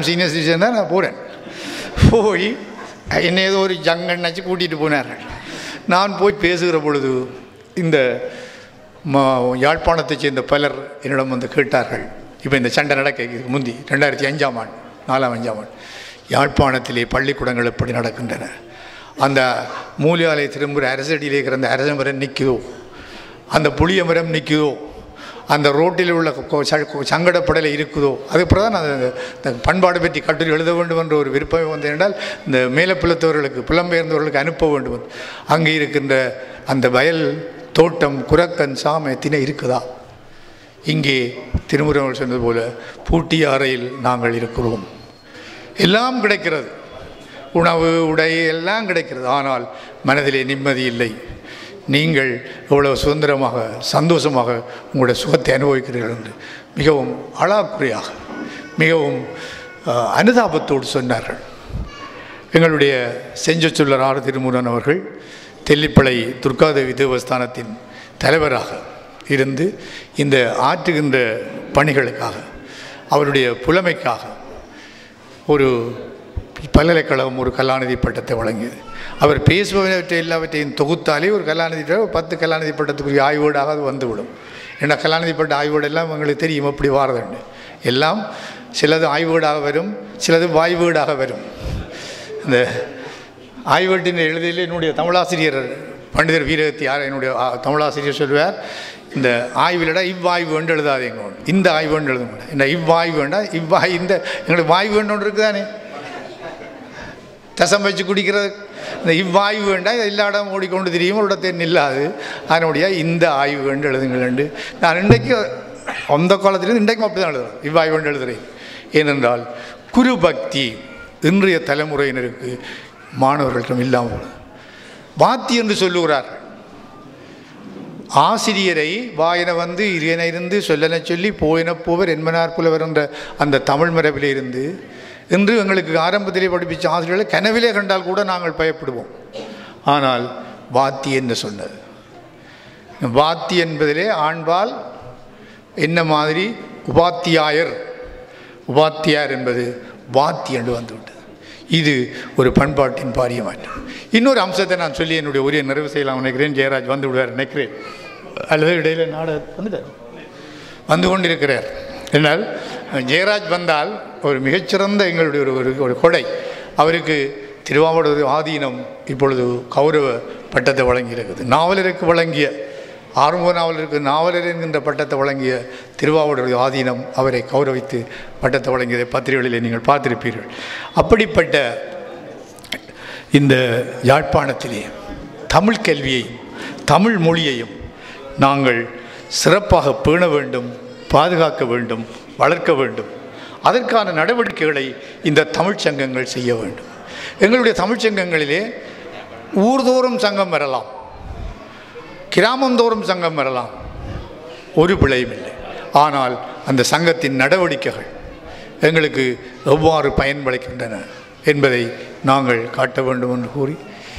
Senior citizen தான் நான் போகிறேன் போய் என்னை ஏதோ ஒரு ஜங்கண்ணாச்சு கூட்டிகிட்டு போனார்கள் நான் போய் பேசுகிற பொழுது இந்த ம- யாழ்ப்பாணத்தைச் சேர்ந்த பலர் என்னிடம் வந்து கேட்டார்கள் இப்போ இந்த சண்டை நடக்க இதுக்கு முந்தி ரெண்டாயிரத்தி அஞ்சாம் ஆண்டு நாலாம் அஞ்சாம் ஆண்டு யாழ்ப்பாணத்திலே பள்ளிக்கூடங்கள் எப்படி நடக்கின்றன அந்த மூலியாலை திரும்புகிற அரசடியிலே இருக்கிற அந்த அரச மரம் நிற்குதோ அந்த புளிய மரம் நிற்குதோ அந்த ரோட்டில் உள்ள கொ- ச- கொ- சங்கடப்படலை இருக்குதோ அதுக்கப்புறம் தான் நான் அந்த இந்த பண்பாடு பற்றி கட்டுரை எழுத வேண்டும் என்ற ஒரு விருப்பம் வந்து என்றால் இந்த மேலப்புலத்தவர்களுக்கு புலம்பெயர்ந்தவர்களுக்கு அனுப்ப வேண்டும் என்று. அங்கே இருக்கின்ற அந்த வயல் தோட்டம் குரக்கன் சாமை திணை இருக்குதா இங்கே திருமுருகன் சொன்னது போல பூட்டிய அறையில் நாங்கள் இருக்கிறோம் எல்லாம் கிடைக்கிறது உணவு உடை எல்லாம் கிடைக்கிறது ஆனால் மனதிலே நிம்மதி இல்லை நீங்கள் எவ்வளவு சுதந்திரமாக சந்தோஷமாக உங்களுடைய சுகத்தை அனுபவிக்கிறீர்கள் என்று மிகவும் அழாக்குறையாக மிகவும் அஹ், அனுதாபத்தோடு சொன்னார்கள் எங்களுடைய செஞ்சொச்சுள்ளர் ஆறு திருமுருகன் அவர்கள் தெல்லிப்பளை துர்காதேவி தேவஸ்தானத்தின் தலைவராக இருந்து இந்த ஆற்றுகின்ற பணிகளுக்காக அவருடைய புலமைக்காக ஒரு பல்கலைக்கழகம் ஒரு கலாநிதி பட்டத்தை வழங்கியது அவர் பேசுபவற்றை எல்லாவற்றையும் தொகுத்தாலே ஒரு கலாநிதி பட்டம், ஒரு பத்து கலாநிதி பட்டத்துக்குரிய ஆய்வோடாக அது வந்துவிடும் ஏன்னா கலாநிதி பட்ட ஆய்வோடு எல்லாம் எங்களுக்கு தெரியும் எப்படி வாரதுண்டு எல்லாம் சிலது ஆய்வோடாக வரும் சிலது வாய்வீடாக வரும் இந்த ஆய்வீட்டின் எழுதியில் என்னுடைய தமிழாசிரியர் பண்டிதர் வீரகத்தி யார் என்னுடைய ஆ, தமிழாசிரியர் சொல்வார் இந்த ஆய்விலட இவ்வாய்வு என்று எழுதாதீங்க இந்த ஆய்வு என்று எழுதுங்க இந்த இவ்வாய்வு வேண்டாம் இவ்வாய் இந்த எங்களுக்கு வாய்வு ஒன்று இருக்குதானே தசம் வச்சு குடிக்கிறது இந்த இவ்வாய்வு வேண்டாம் இது எல்லா இடம் ஓடிக்கொண்டு தெரியும் ஒரு இடத்தை நில்லாது அதனுடைய இந்த ஆய்வு வேண்டு எழுதுங்கள் என்று நான் இன்றைக்கு அந்த காலத்திலிருந்து இன்றைக்கும் அப்படி தான் எழுதுறேன் இவ்வாய்வு வேண்டு எழுதுறேன் ஏனென்றால் குரு பக்தி இன்றைய தலைமுறையினருக்கு மாணவர்களிடம் இல்லாமல் உள்ளது. வாத்தி என்று சொல்லுகிறார்கள் ஆசிரியரை வாயன வந்து இரியன இருந்து சொல்லன சொல்லி போயின போவர் என்பனார் புலவர் என்ற அந்த தமிழ் மரபிலே இருந்து இன்று எங்களுக்கு ஆரம்பத்திலே படிப்பிச்ச ஆசிரியர்களை கனவிலே கண்டால் கூட நாங்கள் பயப்படுவோம் ஆனால் வாத்தி என்று சொன்னது வாத்தி என்பதிலே ஆண்பால் என்ன மாதிரி உபாத்தியாயர் உபாத்தியார் என்பது வாத்தி என்று வந்துவிட்டது இது ஒரு பண்பாட்டின் பாரிய மாற்றம் இன்னொரு அம்சத்தை நான் சொல்லி என்னுடைய உரிய நிறைவு செய்யலாம் நினைக்கிறேன் ஜெயராஜ் வந்து விடுவார் நினைக்கிறேன் அல்லது இடையில நாட வந்துட்டார் வந்து கொண்டிருக்கிறார் என்னால் ஜெயராஜ் வந்தால் ஒரு மிகச்சிறந்த எங்களுடைய ஒரு ஒரு ஒரு கொடை அவருக்கு திருவாவூர் ஆதீனம் இப்பொழுது கௌரவ பட்டத்தை வழங்கியிருக்குது நாவலருக்கு வழங்கிய ஆறுமுக நாவலருக்கு நாவலர் என்கின்ற பட்டத்தை வழங்கிய திருவாவூர் ஆதீனம் அவரை கௌரவித்து பட்டத்தை வழங்கியதை பத்திரிகைகளிலே நீங்கள் பார்த்திருப்பீர்கள் அப்படிப்பட்ட இந்த யாழ்ப்பாணத்திலே தமிழ் கல்வியையும் தமிழ் மொழியையும் நாங்கள் சிறப்பாக பேண வேண்டும் பாதுகாக்க வேண்டும் வளர்க்க வேண்டும் அதற்கான நடவடிக்கைகளை இந்த தமிழ்ச் சங்கங்கள் செய்ய வேண்டும் எங்களுடைய தமிழ்ச் சங்கங்களிலே ஊர்தோறும் சங்கம் வரலாம் கிராமந்தோறும் சங்கம் வரலாம் ஒரு பிழையும் இல்லை ஆனால் அந்த சங்கத்தின் நடவடிக்கைகள் எங்களுக்கு எவ்வாறு பயன்பளிக்கின்றன என்பதை நாங்கள் காட்ட வேண்டும் என்று கூறி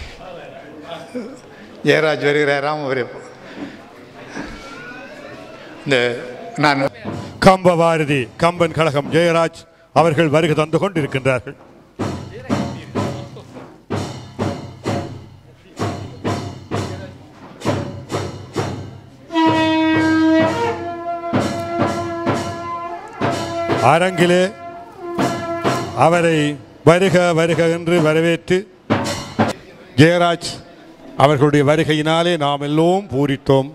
ஜெயராஜ் வருகிறாராம் அவரே இந்த நான் கம்பவாரதி கம்பன் கழகம் ஜெயராஜ் அவர்கள் வருகை தந்து கொண்டிருக்கின்றார்கள் அரங்கிலே அவரை வருக வருக என்று வரவேற்று ஜெயராஜ் அவர்களுடைய வருகையினாலே நாம் எல்லோரும் பூரித்தோம்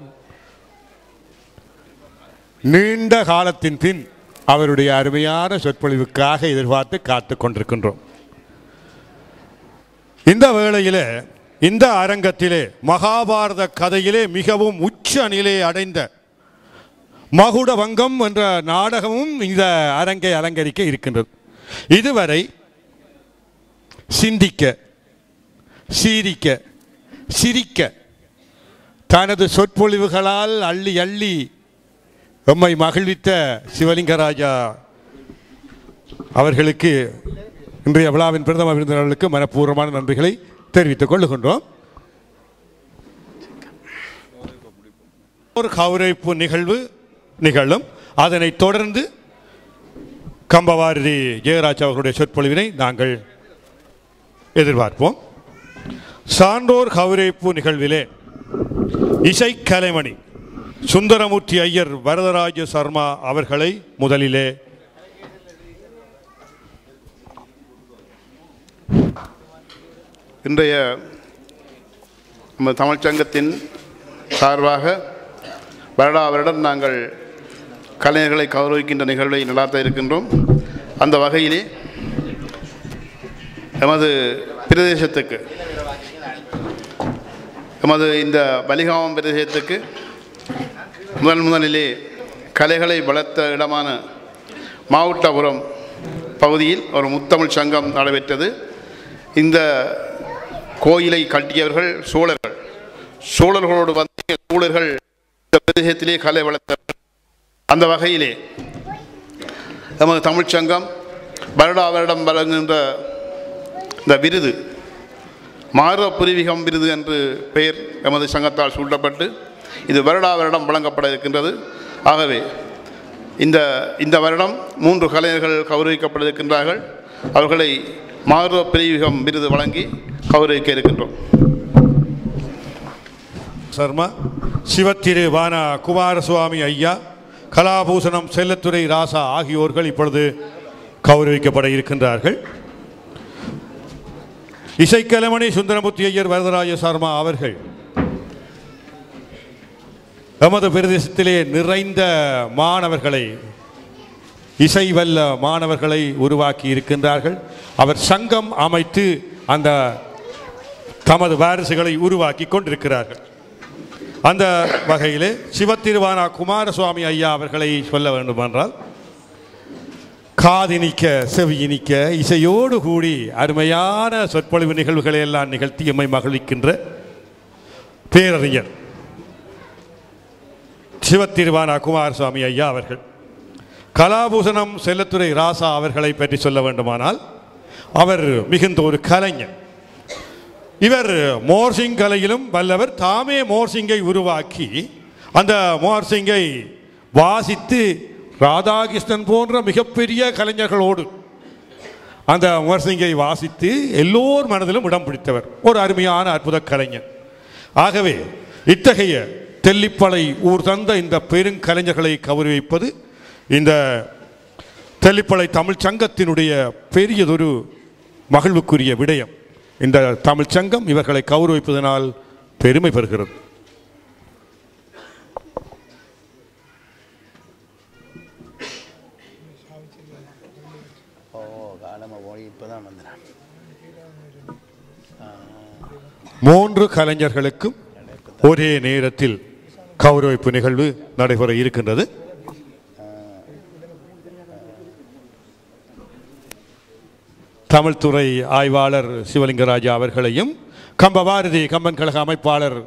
நீண்ட காலத்தின் பின் அவருடைய அருமையான சொற்பொழிவுக்காக எதிர்பார்த்து காத்து கொண்டிருக்கின்றோம் இந்த வேளையிலே இந்த அரங்கத்திலே மகாபாரத கதையிலே மிகவும் உச்ச நிலை அடைந்த மகுட வங்கம் என்ற நாடகமும் இந்த அரங்கை அலங்கரிக்க இருக்கின்றது இதுவரை சிந்திக்க சீரிக்க சிரிக்க தனது சொற்பொழிவுகளால் அள்ளி அள்ளி எம்மை மகிழ்வித்த சிவலிங்கராஜா அவர்களுக்கு இன்றைய விழாவின் பிரதம விருந்தினர்களுக்கு மனப்பூர்வமான நன்றிகளை தெரிவித்துக் கொள்ளுகின்றோம் ஒரு கௌரவிப்பு நிகழ்வு நிகழும் அதனைத் தொடர்ந்து கம்பவாரதி ஜெயராஜ் அவர்களுடைய சொற்பொழிவினை நாங்கள் எதிர்பார்ப்போம் சான்றோர் கௌரவிப்பு நிகழ்விலே இசைக்கலைமணி சுந்தரமூர்த்தி ஐயர் வரதராஜ சர்மா அவர்களை முதலிலே இன்றைய நம்ம தமிழ்ச்சங்கத்தின் சார்பாக வருடா வருடம் நாங்கள் கலைஞர்களை கௌரவிக்கின்ற நிகழ்வை நடாத்த இருக்கின்றோம் அந்த வகையிலே எமது பிரதேசத்துக்கு எமது இந்த பலிகாமம் பிரதேசத்துக்கு முதன் முதலிலே கலைகளை வளர்த்த இடமான மாவட்டபுரம் பகுதியில் ஒரு முத்தமிழ் சங்கம் நடைபெற்றது இந்த கோயிலை கட்டியவர்கள் சோழர்கள் சோழர்களோடு வந்து சோழர்கள் இந்த பிரதேசத்திலே கலை வளர்த்தவர்கள் அந்த வகையிலே நமது தமிழ்ச் சங்கம் வருடா வருடம் வழங்குகின்ற இந்த விருது மாறுவ புரிவிகம் விருது என்று பெயர் எமது சங்கத்தால் சூட்டப்பட்டு இது வருடா வருடம் வழங்கப்பட இருக்கின்றது ஆகவே இந்த இந்த வருடம் மூன்று கலைஞர்கள் கௌரவிக்கப்பட இருக்கின்றார்கள் அவர்களை மாறுவ பிரிவிகம் விருது வழங்கி கௌரவிக்க இருக்கின்றோம் சர்மா சிவத்திரு வானா குமாரசுவாமி ஐயா கலாபூசணம் செல்லத்துறை ராசா ஆகியோர்கள் இப்பொழுது கௌரவிக்கப்பட இருக்கின்றார்கள் இசைக்கலமணி சுந்தரமுத்தி ஐயர் வரதராஜ சர்மா அவர்கள் எமது பிரதேசத்திலே நிறைந்த மாணவர்களை இசை வல்ல மாணவர்களை உருவாக்கி இருக்கின்றார்கள் அவர் சங்கம் அமைத்து அந்த தமது வாரிசுகளை உருவாக்கி கொண்டிருக்கிறார்கள் அந்த வகையிலே சிவத்திருவானா குமாரசுவாமி ஐயா அவர்களை சொல்ல வேண்டுமென்றால் காதினிக்க செவியினிக்க இசையோடு கூடி அருமையான சொற்பொழிவு நிகழ்வுகளை எல்லாம் நிகழ்த்தி எம்மை மகிழ்விக்கின்ற பேரறிஞர் சிவத்திருவானா குமாரசுவாமி ஐயா அவர்கள் கலாபூசணம் செல்லத்துறை ராசா அவர்களை பற்றி சொல்ல வேண்டுமானால் அவர் மிகுந்த ஒரு கலைஞர் இவர் மோர்சிங் கலையிலும் வல்லவர் தாமே மோர்சிங்கை உருவாக்கி அந்த மோர்சிங்கை வாசித்து ராதாகிருஷ்ணன் போன்ற மிகப்பெரிய கலைஞர்களோடு அந்த மோர்சிங்கை வாசித்து எல்லோர் மனதிலும் இடம் பிடித்தவர் ஒரு அருமையான அற்புத கலைஞர் ஆகவே இத்தகைய தெல்லிப்பளை ஊர் தந்த இந்த பெருங்கலைஞர்களை கௌரவிப்பது இந்த தெல்லிப்பளை தமிழ்ச் சங்கத்தினுடைய பெரியதொரு மகிழ்வுக்குரிய விடயம் இந்த தமிழ்ச் சங்கம் இவர்களை கௌரவிப்பதனால் பெருமை பெறுகிறது ஓ காலமாக போய் இப்போ தான் வந்துடுறேன் மூன்று கலைஞர்களுக்கும் ஒரே நேரத்தில் கௌரவிப்பு நிகழ்வு நடைபெற இருக்கின்றது தமிழ்துறை ஆய்வாளர் சிவலிங்கராஜா அவர்களையும் கம்பபாரதி கம்பன் கழக அமைப்பாளர்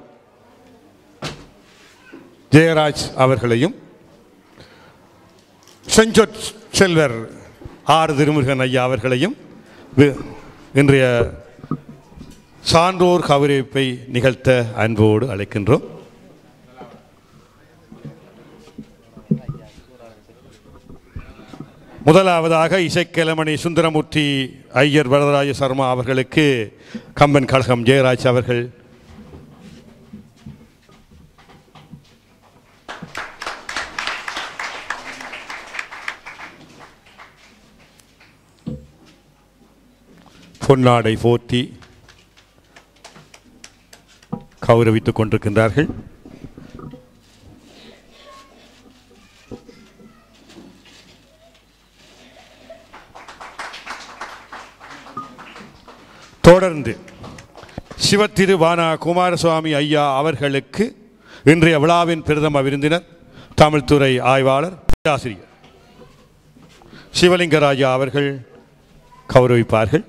ஜெயராஜ் அவர்களையும் செஞ்சொற் செல்வர் ஆர் திருமுருகன் ஐயா அவர்களையும் வி- இன்றைய சான்றோர் கௌரவிப்பை நிகழ்த்த அன்போடு அழைக்கின்றோம் முதலாவதாக இசைக்கிழமணி சுந்தரமூர்த்தி ஐயர் வரதராஜ சர்மா அவர்களுக்கு கம்பன் கழகம் ஜெயராஜ் அவர்கள் பொன்னாடை போற்றி கௌரவித்துக் கொண்டிருக்கின்றார்கள் தொடர்ந்து சிவத்திருவானா குமாரசுவாமி ஐயா அவர்களுக்கு இன்றைய விழாவின் பிரதம விருந்தினர் தமிழ்துறை ஆய்வாளர் ஆசிரியர் சிவலிங்கராஜா அவர்கள் கௌரவிப்பார்கள்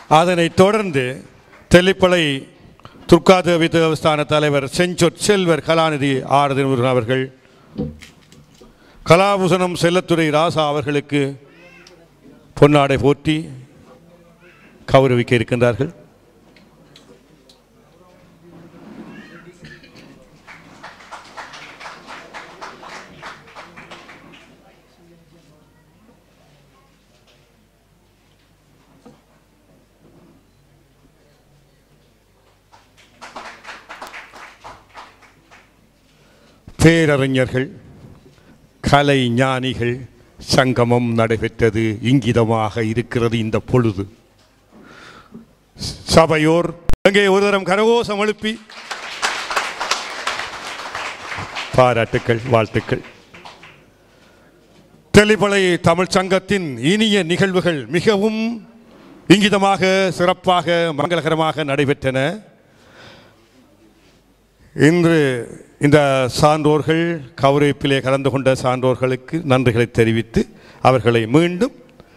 அதனைத் தொடர்ந்து தெல்லிப்பளை துர்காதேவி தேவஸ்தான தலைவர் செஞ்சொற் செல்வர் கலாநிதி ஆரதி முருகன் அவர்கள் கலாபூசணம் செல்லத்துறை ராசா அவர்களுக்கு பொன்னாடை போற்றி கௌரவிக்க இருக்கின்றார்கள் பேரறிஞர்கள் கலை ஞானிகள் சங்கமம் நடைபெற்றது இங்கிதமாக இருக்கிறது இந்த பொழுது சபையோர் அங்கே ஒரு தரம் கரகோஷம் எழுப்பி பாராட்டுக்கள் வாழ்த்துக்கள் தெளிப்பளை தமிழ் சங்கத்தின் இனிய நிகழ்வுகள் மிகவும் இங்கிதமாக சிறப்பாக மங்களகரமாக நடைபெற்றன இன்று இந்த சான்றோர்கள் கௌரவிப்பிலே கலந்து கொண்ட சான்றோர்களுக்கு நன்றிகளை தெரிவித்து அவர்களை மீண்டும்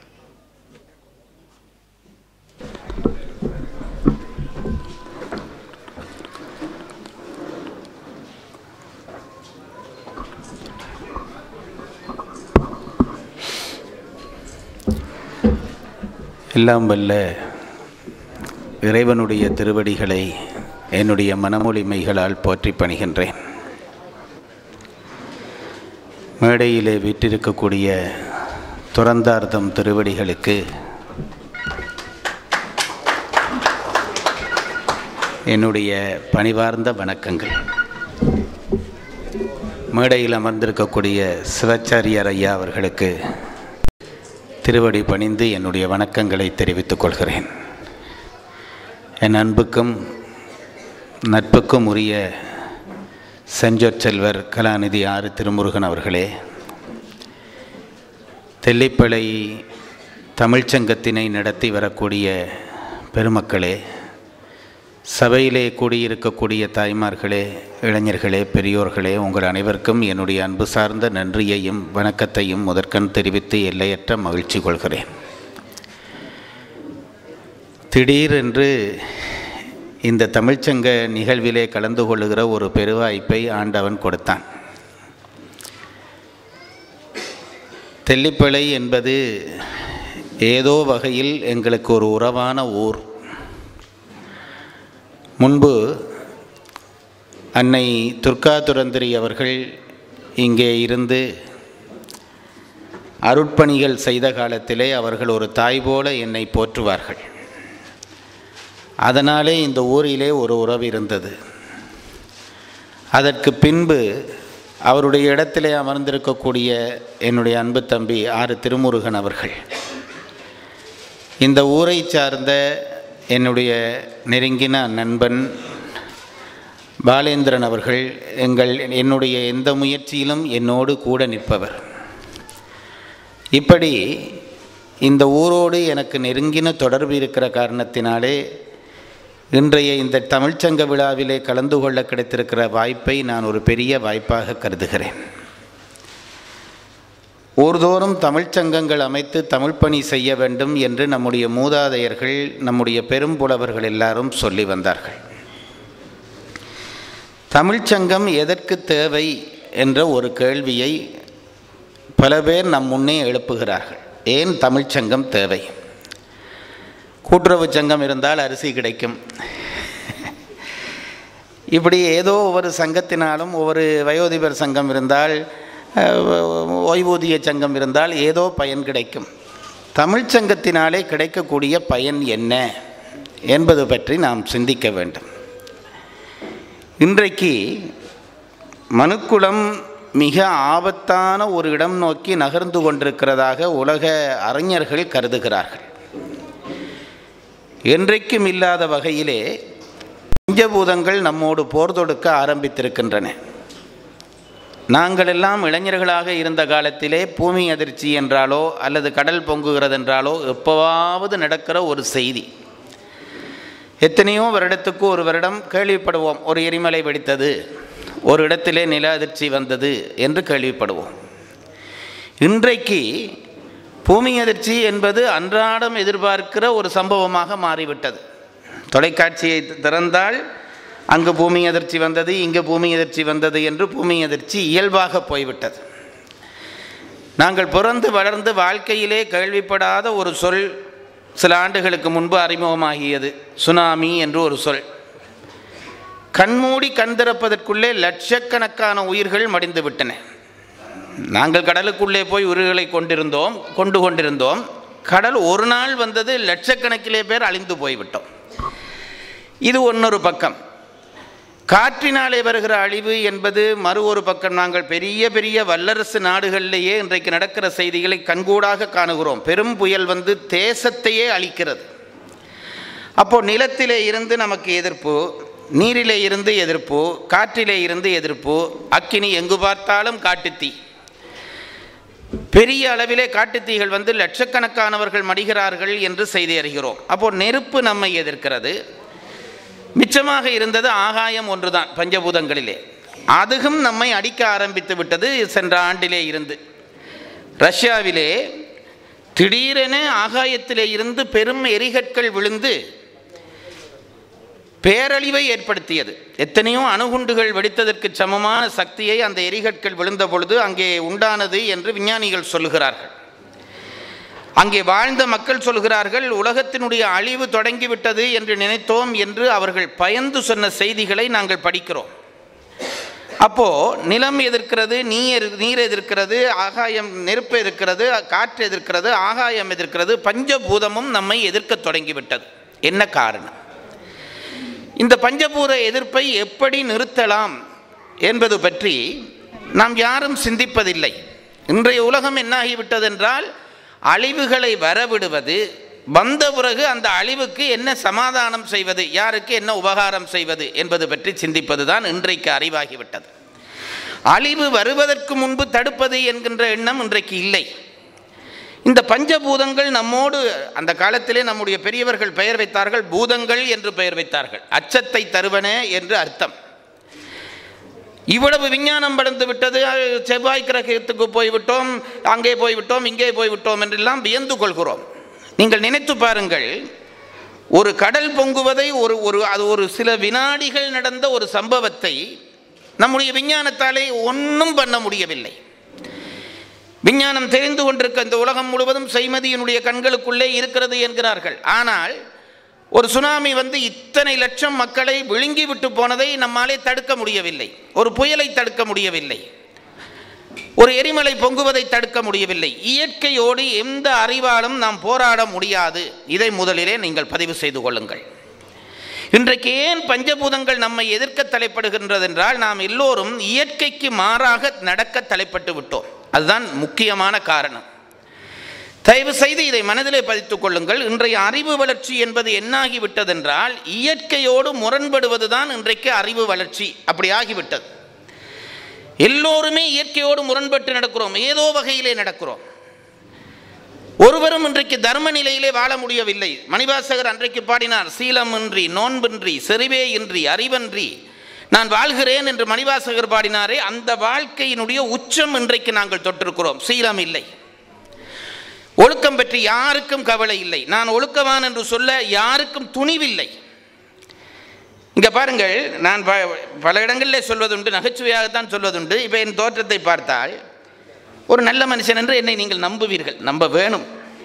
எல்லாம் வல்ல இறைவனுடைய திருவடிகளை என்னுடைய மனமொழிமைகளால் போற்றி பணிகின்றேன் மேடையிலே வீற்றிருக்கக்கூடிய துறந்தார்த்தம் திருவடிகளுக்கு என்னுடைய பணிவார்ந்த வணக்கங்கள் மேடையில் அமர்ந்திருக்கக்கூடிய சிவாச்சாரியார் ஐயா அவர்களுக்கு திருவடி பணிந்து என்னுடைய வணக்கங்களை தெரிவித்துக் கொள்கிறேன் என் அன்புக்கும் நட்புக்கும் உரிய செஞ்சொற் செல்வர் கலாநிதி ஆறு திருமுருகன் அவர்களே தெல்லிப்பளை தமிழ்ச்சங்கத்தினை நடத்தி வரக்கூடிய பெருமக்களே சபையிலே கூடியிருக்கக்கூடிய தாய்மார்களே இளைஞர்களே பெரியோர்களே உங்கள் அனைவருக்கும் என்னுடைய அன்பு சார்ந்த நன்றியையும் வணக்கத்தையும் முதற்கண் தெரிவித்து எல்லையற்ற மகிழ்ச்சி கொள்கிறேன் திடீரென்று இந்த தமிழ்ச்சங்க நிகழ்விலே கலந்து கொள்ளுகிற ஒரு பெருவாய்ப்பை ஆண்டவன் கொடுத்தான் தெல்லிப்பளை என்பது ஏதோ வகையில் எங்களுக்கு ஒரு உறவான ஊர் முன்பு அன்னை துர்கா துரந்திரி அவர்கள் இங்கே இருந்து அருட்பணிகள் செய்த காலத்திலே அவர்கள் ஒரு தாய் போல என்னை போற்றுவார்கள் அதனாலே இந்த ஊரிலே ஒரு உறவு இருந்தது அதற்கு பின்பு அவருடைய இடத்திலே அமர்ந்திருக்கக்கூடிய என்னுடைய அன்பு தம்பி ஆறு திருமுருகன் அவர்கள் இந்த ஊரை சார்ந்த என்னுடைய நெருங்கின நண்பன் பாலேந்திரன் அவர்கள் எங்கள் என்னுடைய எந்த முயற்சியிலும் என்னோடு கூட நிற்பவர் இப்படி இந்த ஊரோடு எனக்கு நெருங்கின தொடர்பு இருக்கிற காரணத்தினாலே இன்றைய இந்த தமிழ்ச்சங்க விழாவிலே கலந்து கொள்ள கிடைத்திருக்கிற வாய்ப்பை நான் ஒரு பெரிய வாய்ப்பாக கருதுகிறேன் ஊர்தோறும் தமிழ்ச்சங்கங்கள் அமைத்து தமிழ் பணி செய்ய வேண்டும் என்று நம்முடைய மூதாதையர்கள் நம்முடைய பெரும்புலவர்கள் எல்லாரும் சொல்லி வந்தார்கள் தமிழ்ச்சங்கம் எதற்கு தேவை என்ற ஒரு கேள்வியை பல பேர் நம் முன்னே எழுப்புகிறார்கள் ஏன் தமிழ்ச்சங்கம் தேவை கூட்டுறவு சங்கம் இருந்தால் அரிசி கிடைக்கும் இப்படி ஏதோ ஒவ்வொரு சங்கத்தினாலும் ஒவ்வொரு வயோதிபர் சங்கம் இருந்தால் அஹ், ஓய்வூதிய சங்கம் இருந்தால் ஏதோ பயன் கிடைக்கும் தமிழ்ச் சங்கத்தினாலே கிடைக்கக்கூடிய பயன் என்ன என்பது பற்றி நாம் சிந்திக்க வேண்டும் இன்றைக்கு மனுக்குலம் மிக ஆபத்தான ஒரு இடம் நோக்கி நகர்ந்து கொண்டிருக்கிறதாக உலக அறிஞர்கள் கருதுகிறார்கள் என்றைக்கும் இல்லாத வகையிலே பஞ்சபூதங்கள் நம்மோடு போர் தொடுக்க ஆரம்பித்திருக்கின்றன நாங்கள் எல்லாம் இளைஞர்களாக இருந்த காலத்திலே பூமி அதிர்ச்சி என்றாலோ அல்லது கடல் பொங்குகிறது என்றாலோ எப்போவாவது நடக்கிற ஒரு செய்தி எத்தனையோ வருடத்துக்கு ஒரு வருடம் கேள்விப்படுவோம் ஒரு எரிமலை வெடித்தது ஒரு இடத்திலே நில அதிர்ச்சி வந்தது என்று கேள்விப்படுவோம் இன்றைக்கு பூமி அதிர்ச்சி என்பது அன்றாடம் எதிர்பார்க்கிற ஒரு சம்பவமாக மாறிவிட்டது தொலைக்காட்சியை திறந்தால் அங்கு பூமி அதிர்ச்சி வந்தது இங்கு பூமி அதிர்ச்சி வந்தது என்று பூமி அதிர்ச்சி இயல்பாக போய்விட்டது நாங்கள் பிறந்து வளர்ந்து வாழ்க்கையிலே கேள்விப்படாத ஒரு சொல் சில ஆண்டுகளுக்கு முன்பு அறிமுகமாகியது சுனாமி என்று ஒரு சொல் கண்மூடி கண் திறப்பதற்குள்ளே லட்சக்கணக்கான உயிர்கள் மடிந்து விட்டன நாங்கள் கடலுக்குள்ளே போய் உயிர்களை கொண்டிருந்தோம் கொண்டு கொண்டிருந்தோம் கடல் ஒரு நாள் வந்தது லட்சக்கணக்கிலே பேர் அழிந்து போய்விட்டோம் இது ஒன்னொரு பக்கம் காற்றினாலே வருகிற அழிவு என்பது மறு ஒரு பக்கம் நாங்கள் பெரிய பெரிய வல்லரசு நாடுகளிலேயே இன்றைக்கு நடக்கிற செய்திகளை கண்கூடாக காணுகிறோம் பெரும் புயல் வந்து தேசத்தையே அழிக்கிறது அப்போ நிலத்திலே இருந்து நமக்கு எதிர்ப்பு நீரிலே இருந்து எதிர்ப்பு காற்றிலே இருந்து எதிர்ப்பு அக்கினி எங்கு பார்த்தாலும் காட்டுத்தீ பெரிய அளவிலே காட்டுத்தீகள் வந்து லட்சக்கணக்கானவர்கள் மடிகிறார்கள் என்று செய்தி அறிகிறோம் அப்போ நெருப்பு நம்மை எதிர்க்கிறது மிச்சமாக இருந்தது ஆகாயம் ஒன்றுதான் பஞ்சபூதங்களிலே அதுவும் நம்மை அடிக்க ஆரம்பித்து விட்டது சென்ற ஆண்டிலே இருந்து ரஷ்யாவிலே திடீரென ஆகாயத்திலே இருந்து பெரும் எரிகற்கள் விழுந்து பேரழிவை ஏற்படுத்தியது எத்தனையோ அணுகுண்டுகள் வெடித்ததற்கு சமமான சக்தியை அந்த எரிகற்கள் விழுந்த பொழுது அங்கே உண்டானது என்று விஞ்ஞானிகள் சொல்லுகிறார்கள் அங்கே வாழ்ந்த மக்கள் சொல்கிறார்கள் உலகத்தினுடைய அழிவு தொடங்கிவிட்டது என்று நினைத்தோம் என்று அவர்கள் பயந்து சொன்ன செய்திகளை நாங்கள் படிக்கிறோம் அப்போ நிலம் எதிர்க்கிறது நீர் நீர் எதிர்க்கிறது ஆகாயம் நெருப்பு எதிர்க்கிறது காற்று எதிர்க்கிறது ஆகாயம் எதிர்க்கிறது பஞ்சபூதமும் நம்மை எதிர்க்க தொடங்கிவிட்டது என்ன காரணம் இந்த பஞ்சபூத எதிர்ப்பை எப்படி நிறுத்தலாம் என்பது பற்றி நாம் யாரும் சிந்திப்பதில்லை இன்றைய உலகம் என்னாகிவிட்டது என்றால் அழிவுகளை வரவிடுவது வந்த பிறகு அந்த அழிவுக்கு என்ன சமாதானம் செய்வது யாருக்கு என்ன உபகாரம் செய்வது என்பது பற்றி சிந்திப்பது தான் இன்றைக்கு அறிவாகிவிட்டது அழிவு வருவதற்கு முன்பு தடுப்பது என்கின்ற எண்ணம் இன்றைக்கு இல்லை இந்த பஞ்சபூதங்கள் நம்மோடு அந்த காலத்திலே நம்முடைய பெரியவர்கள் பெயர் வைத்தார்கள் பூதங்கள் என்று பெயர் வைத்தார்கள் அச்சத்தை தருவன என்று அர்த்தம் இவ்வளவு விஞ்ஞானம் படைந்து விட்டது செவ்வாய் கிரகத்துக்கு போய்விட்டோம் அங்கே போய்விட்டோம் இங்கே போய்விட்டோம் என்றெல்லாம் வியந்து கொள்கிறோம் நீங்கள் நினைத்து பாருங்கள் ஒரு கடல் பொங்குவதை ஒரு ஒரு அது ஒரு சில வினாடிகள் நடந்த ஒரு சம்பவத்தை நம்முடைய விஞ்ஞானத்தாலே ஒன்றும் பண்ண முடியவில்லை விஞ்ஞானம் தெரிந்து கொண்டிருக்க இந்த உலகம் முழுவதும் செய்மதியினுடைய கண்களுக்குள்ளே இருக்கிறது என்கிறார்கள் ஆனால் ஒரு சுனாமி வந்து இத்தனை லட்சம் மக்களை விழுங்கி விட்டு போனதை நம்மாலே தடுக்க முடியவில்லை ஒரு புயலை தடுக்க முடியவில்லை ஒரு எரிமலை பொங்குவதை தடுக்க முடியவில்லை இயற்கையோடு எந்த அறிவாலும் நாம் போராட முடியாது இதை முதலிலே நீங்கள் பதிவு செய்து கொள்ளுங்கள் இன்றைக்கு ஏன் பஞ்சபூதங்கள் நம்மை எதிர்க்க தலைப்படுகின்றது என்றால் நாம் எல்லோரும் இயற்கைக்கு மாறாக நடக்க தலைப்பட்டு விட்டோம் அதுதான் முக்கியமான காரணம் தயவு செய்து இதை மனதிலே பதித்துக் கொள்ளுங்கள் இன்றைய அறிவு வளர்ச்சி என்பது என்னாகிவிட்டதென்றால் இயற்கையோடு முரண்படுவதுதான் இன்றைக்கு அறிவு வளர்ச்சி அப்படி ஆகிவிட்டது எல்லோருமே இயற்கையோடு முரண்பட்டு நடக்கிறோம் ஏதோ வகையிலே நடக்கிறோம் ஒருவரும் இன்றைக்கு தர்ம நிலையிலே வாழ முடியவில்லை மணிவாசகர் அன்றைக்கு பாடினார் சீலமின்றி நோன்பின்றி செறிவே இன்றி அறிவன்றி நான் வாழ்கிறேன் என்று மணிவாசகர் பாடினாரே அந்த வாழ்க்கையினுடைய உச்சம் இன்றைக்கு நாங்கள் தொட்டிருக்கிறோம் சீலம் இல்லை ஒழுக்கம் பற்றி யாருக்கும் கவலை இல்லை நான் ஒழுக்கவான் என்று சொல்ல யாருக்கும் துணிவில்லை இங்க பாருங்கள் நான் ப- பல இடங்களிலே சொல்வதுண்டு நகைச்சுவையாகத்தான் சொல்வதுண்டு இப்போ என் தோற்றத்தை பார்த்தால் ஒரு நல்ல மனுஷன் என்று என்னை நீங்கள் நம்புவீர்கள் நம்ப வேணும்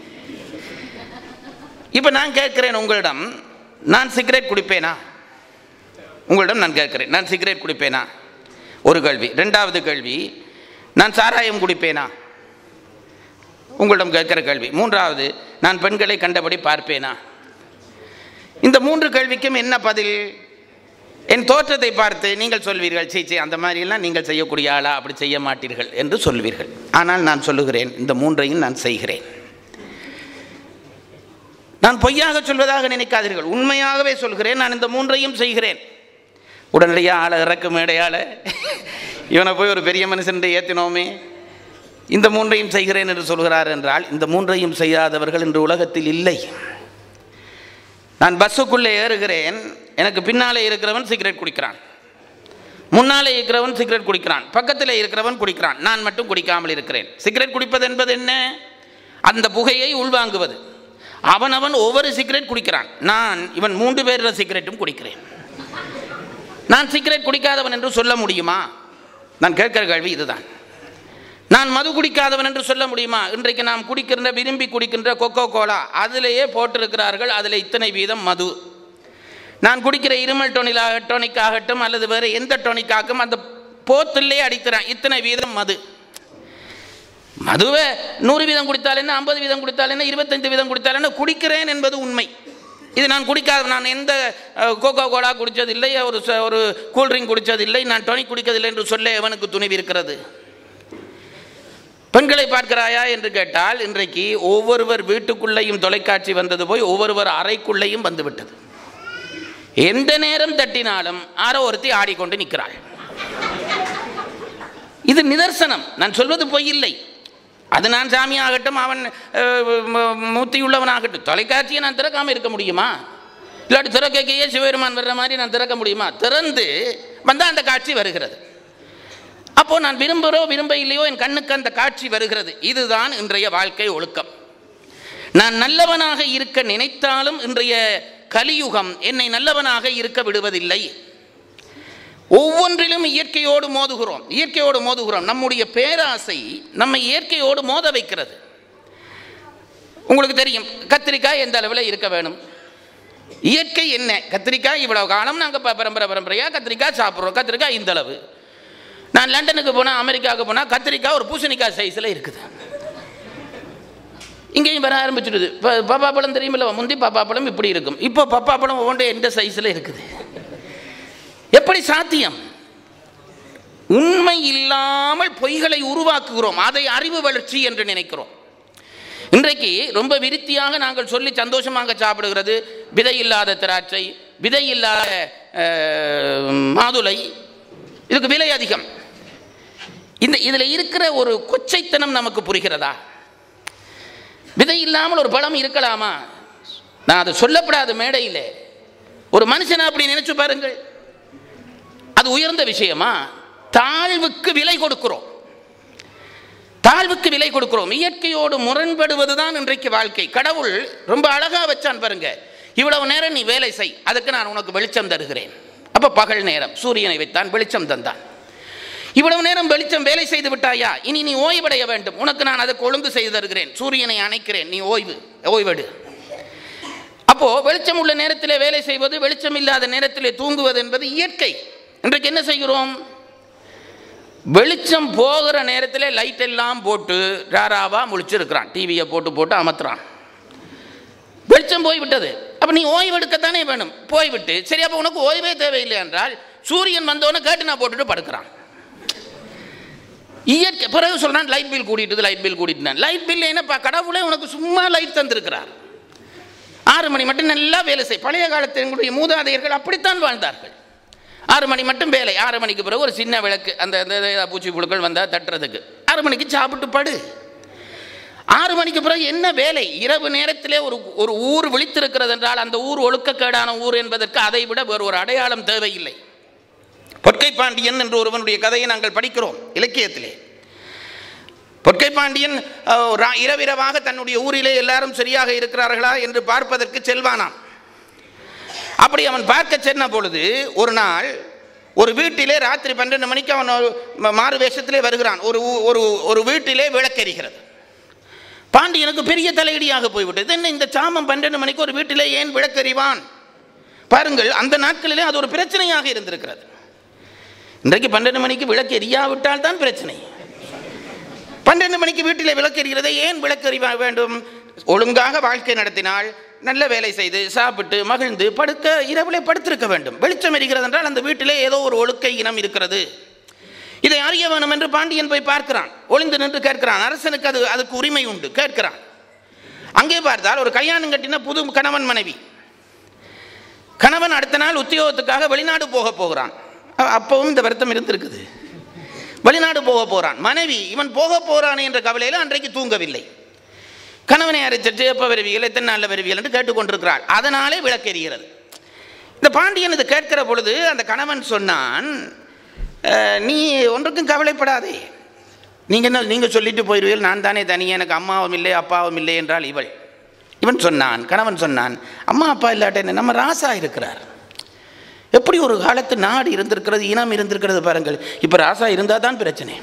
இப்போ நான் கேட்கிறேன் உங்களிடம் நான் சிகரெட் குடிப்பேனா உங்களிடம் நான் கேட்கிறேன் நான் சிகரெட் குடிப்பேனா ஒரு கேள்வி ரெண்டாவது கேள்வி நான் சாராயம் குடிப்பேனா உங்களிடம் கேட்கிற கேள்வி மூன்றாவது நான் பெண்களை கண்டபடி பார்ப்பேனா இந்த மூன்று கேள்விக்கும் என்ன பதில் என் தோற்றத்தை பார்த்து நீங்கள் சொல்வீர்கள் சீ சீ அந்த மாதிரியெல்லாம் நீங்கள் செய்யக்கூடிய ஆளா அப்படி செய்ய மாட்டீர்கள் என்று சொல்வீர்கள் ஆனால் நான் சொல்லுகிறேன் இந்த மூன்றையும் நான் செய்கிறேன் நான் பொய்யாக சொல்வதாக நினைக்காதீர்கள் உண்மையாகவே சொல்கிறேன் நான் இந்த மூன்றையும் செய்கிறேன் உடனடியாக ஆளை இறக்கு மேடையால் இவனை போய் ஒரு பெரிய மனுஷன் ஏற்றினோமே இந்த மூன்றையும் செய்கிறேன் என்று சொல்கிறார் என்றால் இந்த மூன்றையும் செய்யாதவர்கள் இன்று உலகத்தில் இல்லை நான் பஸ்ஸுக்குள்ளே ஏறுகிறேன் எனக்கு பின்னாலே இருக்கிறவன் சிகரெட் குடிக்கிறான் முன்னாலே இருக்கிறவன் சிகரெட் குடிக்கிறான் பக்கத்தில் இருக்கிறவன் குடிக்கிறான் நான் மட்டும் குடிக்காமல் இருக்கிறேன் சிகரெட் குடிப்பது என்பது என்ன அந்த புகையை உள்வாங்குவது அவனவன் ஒவ்வொரு சிகரெட் குடிக்கிறான் நான் இவன் மூன்று பேர் சிகரெட்டும் குடிக்கிறேன் நான் சிகரெட் குடிக்காதவன் என்று சொல்ல முடியுமா நான் கேட்கிற கேள்வி இதுதான் நான் மது குடிக்காதவன் என்று சொல்ல முடியுமா இன்றைக்கு நாம் குடிக்கின்ற விரும்பி குடிக்கின்ற கொக்கோ கோலா அதிலேயே போட்டிருக்கிறார்கள் அதில் இத்தனை வீதம் மது நான் குடிக்கிற இருமல் டொனிலாக டொனிக் ஆகட்டும் அல்லது வேறு எந்த டொனிக்காகும் அந்த போத்திலே அடிக்கிறான் இத்தனை வீதம் மது மதுவை நூறு வீதம் குடித்தால் என்ன ஐம்பது வீதம் குடித்தால் என்ன இருபத்தஞ்சு வீதம் குடித்தால் என்ன குடிக்கிறேன் என்பது உண்மை இது நான் குடிக்காத நான் எந்த அஹ், கோகோ கோலா குடித்ததில்லை ஒரு ச- ஒரு கூல்ட்ரிங்க் குடித்ததில்லை நான் டொனிக் குடிக்கதில்லை என்று சொல்ல எவனுக்கு துணிவு இருக்கிறது பெண்களை பார்க்கிறாயா என்று கேட்டால் இன்றைக்கு ஒவ்வொருவர் வீட்டுக்குள்ளேயும் தொலைக்காட்சி வந்தது போய் ஒவ்வொருவர் அறைக்குள்ளேயும் வந்துவிட்டது எந்த நேரம் தட்டினாலும் ஆரோ ஒருத்தி ஆடிக்கொண்டு நிற்கிறாள் இது நிதர்சனம் நான் சொல்வது பொய் இல்லை அது நான் சாமி ஆகட்டும் அவன் அஹ், ம- மூர்த்தியுள்ளவனாகட்டும் தொலைக்காட்சியை நான் திறக்காமல் இருக்க முடியுமா இல்லாட்டி திறக்கையே சிவபெருமான் வர்ற மாதிரி நான் திறக்க முடியுமா திறந்து வந்தால் அந்த காட்சி வருகிறது அப்போ நான் விரும்புகிறோ விரும்ப இல்லையோ என் கண்ணுக்கு அந்த காட்சி வருகிறது இதுதான் இன்றைய வாழ்க்கை ஒழுக்கம் நான் நல்லவனாக இருக்க நினைத்தாலும் இன்றைய கலியுகம் என்னை நல்லவனாக இருக்க விடுவதில்லை ஒவ்வொன்றிலும் இயற்கையோடு மோதுகிறோம் இயற்கையோடு மோதுகிறோம் நம்முடைய பேராசை நம்மை இயற்கையோடு மோத வைக்கிறது உங்களுக்கு தெரியும் கத்திரிக்காய் எந்த அளவில் இருக்க வேணும் இயற்கை என்ன கத்திரிக்காய் இவ்வளவு காலம் நாங்கள் பரம்பரை பரம்பரையாக கத்திரிக்காய் சாப்பிட்றோம் கத்திரிக்காய் இந்த அளவு நான் லண்டனுக்கு போனால் அமெரிக்காவுக்கு போனால் கத்திரிக்காய் ஒரு பூசணிக்காய் சைஸில் இருக்குது இங்கேயும் வர ஆரம்பிச்சுடுது இப்போ பப்பா பழம் தெரியுமில்ல முந்தி பப்பா பழம் இப்படி இருக்கும் இப்போ பப்பா பழம் ஒவ்வொன்றும் எந்த சைஸில் இருக்குது எப்படி சாத்தியம் உண்மை இல்லாமல் பொய்களை உருவாக்குகிறோம் அதை அறிவு வளர்ச்சி என்று நினைக்கிறோம் இன்றைக்கு ரொம்ப விருத்தியாக நாங்கள் சொல்லி சந்தோஷமாக சாப்பிடுகிறது விதை இல்லாத திராட்சை விதை இல்லாத அஹ், மாதுளை இதுக்கு விலை அதிகம் இந்த இதில் இருக்கிற ஒரு கொச்சைத்தனம் நமக்கு புரிகிறதா விதை இல்லாமல் ஒரு பழம் இருக்கலாமா நான் அதை சொல்லப்படாத மேடையில் ஒரு மனுஷனை அப்படி நினைச்சு பாருங்கள் அது உயர்ந்த விஷயமா தாழ்வுக்கு விலை கொடுக்கிறோம் தாழ்வுக்கு விலை கொடுக்கிறோம் இயற்கையோடு முரண்படுவதுதான் இன்றைக்கு வாழ்க்கை கடவுள் ரொம்ப அழகா வச்சான் பாருங்க இவ்வளவு நேரம் நீ வேலை செய் அதுக்கு நான் உனக்கு வெளிச்சம் தருகிறேன் அப்ப பகல் நேரம் சூரியனை வைத்தான் வெளிச்சம் தந்தான் இவ்வளவு நேரம் வெளிச்சம் வேலை செய்து விட்டாயா இனி நீ ஓய்வடைய வேண்டும் உனக்கு நான் அதுக்கு ஒழுங்கு செய்து தருகிறேன் சூரியனை அணைக்கிறேன் நீ ஓய்வு ஓய்வெடு அப்போ வெளிச்சம் உள்ள நேரத்திலே வேலை செய்வது வெளிச்சம் இல்லாத நேரத்திலே தூங்குவது என்பது இயற்கை இன்றைக்கு என்ன செய்கிறோம் வெளிச்சம் போகிற நேரத்தில் லைட் எல்லாம் போட்டு ராராவா முழிச்சிருக்கிறான் டிவியை போட்டு போட்டு அமர்த்துறான் வெளிச்சம் போய்விட்டது அப்போ நீ ஓய்வு எடுக்கத்தானே வேணும் போய்விட்டு சரி அப்போ உனக்கு ஓய்வே தேவையில்லை என்றால் சூரியன் வந்தோடனே கேட்டு நான் போட்டுட்டு படுக்கிறான் இயற்கை பிறகு சொல்றான் லைட் பில் கூட்டிட்டு லைட் பில் கூட்டிட்டு லைட் பில் என்னப்பா கடவுளே உனக்கு சும்மா லைட் தந்திருக்கிறார் ஆறு மணி மட்டும் நல்லா வேலை செய் பழைய காலத்தில் எங்களுடைய மூதாதையர்கள் அப்படித்தான் வாழ்ந்தார்கள் ஆறு மணி மட்டும் வேலை ஆறு மணிக்கு பிறகு ஒரு சின்ன விளக்கு அந்த அந்த ஏதாவது பூச்சி புழுக்கள் வந்தால் தட்டுறதுக்கு ஆறு மணிக்கு சாப்பிட்டு படு ஆறு மணிக்கு பிறகு என்ன வேலை இரவு நேரத்திலே ஒரு ஒரு ஊர் விழித்திருக்கிறது என்றால் அந்த ஊர் ஒழுக்கக்கேடான ஊர் என்பதற்கு அதை விட வேறு ஒரு அடையாளம் தேவையில்லை பொற்கை பாண்டியன் என்று ஒருவனுடைய கதையை நாங்கள் படிக்கிறோம் இலக்கியத்திலே பொற்கை பாண்டியன் அஹ், ரா- இரவிரவாக தன்னுடைய ஊரிலே எல்லாரும் சரியாக இருக்கிறார்களா என்று பார்ப்பதற்கு செல்வானாம் அப்படி அவன் பார்க்க சென்ற பொழுது ஒரு நாள் ஒரு வீட்டிலே ராத்திரி பன்னெண்டு மணிக்கு அவன் ஒரு ம- மாறு வேஷத்திலே வருகிறான் ஒரு ஊ- ஒரு ஒரு வீட்டிலே விளக்கெரிகிறது பாண்டியனுக்கு பெரிய தலையடியாக போய்விட்டது என்ன இந்த சாமம் பன்னெண்டு மணிக்கு ஒரு வீட்டிலே ஏன் விளக்கெறிவான் பாருங்கள் அந்த நாட்களிலே அது ஒரு பிரச்சனையாக இருந்திருக்கிறது இன்றைக்கு பன்னெண்டு மணிக்கு விளக்கு எரியாவிட்டால் தான் பிரச்சனை பன்னெண்டு மணிக்கு வீட்டிலே விளக்கு எரிகிறதை ஏன் விளக்கு எறிய வேண்டும் ஒழுங்காக வாழ்க்கை நடத்தினால் நல்ல வேலை செய்து சாப்பிட்டு மகிழ்ந்து படுக்க இரவிலே படுத்திருக்க வேண்டும் வெளிச்சம் எரிகிறது என்றால் அந்த வீட்டிலே ஏதோ ஒரு ஒழுக்கை இனம் இருக்கிறது இதை அறிய வேணும் என்று பாண்டியன் போய் பார்க்கிறான் ஒளிந்து நின்று கேட்கிறான் அரசனுக்கு அது அதுக்கு உரிமை உண்டு கேட்கிறான் அங்கே பார்த்தால் ஒரு கல்யாணம் கட்டின புது கணவன் மனைவி கணவன் அடுத்த நாள் உத்தியோகத்துக்காக வெளிநாடு போக போகிறான் அ- அப்பவும் இந்த வருத்தம் இருந்திருக்குது வெளிநாடு போக போறான் மனைவி இவன் போக போறானே என்ற கவலையில் அன்றைக்கு தூங்கவில்லை கணவனை அரைச்சிட்டு எப்போ வருவியல் எத்தனை நாளில் வருவியல் என்று கேட்டுக்கொண்டிருக்கிறாள் அதனாலே விளக்கெறிகிறது இந்த பாண்டியன் இது கேட்கிற பொழுது அந்த கணவன் சொன்னான் "அஹ், நீ ஒன்றுக்கும் கவலைப்படாதே நீங்கள் என்ன நீங்கள் சொல்லிட்டு போயிடுவீர்கள் நான் தானே தனி எனக்கு அம்மாவும் இல்லை அப்பாவும் இல்லை என்றால் இவள் இவன் சொன்னான் கணவன் சொன்னான் அம்மா அப்பா இல்லாட்ட என்ன நம்ம ராசா இருக்கிறார் எப்படி ஒரு காலத்து நாடு இருந்திருக்கிறது இனம் இருந்திருக்கிறது பாருங்கள் இப்போ ராசா இருந்தால் தான் பிரச்சனை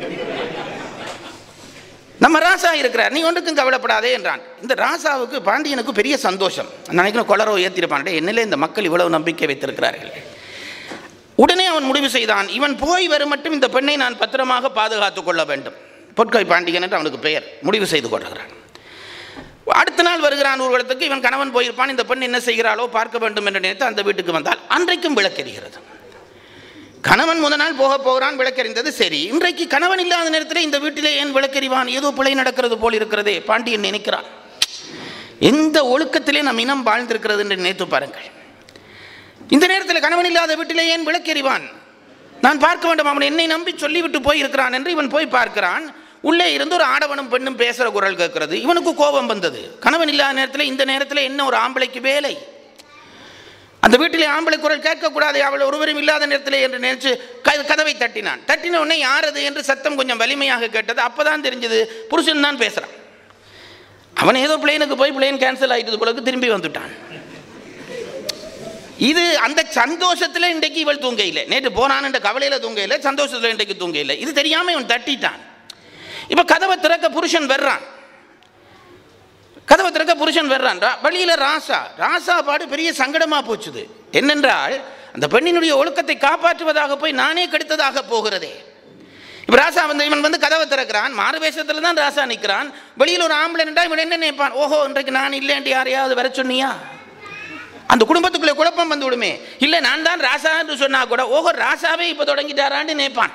நம்ம ராசா இருக்கிறார் நீ ஒன்றுக்கும் கவலைப்படாதே என்றான் இந்த ராசாவுக்கு பாண்டியனுக்கு பெரிய சந்தோஷம் நான் நினைக்கிறேன் கொளரோ ஏற்றிருப்பான் என்னிலே இந்த மக்கள் இவ்வளவு நம்பிக்கை வைத்திருக்கிறார்கள் உடனே அவன் முடிவு செய்தான் இவன் போய் வரும் மட்டும் இந்த பெண்ணை நான் பத்திரமாக பாதுகாத்துக் கொள்ள வேண்டும் பொற்கை பாண்டியன் என்று அவனுக்கு பெயர் முடிவு செய்து கொள்கிறான் அடுத்த நாள் வருகிறான் ஊர்வலத்துக்கு இவன் கணவன் போயிருப்பான் இந்த பெண் என்ன செய்கிறாளோ பார்க்க வேண்டும் என்று நினைத்து அந்த வீட்டுக்கு வந்தால் அன்றைக்கும் விளக்கெரிகிறது கணவன் முத நாள் போக போகிறான் விளக்கெறிந்தது சரி இன்றைக்கு கணவன் இல்லாத நேரத்தில் இந்த வீட்டிலே ஏன் விளக்கெறிவான் ஏதோ பிழை நடக்கிறது போல் இருக்கிறதே பாண்டியன் நினைக்கிறான் எந்த ஒழுக்கத்திலே நம் இனம் வாழ்ந்திருக்கிறது என்று நினைத்து பாருங்கள் இந்த நேரத்தில் கணவன் இல்லாத வீட்டிலே ஏன் விளக்கெறிவான் நான் பார்க்க வேண்டும் அவன் என்னை நம்பி சொல்லிவிட்டு போயிருக்கிறான் என்று இவன் போய் பார்க்கிறான் உள்ளே இருந்து ஒரு ஆடவனும் பெண்ணும் பேசுகிற குரல் கேட்கிறது இவனுக்கு கோபம் வந்தது கணவன் இல்லாத நேரத்தில் இந்த நேரத்தில் என்ன ஒரு ஆம்பளைக்கு வேலை அந்த வீட்டிலே ஆம்பளை குரல் கேட்கக்கூடாது அவள் ஒருவரும் இல்லாத நேரத்தில் என்று நினைச்சு க- கதவை தட்டினான் தட்டின உடனே யார் அது என்று சத்தம் கொஞ்சம் வலிமையாக கேட்டது அப்பதான் தெரிஞ்சது புருஷன் தான் பேசுறான் அவன் ஏதோ பிளேனுக்கு போய் பிளேன் கேன்சல் ஆயிட்டது போலக்கு திரும்பி வந்துட்டான் இது அந்த சந்தோஷத்தில் இன்றைக்கு இவள் தூங்க இல்லை நேற்று போனான் என்ற கவலையில் தூங்க இல்லை சந்தோஷத்தில் இன்றைக்கு தூங்க இல்லை இது தெரியாம இவன் தட்டிட்டான் இப்போ கதவை திறக்க புருஷன் வர்றான் கதவை திறக்க புருஷன் வர்றான் ரா- வழியில ராசா ராசா பாடு பெரிய சங்கடமா போச்சுது என்னென்றால் அந்த பெண்ணினுடைய ஒழுக்கத்தை காப்பாற்றுவதாக போய் நானே கெடுத்ததாக போகிறதே இப்போ ராசா வந்து இவன் வந்து கதவை திறக்கிறான் மாறு வேஷத்துல தான் ராசா நிற்கிறான் வெளியில் ஒரு ஆம்பளை நின்றா இவன் என்ன நினைப்பான் ஓஹோ இன்றைக்கு நான் இல்லைன்ட்டு யாரையாவது வர சொன்னியா அந்த குடும்பத்துக்குள்ளே குழப்பம் வந்து விடுமே இல்லை நான் தான் ராசா என்று சொன்னா கூட ஓஹோ ராசாவே இப்போ தொடங்கிட்டாரான்னு நினைப்பான்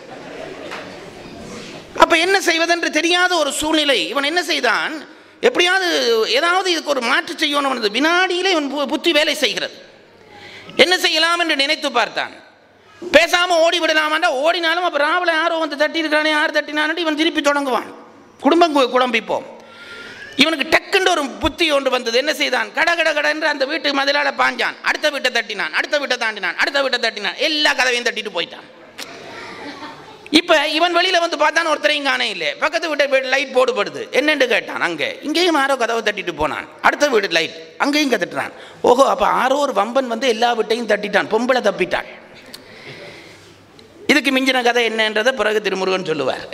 அப்ப என்ன செய்வதென்று தெரியாத ஒரு சூழ்நிலை இவன் என்ன செய்தான் எப்படியாவது ஏதாவது இதுக்கு ஒரு மாற்று செய்யணும் அவனது வினாடியிலே இவன் பு- புத்தி வேலை செய்கிறது என்ன செய்யலாம் என்று நினைத்து பார்த்தான் பேசாம ஓடி விடலாமாண்டா ஓடினாலும் அப்ப ராவல யாரோ வந்து தட்டி இருக்கானே யார் தட்டினான்னு இவன் திருப்பி தொடங்குவான் குடும்பம் கு- குழம்பிப்போம் இவனுக்கு டக்குன்னு ஒரு புத்தி ஒன்று வந்தது என்ன செய்தான் கட கட கட என்று அந்த வீட்டு மதிலால பாஞ்சான் அடுத்த வீட்டை தட்டினான் அடுத்த வீட்டை தாண்டினான் அடுத்த வீட்டை தட்டினான் எல்லா கதவையும் தட்டிட்டு போயிட்டான் இப்ப இவன் வெளியில வந்து பார்த்தான் ஒருத்தரையும் காணே இல்லை பக்கத்து வீட்டை லைட் போடுபடுது என்னன்னு கேட்டான் அங்க இங்கேயும் யாரோ கதவை தட்டிட்டு போனான் அடுத்த வீடு லைட் அங்கேயும் கத்திட்டான் ஓஹோ அப்ப ஆரோ ஒரு வம்பன் வந்து எல்லா வீட்டையும் தட்டிட்டான் பொம்பளை தப்பிட்டாள் இதுக்கு மிஞ்சின கதை என்னன்றதை பிறகு திருமுருகன் சொல்லுவார்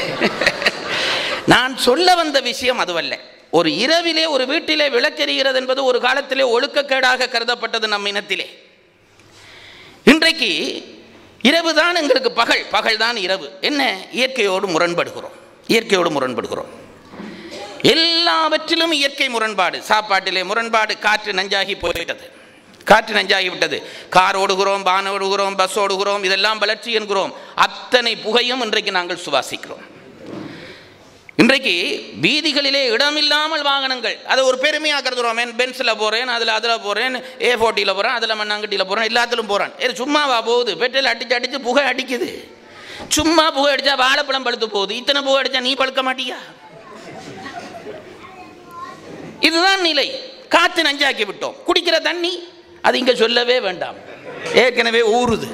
நான் சொல்ல வந்த விஷயம் அதுவல்ல ஒரு இரவிலே ஒரு வீட்டிலே விளக்கெறிகிறது என்பது ஒரு காலத்திலே ஒழுக்கக்கேடாக கருதப்பட்டது நம் இனத்திலே இன்றைக்கு இரவு தான் எங்களுக்கு பகல் பகல் தான் இரவு என்ன இயற்கையோடு முரண்படுகிறோம் இயற்கையோடு முரண்படுகிறோம் எல்லாவற்றிலும் இயற்கை முரண்பாடு சாப்பாட்டிலே முரண்பாடு காற்று நஞ்சாகி போய்விட்டது காற்று நஞ்சாகி விட்டது கார் ஓடுகிறோம் பான் ஓடுகிறோம் பஸ் ஓடுகிறோம் இதெல்லாம் வளர்ச்சி என்கிறோம் அத்தனை புகையும் இன்றைக்கு நாங்கள் சுவாசிக்கிறோம் இன்றைக்கு வீதிகளிலே இடமில்லாமல் வாகனங்கள் அதை ஒரு பெருமையாக கருதுறோம் என் பென்ஸில் போகிறேன் அதில் அதில் போகிறேன் ஏ ஃபோர்ட்டியில் போகிறேன் அதில் மண்ணாங்கட்டியில் போகிறேன் எல்லாத்திலும் போகிறான் ஏ சும்மாவா போகுது பெட்ரோல் அடிச்சு அடிச்சு புகை அடிக்குது சும்மா புகை அடிச்சா வாழைப்பழம் பழுத்து போகுது இத்தனை புகை அடிச்சா நீ பழுக்க மாட்டியா இதுதான் நிலை காத்து நஞ்சாக்கி விட்டோம் குடிக்கிற தண்ணி அது இங்கே சொல்லவே வேண்டாம் ஏற்கனவே ஊறுது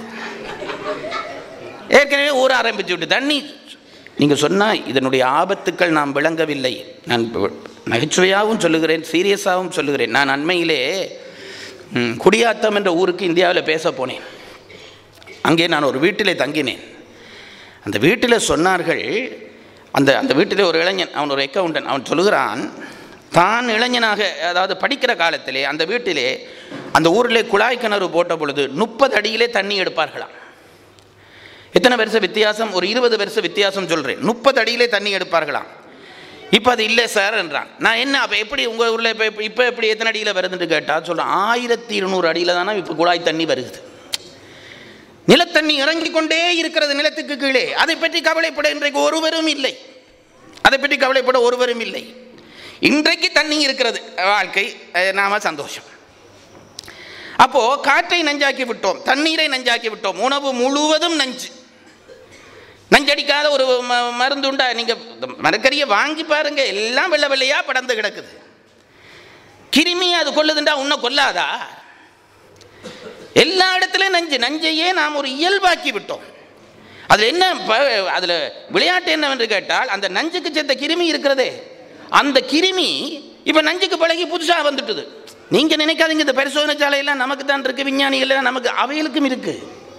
ஏற்கனவே ஊற ஆரம்பிச்சு விட்டு தண்ணி நீங்கள் சொன்னால் இதனுடைய ஆபத்துக்கள் நாம் விளங்கவில்லை நான் இப்ப நகைச்சுவையாகவும் சொல்லுகிறேன் சீரியஸாகவும் சொல்லுகிறேன் நான் அண்மையிலே ம், குடியாத்தம் என்ற ஊருக்கு இந்தியாவில் பேச போனேன் அங்கே நான் ஒரு வீட்டிலே தங்கினேன் அந்த வீட்டில் சொன்னார்கள் அந்த அந்த வீட்டிலே ஒரு இளைஞன் அவன் ஒரு அக்கௌண்டன் அவன் சொல்லுகிறான் தான் இளைஞனாக அதாவது படிக்கிற காலத்திலே அந்த வீட்டிலே அந்த ஊரிலே குழாய் கிணறு போட்ட பொழுது முப்பது அடியிலே தண்ணி எடுப்பார்களாம் எத்தனை வருஷ வித்தியாசம் ஒரு இருபது வருஷ வித்தியாசம் சொல்கிறேன் முப்பது அடியிலே தண்ணி எடுப்பார்களாம் இப்போ அது இல்லை சார் என்றான் நான் என்ன அப்போ எப்படி உங்கள் ஊரில் இப்போ இப்போ எப்படி எத்தனை அடியில் வருதுன்னு கேட்டால் சொல்கிறேன் ஆயிரத்தி இருநூறு அடியில் தானே இப்போ குழாய் தண்ணி வருகுது நிலத்தண்ணி இறங்கிக் கொண்டே இருக்கிறது நிலத்துக்கு கீழே அதை பற்றி கவலைப்பட இன்றைக்கு ஒருவரும் இல்லை அதை பற்றி கவலைப்பட ஒருவரும் இல்லை இன்றைக்கு தண்ணி இருக்கிறது வாழ்க்கை அஹ், நாம சந்தோஷம் அப்போ காற்றை நஞ்சாக்கி விட்டோம் தண்ணீரை நஞ்சாக்கி விட்டோம் உணவு முழுவதும் நஞ்சு நஞ்சடிக்காத ஒரு ம- மருந்து உண்டா நீங்க இந்த மரக்கறியை வாங்கி பாருங்க எல்லாம் வெள்ளை வெள்ளையா படர்ந்து கிடக்குது கிருமி அது கொல்லுதுண்டா உன்னை கொல்லாதா எல்லா இடத்துலையும் நஞ்சு நஞ்சையே நாம் ஒரு இயல்பாக்கி விட்டோம் அதில் என்ன ப- அதில் விளையாட்டு என்னவென்று கேட்டால் அந்த நஞ்சுக்கு செத்த கிருமி இருக்கிறதே அந்த கிருமி இப்போ நஞ்சுக்கு பழகி புதுசாக வந்துட்டுது நீங்கள் நினைக்காதீங்க இந்த பரிசோதனை சாலையெல்லாம் நமக்கு தான் இருக்கு விஞ்ஞானிகள் எல்லாம் நமக்கு அவைகளுக்கும் இருக்கு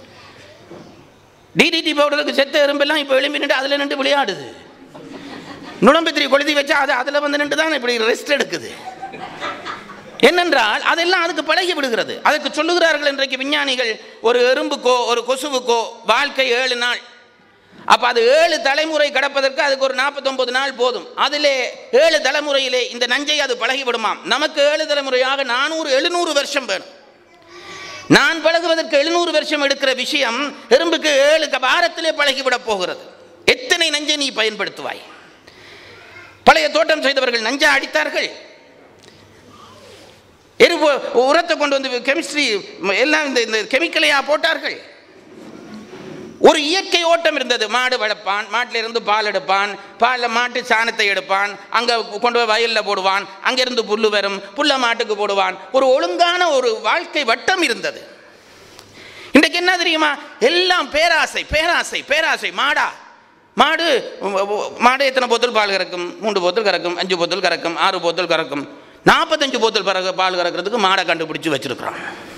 டிடிடி பவுடருக்கு செத்த எறும்பெல்லாம் இப்போ எழும்பி நின்று அதில் நின்று விளையாடுது நுழம்பத்திரி கொளுத்தி வச்சா அது அதில் வந்து நின்று தான் இப்படி ரெஸ்ட் எடுக்குது என்னென்றால் அதெல்லாம் அதுக்கு பழகி விடுகிறது அதுக்கு சொல்லுகிறார்கள் இன்றைக்கு விஞ்ஞானிகள் ஒரு எறும்புக்கோ ஒரு கொசுவுக்கோ வாழ்க்கை ஏழு நாள் அப்போ அது ஏழு தலைமுறை கடப்பதற்கு அதுக்கு ஒரு நாற்பத்தொன்பது நாள் போதும் அதிலே ஏழு தலைமுறையிலே இந்த நஞ்சை அது பழகி விடுமாம் நமக்கு ஏழு தலைமுறையாக நானூறு எழுநூறு வருஷம் வேணும் நான் பழகுவதற்கு எழுநூறு வருஷம் எடுக்கிற விஷயம் எறும்புக்கு ஏழு க- வாரத்திலே பழகிவிடப் போகிறது எத்தனை நஞ்சை நீ பயன்படுத்துவாய் பழைய தோட்டம் செய்தவர்கள் நஞ்சா அடித்தார்கள் எரு உரத்தை கொண்டு வந்து கெமிஸ்ட்ரி எல்லாம் இந்த இந்த கெமிக்கலையா போட்டார்கள் ஒரு இயற்கை ஓட்டம் இருந்தது மாடு வளர்ப்பான் மாட்டில் இருந்து பால் எடுப்பான் பாலில் மாட்டு சாணத்தை எடுப்பான் அங்கே கொண்டு போய் வயலில் போடுவான் அங்கிருந்து புல்லு வரும் புல்லை மாட்டுக்கு போடுவான் ஒரு ஒழுங்கான ஒரு வாழ்க்கை வட்டம் இருந்தது இன்றைக்கு என்ன தெரியுமா எல்லாம் பேராசை பேராசை பேராசை மாடா மாடு உ- உ- மாடு எத்தனை போத்தல் பால் கறக்கும் மூன்று போத்தல் கறக்கும் அஞ்சு போத்தல் கறக்கும் ஆறு போத்தல் கறக்கும் நாற்பத்தஞ்சு போத்தல் பிறகு பால் கறக்கிறதுக்கு மாடை கண்டுபிடிச்சு வச்சிருக்கிறான்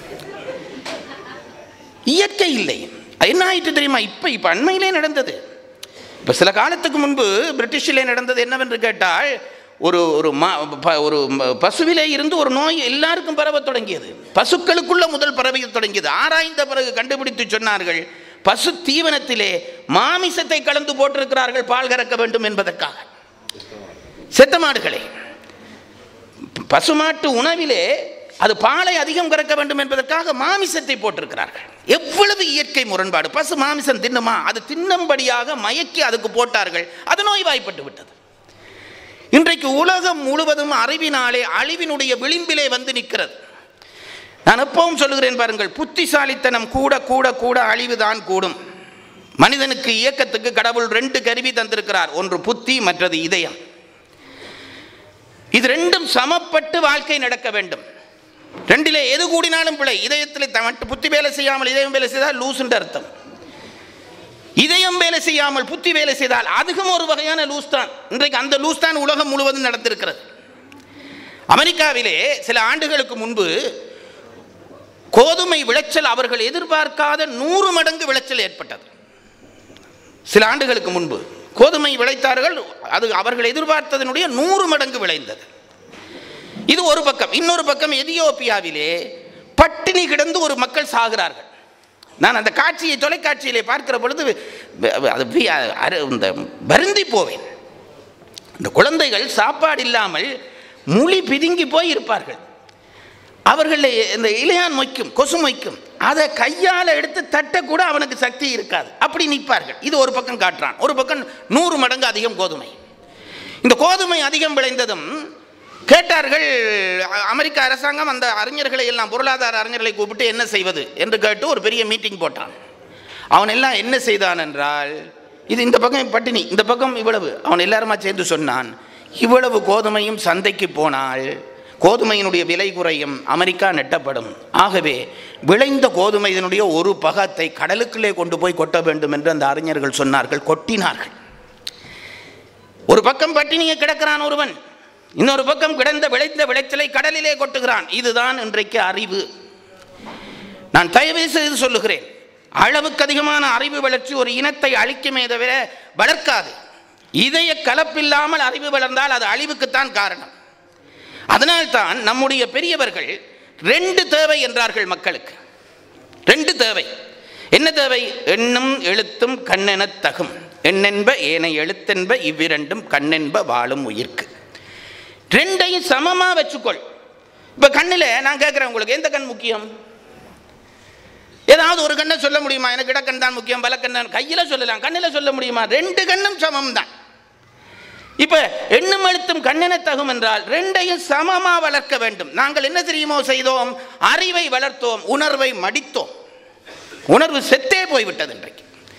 இயற்கை இல்லை அது என்ன ஆயிட்டு தெரியுமா இப்போ இப்போ அண்மையிலே நடந்தது இப்போ சில காலத்துக்கு முன்பு பிரிட்டிஷிலே நடந்தது என்னவென்று கேட்டால் ஒரு ஒரு மா ப- ஒரு ம- பசுவிலே இருந்து ஒரு நோய் எல்லாருக்கும் பரவத் தொடங்கியது பசுக்களுக்குள்ள முதல் பரவ தொடங்கியது ஆராய்ந்த பிறகு கண்டுபிடித்து சொன்னார்கள் பசு தீவனத்திலே மாமிசத்தை கலந்து போட்டிருக்கிறார்கள் பால் கறக்க வேண்டும் என்பதற்காக செத்த மாடுகளை பசுமாட்டு உணவிலே அது பாலை அதிகம் கறக்க வேண்டும் என்பதற்காக மாமிசத்தை போட்டிருக்கிறார்கள் எவ்வளவு இயற்கை முரண்பாடு பசு மாமிசம் தின்னுமா அது தின்னும்படியாக மயக்கி அதுக்கு போட்டார்கள் அது நோய்வாய்ப்பட்டு விட்டது இன்றைக்கு உலகம் முழுவதும் அறிவினாலே அழிவினுடைய விளிம்பிலே வந்து நிற்கிறது நான் எப்பவும் சொல்லுகிறேன் பாருங்கள் புத்திசாலித்தனம் கூட கூட கூட அழிவுதான் கூடும் மனிதனுக்கு இயக்கத்துக்கு கடவுள் ரெண்டு கருவி தந்திருக்கிறார் ஒன்று புத்தி மற்றது இதயம் இது ரெண்டும் சமப்பட்டு வாழ்க்கை நடக்க வேண்டும் ரெண்டிலே எது கூடினாலும் பிழை இதயத்தில் த- மட்டும் புத்தி வேலை செய்யாமல் இதயம் வேலை செய்தால் லூசுன்ற அர்த்தம் இதயம் வேலை செய்யாமல் புத்தி வேலை செய்தால் அதுவும் ஒரு வகையான லூஸ் தான் இன்றைக்கு அந்த லூஸ் தான் உலகம் முழுவதும் நடந்திருக்கிறது அமெரிக்காவிலே சில ஆண்டுகளுக்கு முன்பு கோதுமை விளைச்சல் அவர்கள் எதிர்பார்க்காத நூறு மடங்கு விளைச்சல் ஏற்பட்டது சில ஆண்டுகளுக்கு முன்பு கோதுமை விளைத்தார்கள் அது அவர்கள் எதிர்பார்த்ததனுடைய நூறு மடங்கு விளைந்தது இது ஒரு பக்கம் இன்னொரு பக்கம் எதியோப்பியாவிலே பட்டினி கிடந்து ஒரு மக்கள் சாகிறார்கள் நான் அந்த காட்சியை தொலைக்காட்சியிலே பார்க்கிற பொழுது அது வி- அரு- இந்த வருந்தி போவேன் இந்த குழந்தைகள் சாப்பாடு இல்லாமல் முழி பிதுங்கி போய் இருப்பார்கள் அவர்கள் இந்த இளையான் மொய்க்கும் கொசு மொய்க்கும் அதை கையால் எடுத்து தட்ட கூட அவனுக்கு சக்தி இருக்காது அப்படி நிற்பார்கள் இது ஒரு பக்கம் காட்டுறான் ஒரு பக்கம் நூறு மடங்கு அதிகம் கோதுமை இந்த கோதுமை அதிகம் விளைந்ததும் கேட்டார்கள் அ- அமெரிக்க அரசாங்கம் அந்த அறிஞர்களை எல்லாம் பொருளாதார அறிஞர்களை கூப்பிட்டு என்ன செய்வது என்று கேட்டு ஒரு பெரிய மீட்டிங் போட்டான் அவன் எல்லாம் என்ன செய்தான் என்றால் இது இந்த பக்கம் பட்டினி இந்த பக்கம் இவ்வளவு அவன் எல்லாருமா சேர்ந்து சொன்னான் இவ்வளவு கோதுமையும் சந்தைக்கு போனால் கோதுமையினுடைய விலை குறையும் அமெரிக்கா நெட்டப்படும் ஆகவே விளைந்த கோதுமையினுடைய ஒரு பகத்தை கடலுக்குள்ளே கொண்டு போய் கொட்ட வேண்டும் என்று அந்த அறிஞர்கள் சொன்னார்கள் கொட்டினார்கள் ஒரு பக்கம் பட்டினியை கிடக்கிறான் ஒருவன் இன்னொரு பக்கம் கிடந்த விளைந்த விளைச்சலை கடலிலே கொட்டுகிறான் இதுதான் இன்றைக்கு அறிவு நான் தயவு செய்து சொல்லுகிறேன் அளவுக்கு அதிகமான அறிவு வளர்ச்சி ஒரு இனத்தை அழிக்குமே தவிர வளர்க்காது இதய கலப்பில்லாமல் அறிவு வளர்ந்தால் அது அழிவுக்குத்தான் காரணம் அதனால்தான் நம்முடைய பெரியவர்கள் ரெண்டு தேவை என்றார்கள் மக்களுக்கு ரெண்டு தேவை என்ன தேவை எண்ணும் எழுத்தும் கண்ணெனத் தகும் எண்ணென்ப ஏனை எழுத்தென்ப இவ்விரண்டும் கண்ணென்ப வாழும் உயிர்க்கு ரெண்டையும் சமமா வச்சுக்கொள் இப்ப கண்ணில் நான் கேட்குறேன் உங்களுக்கு எந்த கண் முக்கியம் ஏதாவது ஒரு கண்ணை சொல்ல முடியுமா எனக்கு இடக்கண் தான் முக்கியம் வலக்கண் தான் கையில் சொல்லலாம் கண்ணில் சொல்ல முடியுமா ரெண்டு கண்ணும் சமம் தான் இப்ப எண்ணும் எழுத்தும் கண்ணென தகும் என்றால் ரெண்டையும் சமமா வளர்க்க வேண்டும் நாங்கள் என்ன தெரியுமோ செய்தோம் அறிவை வளர்த்தோம் உணர்வை மடித்தோம் உணர்வு செத்தே போய்விட்டது இன்றைக்கு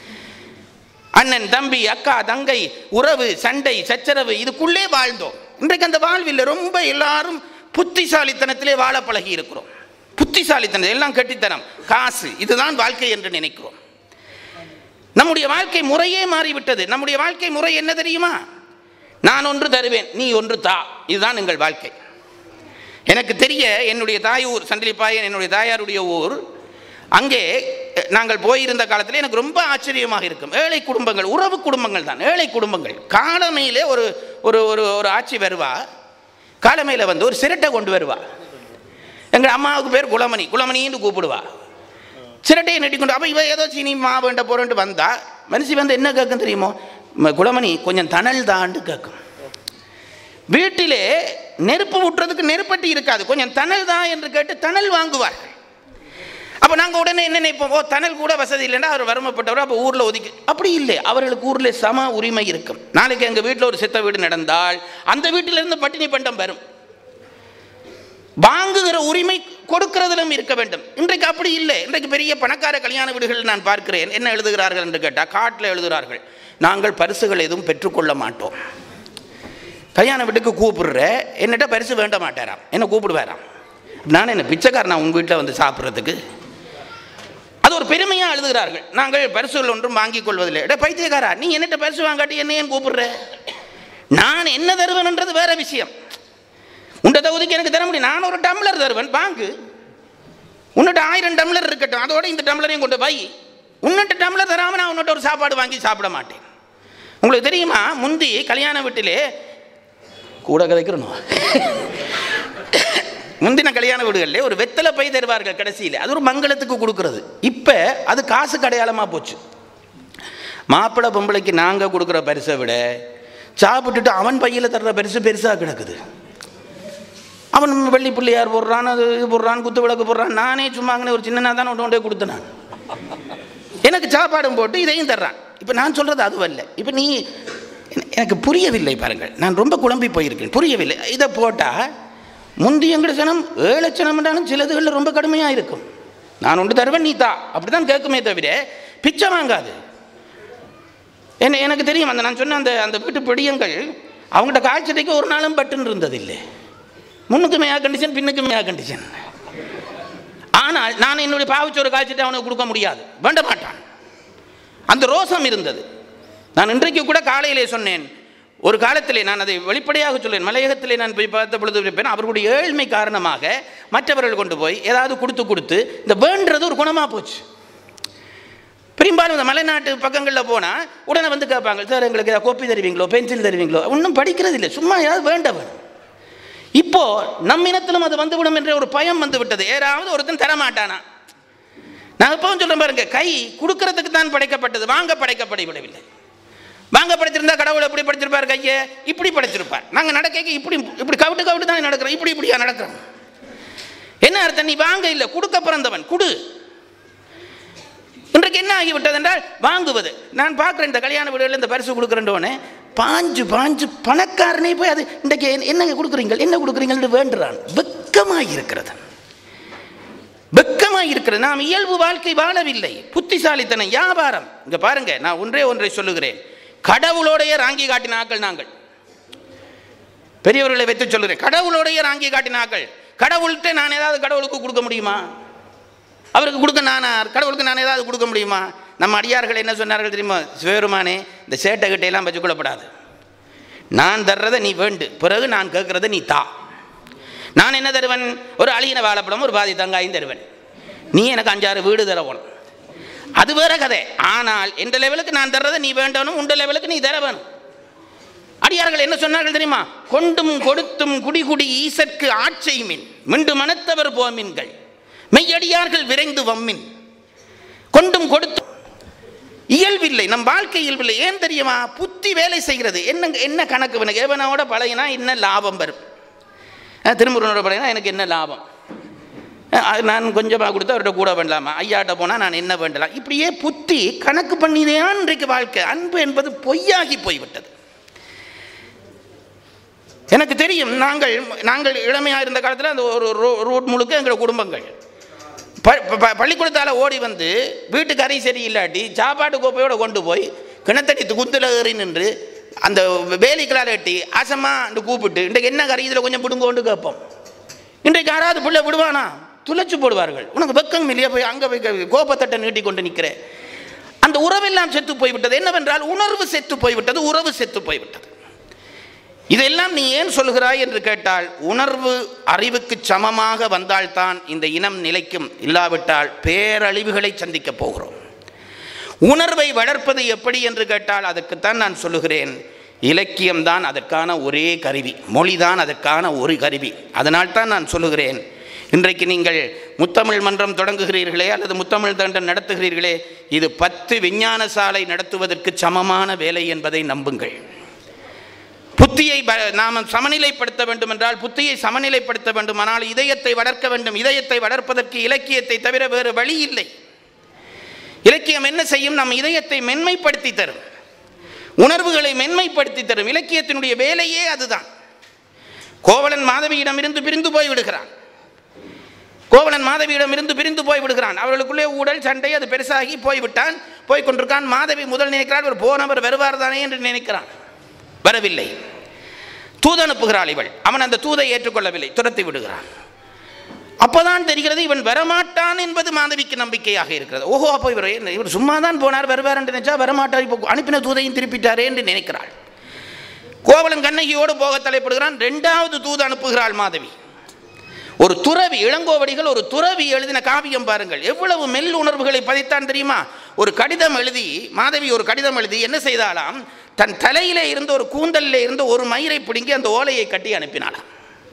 அண்ணன் தம்பி அக்கா தங்கை உறவு சண்டை சச்சரவு இதுக்குள்ளே வாழ்ந்தோம் இன்றைக்கு அந்த வாழ்வில் ரொம்ப எல்லாரும் புத்திசாலித்தனத்திலே வாழ பழகி இருக்கிறோம் புத்திசாலித்தனம் எல்லாம் கெட்டித்தனம் காசு இதுதான் வாழ்க்கை என்று நினைக்கிறோம் நம்முடைய வாழ்க்கை முறையே மாறிவிட்டது நம்முடைய வாழ்க்கை முறை என்ன தெரியுமா நான் ஒன்று தருவேன் நீ ஒன்று தா இதுதான் எங்கள் வாழ்க்கை எனக்கு தெரிய என்னுடைய தாய் ஊர் சண்டிலிப்பாயன் என்னுடைய தாயாருடைய ஊர் அங்கே அஹ், நாங்கள் போயிருந்த காலத்தில் எனக்கு ரொம்ப ஆச்சரியமாக இருக்கும் ஏழை குடும்பங்கள் உறவு குடும்பங்கள் தான் ஏழை குடும்பங்கள் காலமையிலே ஒரு ஒரு ஒரு ஒரு ஆட்சி வருவா காலமையில் வந்து ஒரு சிரட்டை கொண்டு வருவா எங்கள் அம்மாவுக்கு பேர் குலமணி குலமணின்னு கூப்பிடுவா சிரட்டையை நெட்டிக்கொண்டு அப்போ இவ ஏதோ சீனி மா வேண்ட போறேன்ட்டு வந்தா மனுஷி வந்து என்ன கேட்கும் தெரியுமோ ம- குலமணி கொஞ்சம் தணல் தாண்டு கேட்கும் வீட்டிலே நெருப்பு விட்டுறதுக்கு நெருப்பட்டி இருக்காது கொஞ்சம் தணல் தான் என்று கேட்டு தணல் வாங்குவார்கள் அப்போ நாங்கள் உடனே என்ன நினைப்போம் ஓ தணல் கூட வசதி இல்லைன்னா அவர் வறுமைப்பட்டவர் அப்போ ஊரில் ஒதுக்கி அப்படி இல்லை அவர்களுக்கு ஊரில் சம உரிமை இருக்கும் நாளைக்கு எங்கள் வீட்டில் ஒரு சித்த வீடு நடந்தால் அந்த வீட்டிலிருந்து பட்டினி பண்டம் வரும் வாங்குகிற உரிமை கொடுக்கிறதிலும் இருக்க வேண்டும் இன்றைக்கு அப்படி இல்லை இன்றைக்கு பெரிய பணக்கார கல்யாண வீடுகள் நான் பார்க்கிறேன் என்ன எழுதுகிறார்கள் என்று கேட்டால் காட்டில் எழுதுகிறார்கள் நாங்கள் பரிசுகள் எதுவும் பெற்றுக்கொள்ள மாட்டோம் கல்யாண வீட்டுக்கு கூப்பிடுற என்னட்ட பரிசு வேண்ட மாட்டாராம் என்ன கூப்பிடுவாராம் நான் என்ன பிச்சைக்காரனா உங்கள் வீட்டில் வந்து சாப்பிட்றதுக்கு அது ஒரு பெருமையாக எழுதுகிறார்கள் நாங்கள் பரிசுகள் ஒன்றும் வாங்கிக் கொள்வதில்லை டே பைத்தியக்காரா நீ என்னட்ட பரிசு வாங்காட்டி என்ன ஏன் கூப்பிடுற நான் என்ன தருவேன்ன்றது வேற விஷயம் உண்ட தகுதிக்கு எனக்கு தர முடியும் நான் ஒரு டம்ளர் தருவேன் வாங்கு உன்னிட்ட ஆயிரம் டம்ளர் இருக்கட்டும் அதோட இந்த டம்ளரையும் கொண்டு வை உன்னிட்ட டம்ளர் தராமல் நான் உன்னிட்ட ஒரு சாப்பாடு வாங்கி சாப்பிட மாட்டேன் உங்களுக்கு தெரியுமா முந்தி கல்யாண வீட்டிலே கூட கதைக்கிறணும் முந்தின கல்யாண வீடுகளில் ஒரு வெத்தலை பை தருவார்கள் கடைசியில் அது ஒரு மங்களத்துக்கு கொடுக்கறது இப்போ அது காசு அடையாளமாக போச்சு மாப்பிள்ளை பொம்பளைக்கு நாங்கள் கொடுக்குற பரிசை விட சாப்பிட்டுட்டு அவன் பையில் தர்ற பரிசு பெருசாக கிடக்குது அவன் வெள்ளி பிள்ளையார் போடுறான் அது இது போடுறான் குத்து விளக்கு போடுறான் நானே சும்மாங்கன்னு ஒரு சின்னனா தான் ஒன்று கொண்டே கொடுத்தேன் நான் எனக்கு சாப்பாடும் போட்டு இதையும் தர்றான் இப்போ நான் சொல்கிறது அதுவல்ல இப்போ நீ என- எனக்கு புரியவில்லை பாருங்கள் நான் ரொம்ப குழம்பி போயிருக்கேன் புரியவில்லை இதை போட்டால் முந்தைய எங்கட சனம் ஏழு சனம்ன்றாலும் சிலதுகளில் ரொம்ப கடுமையாக இருக்கும் நான் ஒன்று தருவேன் நீ தா அப்படி தான் கேட்குமே தவிர பிச்சை வாங்காது என்ன எனக்கு தெரியும் அந்த நான் சொன்ன அந்த அந்த வீட்டு பிடியங்கள் அவங்கள்ட்ட காய்ச்சதைக்கு ஒரு நாளும் பட்டுன்னு இருந்ததில்லை முன்னுக்கு மேயா கண்டிஷன் பின்னுக்கு மேயா கண்டிஷன் ஆனால் நான் என்னுடைய பாவச்சோறு காய்ச்சிட்டு அவனுக்கு கொடுக்க முடியாது வேண்ட மாட்டான் அந்த ரோசம் இருந்தது நான் இன்றைக்கு கூட காலையிலே சொன்னேன் ஒரு காலத்திலே நான் அதை வெளிப்படையாக சொல்லேன் மலையகத்திலே நான் போய் பார்த்த பொழுது இருப்பேன் அவர்களுடைய ஏழ்மை காரணமாக மற்றவர்கள் கொண்டு போய் ஏதாவது கொடுத்து கொடுத்து இந்த வேண்டது ஒரு குணமாக போச்சு பெரும்பாலும் இந்த மலைநாட்டு பக்கங்களில் போனால் உடனே வந்து கேட்பாங்க சார் எங்களுக்கு ஏதாவது கோப்பி தருவீங்களோ பென்சில் தருவீங்களோ ஒன்றும் படிக்கிறது இல்லை சும்மா ஏதாவது வேண்டவன் இப்போ நம் இனத்திலும் அது வந்துவிடும் என்ற ஒரு பயம் வந்து விட்டது யாராவது ஒருத்தன் தரமாட்டானா நான் எப்பவும் சொல்றேன் பாருங்க கை கொடுக்கறதுக்கு தான் படைக்கப்பட்டது வாங்க படைக்கப்படவில்லை வாங்க படைச்சிருந்தா கடவுள் எப்படி படைச்சிருப்பார் கையை இப்படி படைச்சிருப்பார் நாங்க நடக்க இப்படி இப்படி கவிட்டு கவிட்டு தான் நடக்கிறோம் இப்படி இப்படியா நடக்கிறோம் என்ன அர்த்தம் நீ வாங்க இல்லை கொடுக்க பிறந்தவன் குடு இன்றைக்கு என்ன ஆகிவிட்டது என்றால் வாங்குவது நான் பார்க்குறேன் இந்த கல்யாண வீடுகளில் இந்த பரிசு கொடுக்குறேன்றோன்னே பாஞ்சு பாஞ்சு பணக்காரனே போய் அது இன்றைக்கு என்ன- என்னங்க கொடுக்குறீங்க என்ன கொடுக்குறீங்கன்னு வேண்டுறான் வெக்கமாக இருக்கிறது வெக்கமாக இருக்கிறது நாம் இயல்பு வாழ்க்கை வாழவில்லை புத்திசாலித்தனம் வியாபாரம் இங்க பாருங்க நான் ஒன்றே ஒன்றை சொல்லுகிறேன் கடவுளோடைய ராங்கி காட்டின ஆக்கள் நாங்கள் பெரியவர்களை வைத்து சொல்லுகிறேன் கடவுளோடைய ராங்கி காட்டின ஆக்கள் கடவுள்கிட்ட நான் ஏதாவது கடவுளுக்கு கொடுக்க முடியுமா அவருக்கு கொடுக்க நான் கடவுளுக்கு நான் ஏதாவது கொடுக்க முடியுமா நம்ம அடியார்கள் என்ன சொன்னார்கள் தெரியுமா சிவபெருமானே இந்த சேட்டை கிட்டையெல்லாம் வச்சு கொள்ளப்படாது நான் தர்றதை நீ வேண்டு பிறகு நான் கேட்கறதை நீ தா நான் என்ன தருவன் ஒரு அழியின வாழைப்பழம் ஒரு பாதி தங்காயும் தருவன் நீ எனக்கு அஞ்சாறு வீடு தரவணும் அது வேற கதை ஆனால் எந்த லெவலுக்கு நான் தர்றதை நீ வேண்டணும் உண்ட லெவலுக்கு நீ தர வேணும் அடியார்கள் என்ன சொன்னார்கள் தெரியுமா கொண்டும் கொடுத்தும் குடி குடி ஈசற்கு ஆட்சை மின் மிண்டு மனத்தவர் போமின்கள் மெய்யடியார்கள் விரைந்து வம்மின் கொண்டும் கொடுத்தும் இயல்பில்லை நம் வாழ்க்கை இயல்பில்லை ஏன் தெரியுமா புத்தி வேலை செய்கிறது என்ன என்ன கணக்கு எனக்கு ஏவனோட பழகினா என்ன லாபம் வரும் அஹ் திருமுருகனோட பழகினா எனக்கு என்ன லாபம் அஹ் அது நான் கொஞ்சமாக கொடுத்து அவர்கிட்ட கூட வேண்டலாமா ஐயாட்ட போனால் நான் என்ன வேண்டலாம் இப்படியே புத்தி கணக்கு பண்ணிதான் இன்றைக்கு வாழ்க்கை அன்பு என்பது பொய்யாகி போய்விட்டது எனக்கு தெரியும் நாங்கள் நாங்கள் இளமையாக இருந்த காலத்தில் அந்த ஒரு ரோ- ரோட் முழுக்க எங்கள் குடும்பங்கள் ப- ப- பள்ளிக்கூடத்தால் ஓடி வந்து வீட்டுக்கு அறை சரி இல்லாட்டி சாப்பாட்டு கோப்பையோட கொண்டு போய் கிணத்தடி குத்துல ஏறி நின்று அந்த வேலிக்கலால் எட்டி ஆசமாக கூப்பிட்டு இன்றைக்கு என்ன கறி இதில் கொஞ்சம் பிடுங்கோண்டு கேட்போம் இன்றைக்கு யாராவது பிள்ளை விடுவானா துளைச்சு போடுவார்கள் உனக்கு வெக்கம் இல்லையா போய் அங்கே போய் க- கோபத்தட்டை நீட்டி கொண்டு நிற்கிறேன் அந்த உறவெல்லாம் செத்து போய்விட்டது என்னவென்றால் உணர்வு செத்து போய்விட்டது உறவு செத்து போய்விட்டது இதெல்லாம் நீ ஏன் சொல்கிறாய் என்று கேட்டால் உணர்வு அறிவுக்கு சமமாக வந்தால்தான் இந்த இனம் நிலைக்கும் இல்லாவிட்டால் பேரழிவுகளை சந்திக்கப் போகிறோம் உணர்வை வளர்ப்பது எப்படி என்று கேட்டால் அதற்குத்தான் நான் சொல்லுகிறேன் இலக்கியம்தான் அதற்கான ஒரே கருவி மொழிதான் அதற்கான ஒரு கருவி அதனால் தான் நான் சொல்லுகிறேன் இன்றைக்கு நீங்கள் முத்தமிழ் மன்றம் தொடங்குகிறீர்களே அல்லது முத்தமிழ் தண்டம் நடத்துகிறீர்களே இது பத்து விஞ்ஞான சாலை நடத்துவதற்கு சமமான வேலை என்பதை நம்புங்கள் புத்தியை ப- நாம் சமநிலைப்படுத்த வேண்டும் என்றால் புத்தியை சமநிலைப்படுத்த வேண்டுமானால் இதயத்தை வளர்க்க வேண்டும் இதயத்தை வளர்ப்பதற்கு இலக்கியத்தை தவிர வேறு வழி இல்லை இலக்கியம் என்ன செய்யும் நம் இதயத்தை மென்மைப்படுத்தி தரும் உணர்வுகளை மென்மைப்படுத்தி தரும் இலக்கியத்தினுடைய வேலையே அதுதான் கோவலன் மாதவியிடமிருந்து பிரிந்து போய் விடுகிறான் கோவலன் மாதவியிடமிருந்து பிரிந்து போய் விடுகிறான் அவர்களுக்குள்ளே ஊழல் சண்டை அது பெருசாகி போய்விட்டான் போய் கொண்டிருக்கான் மாதவி முதல் நினைக்கிறார் இவர் போனவர் வருவார் தானே என்று நினைக்கிறான் வரவில்லை தூது அனுப்புகிறாள் இவள் அவன் அந்த தூதை ஏற்றுக்கொள்ளவில்லை துரத்தி விடுகிறான் அப்பதான் தெரிகிறது இவன் வரமாட்டான் என்பது மாதவிக்கு நம்பிக்கையாக இருக்கிறது ஓஹோ அப்போ இவர் என்ன, இவர் சும்மா தான் போனார் வருவார் என்று நினைச்சா வரமாட்டார் இப்போ அனுப்பின தூதையும் திருப்பிட்டாரே என்று நினைக்கிறாள் கோவலன் கண்ணகியோடு போக தலைப்படுகிறான் ரெண்டாவது தூது அனுப்புகிறாள் மாதவி ஒரு துறவி இளங்கோவடிகள் ஒரு துறவி எழுதின காவியம் பாருங்கள் எவ்வளவு மெல் உணர்வுகளை பதித்தான் தெரியுமா ஒரு கடிதம் எழுதி மாதவி ஒரு கடிதம் எழுதி என்ன செய்தாலாம் தன் தலையிலே இருந்த ஒரு கூந்தலிலே இருந்த ஒரு மயிரை பிடுங்கி அந்த ஓலையை கட்டி அனுப்பினாளாம்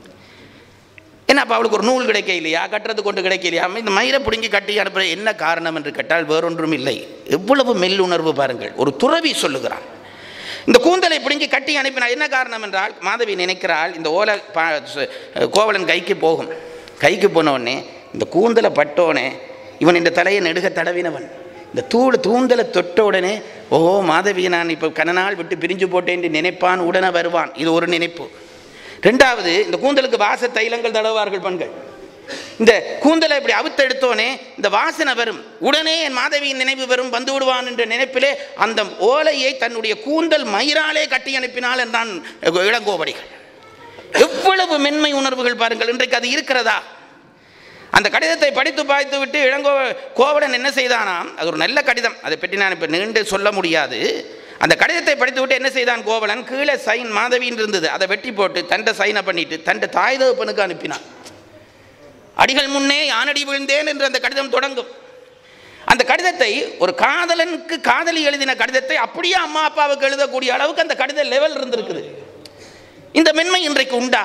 என்ன அப்போ அவளுக்கு ஒரு நூல் கிடைக்க இல்லையா கட்டுறது கொண்டு கிடைக்க இல்லையா இந்த மயிரை பிடுங்கி கட்டி அனுப்புற என்ன காரணம் என்று கேட்டால் வேறொன்றும் இல்லை எவ்வளவு மெல்லுணர்வு பாருங்கள் ஒரு துறவி சொல்லுகிறான் இந்த கூந்தலை பிடுங்கி கட்டி அனுப்பினார் என்ன காரணம் என்றால் மாதவி நினைக்கிறாள் இந்த ஓலை பா சு- கோவலன் கைக்கு போகும் கைக்கு போன உடனே இந்த கூந்தலை பட்டோனே இவன் இந்த தலையை நெடுக தடவினவன் இந்த தூள் தூந்தலை தொட்ட உடனே ஓஹோ மாதவியை நான் இப்போ கனநாள் விட்டு பிரிஞ்சு போட்டேன் என்று நினைப்பான் உடனே வருவான் இது ஒரு நினைப்பு ரெண்டாவது இந்த கூந்தலுக்கு வாச தைலங்கள் தடவார்கள் பெண்கள் இந்த கூந்தலை இப்படி அவுத்தெடுத்தோனே இந்த வாசனை வரும் உடனே என் மாதவியின் நினைவு வரும் வந்து விடுவான் என்ற நினைப்பிலே அந்த ஓலையை தன்னுடைய கூந்தல் மயிராலே கட்டி அனுப்பினாள் என்றான் இளங்கோவடிகள் எவ்வளவு மென்மை உணர்வுகள் பாருங்கள் இன்றைக்கு அது இருக்கிறதா அந்த கடிதத்தை படித்து பார்த்து விட்டு இளங்கோ கோவலன் என்ன செய்தானாம் அது ஒரு நல்ல கடிதம் அதை பற்றி நான் இப்போ நீண்டு சொல்ல முடியாது அந்த கடிதத்தை படித்து விட்டு என்ன செய்தான் கோவலன் கீழே சைன் மாதவின்னு இருந்தது அதை வெட்டி போட்டு தண்டை சைனை பண்ணிட்டு தண்டை தாய் தகப்பனுக்கு அனுப்பினான் அடிகள் முன்னே யானடி விழுந்தேன் என்று அந்த கடிதம் தொடங்கும் அந்த கடிதத்தை ஒரு காதலனுக்கு காதலி எழுதின கடிதத்தை அப்படியே அம்மா அப்பாவுக்கு எழுதக்கூடிய அளவுக்கு அந்த கடித லெவல் இருந்திருக்குது இந்த மென்மை இன்றைக்கு உண்டா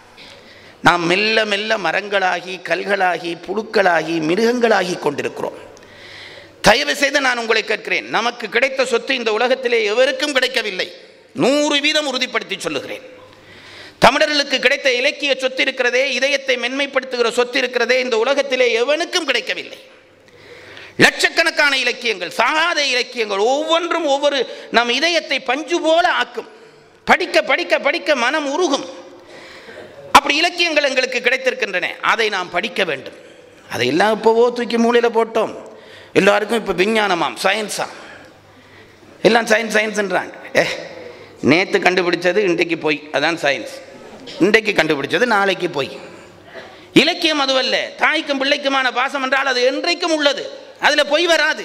நாம் மெல்ல மெல்ல மரங்களாகி கல்களாகி புழுக்களாகி மிருகங்களாகி கொண்டிருக்கிறோம் தயவு செய்து நான் உங்களை கேட்கிறேன் நமக்கு கிடைத்த சொத்து இந்த உலகத்திலே எவருக்கும் கிடைக்கவில்லை நூறு வீதம் உறுதிப்படுத்தி சொல்லுகிறேன் தமிழர்களுக்கு கிடைத்த இலக்கிய சொத்து இருக்கிறதே இதயத்தை மென்மைப்படுத்துகிற சொத்து இருக்கிறதே இந்த உலகத்திலே எவனுக்கும் கிடைக்கவில்லை லட்சக்கணக்கான இலக்கியங்கள் சாகாத இலக்கியங்கள் ஒவ்வொன்றும் ஒவ்வொரு நம் இதயத்தை பஞ்சு போல ஆக்கும் படிக்க படிக்க படிக்க மனம் உருகும் அப்படி இலக்கியங்கள் எங்களுக்கு கிடைத்திருக்கின்றன அதை நாம் படிக்க வேண்டும் அதையெல்லாம் இப்போவோ தூக்கி மூலையில் போட்டோம் எல்லாருக்கும் இப்போ விஞ்ஞானமாம் சயின்ஸாம் எல்லாம் சயின்ஸ் சயின்ஸ்ன்றாங்க ஏ நேற்று கண்டுபிடிச்சது இன்றைக்கு போய் அதான் சயின்ஸ் இன்றைக்கு கண்டுபிடிச்சது நாளைக்கு போய் இலக்கியம் அதுவல்ல தாய்க்கும் பிள்ளைக்குமான பாசம் என்றால் அது என்றைக்கும் உள்ளது அதில் பொய் வராது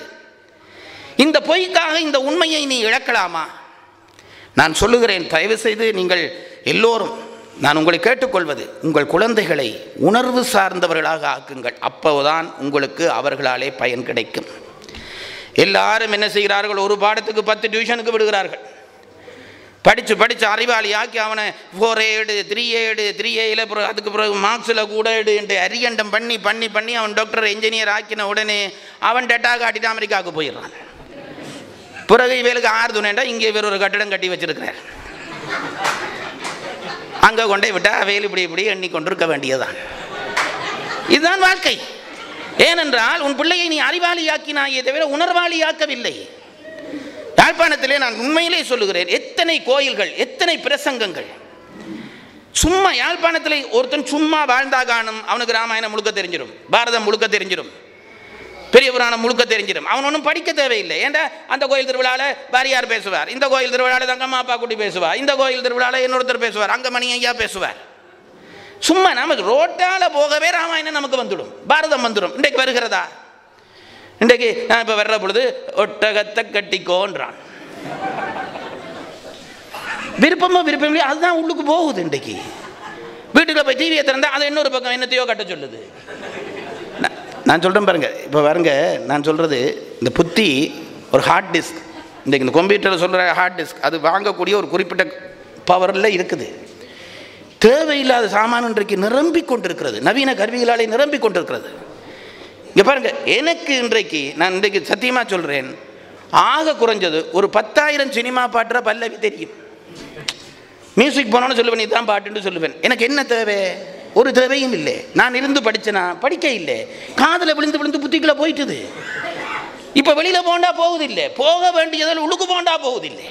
இந்த பொய்க்காக இந்த உண்மையை நீ இழக்கலாமா நான் சொல்லுகிறேன் தயவு செய்து நீங்கள் எல்லோரும் நான் உங்களை கேட்டுக்கொள்வது உங்கள் குழந்தைகளை உணர்வு சார்ந்தவர்களாக ஆக்குங்கள் அப்போதான் உங்களுக்கு அவர்களாலே பயன் கிடைக்கும் எல்லாரும் என்ன செய்கிறார்கள் ஒரு பாடத்துக்கு பத்து டியூஷனுக்கு விடுகிறார்கள் படித்து படித்து அறிவாளி ஆக்கி அவனை ஃபோர் ஏடு த்ரீ ஏடு த்ரீ ஏயில் பிறகு அதுக்கு பிறகு மார்க்ஸில் கூட ஏடு என்று அரியண்டம் பண்ணி பண்ணி பண்ணி அவன் டாக்டர் இன்ஜினியர் ஆக்கின உடனே அவன் டெட்டா காட்டிட்டு அமெரிக்காவுக்கு போயிடுறான் பிறகு இவளுக்கு ஆறு துணைண்டா இங்கே இவர் ஒரு கட்டிடம் கட்டி வச்சிருக்கிறார் அங்கே கொண்டே விட்டா வேலு இப்படி இப்படி எண்ணி கொண்டிருக்க வேண்டியதுதான் இதுதான் வாழ்க்கை ஏனென்றால் உன் பிள்ளையை நீ அறிவாளியாக்கினாயே தவிர உணர்வாளியாக்கவில்லை யாழ்ப்பாணத்திலே நான் உண்மையிலே சொல்லுகிறேன் எத்தனை கோயில்கள் எத்தனை பிரசங்கங்கள் சும்மா யாழ்ப்பாணத்தில் ஒருத்தன் சும்மா வாழ்ந்தா காணும் அவனுக்கு ராமாயணம் முழுக்க தெரிஞ்சிடும் பாரதம் முழுக்க தெரிஞ்சிடும் பெரிய புராணம் முழுக்க தெரிஞ்சிடும் அவன் ஒன்றும் படிக்க தேவையில்லை ஏன்டா அந்த கோயில் திருவிழாவில் வாரியார் பேசுவார் இந்த கோயில் திருவிழாவில் தங்கம்மா அப்பா குட்டி பேசுவார் இந்த கோயில் திருவிழாவில் இன்னொருத்தர் பேசுவார் அங்க மணி ஐயா பேசுவார் சும்மா நமக்கு ரோட்டால போகவே ராமாயணம் நமக்கு வந்துடும் பாரதம் வந்துடும் இன்றைக்கு வருகிறதா இன்றைக்கு நான் இப்போ வர்ற பொழுது ஒட்டகத்தை கட்டிக்கோன்றான் விருப்பமா விருப்பம் இல்லையா அதுதான் உள்ளுக்கு போகுது இன்றைக்கு வீட்டுக்குள்ள போய் டிவியை திறந்தா அதை இன்னொரு பக்கம் என்னத்தையோ கட்ட சொல்லுது நான்- நான் சொல்கிறேன் பாருங்க இப்போ பாருங்க நான் சொல்கிறது இந்த புத்தி ஒரு ஹார்ட் டிஸ்க் இன்றைக்கு இந்த கம்ப்யூட்டரில் சொல்கிற ஹார்ட் டிஸ்க் அது வாங்கக்கூடிய ஒரு குறிப்பிட்ட பவரில் இருக்குது தேவையில்லாத சாமான் இன்றைக்கு நிரம்பிக் கொண்டிருக்கிறது நவீன கருவிகளாலே நிரம்பிக் கொண்டிருக்கிறது இங்கே பாருங்க எனக்கு இன்றைக்கு நான் இன்றைக்கு சத்தியமாக சொல்கிறேன் ஆக குறைஞ்சது ஒரு பத்தாயிரம் சினிமா பாட்டுற பல்லவி தெரியும் மியூசிக் போனோன்னு சொல்லுவேன் இதுதான் பாட்டுன்னு சொல்லுவேன் எனக்கு என்ன தேவை ஒரு தேவையும் இல்லை நான் இருந்து படிச்சேனா படிக்க இல்லை காதில் விழுந்து விழுந்து புத்திக்குள்ள போயிட்டுது இப்போ வெளியில் போண்டா போகுதில்லை போக வேண்டியதில் உழுக்கு போண்டா போகுதில்லை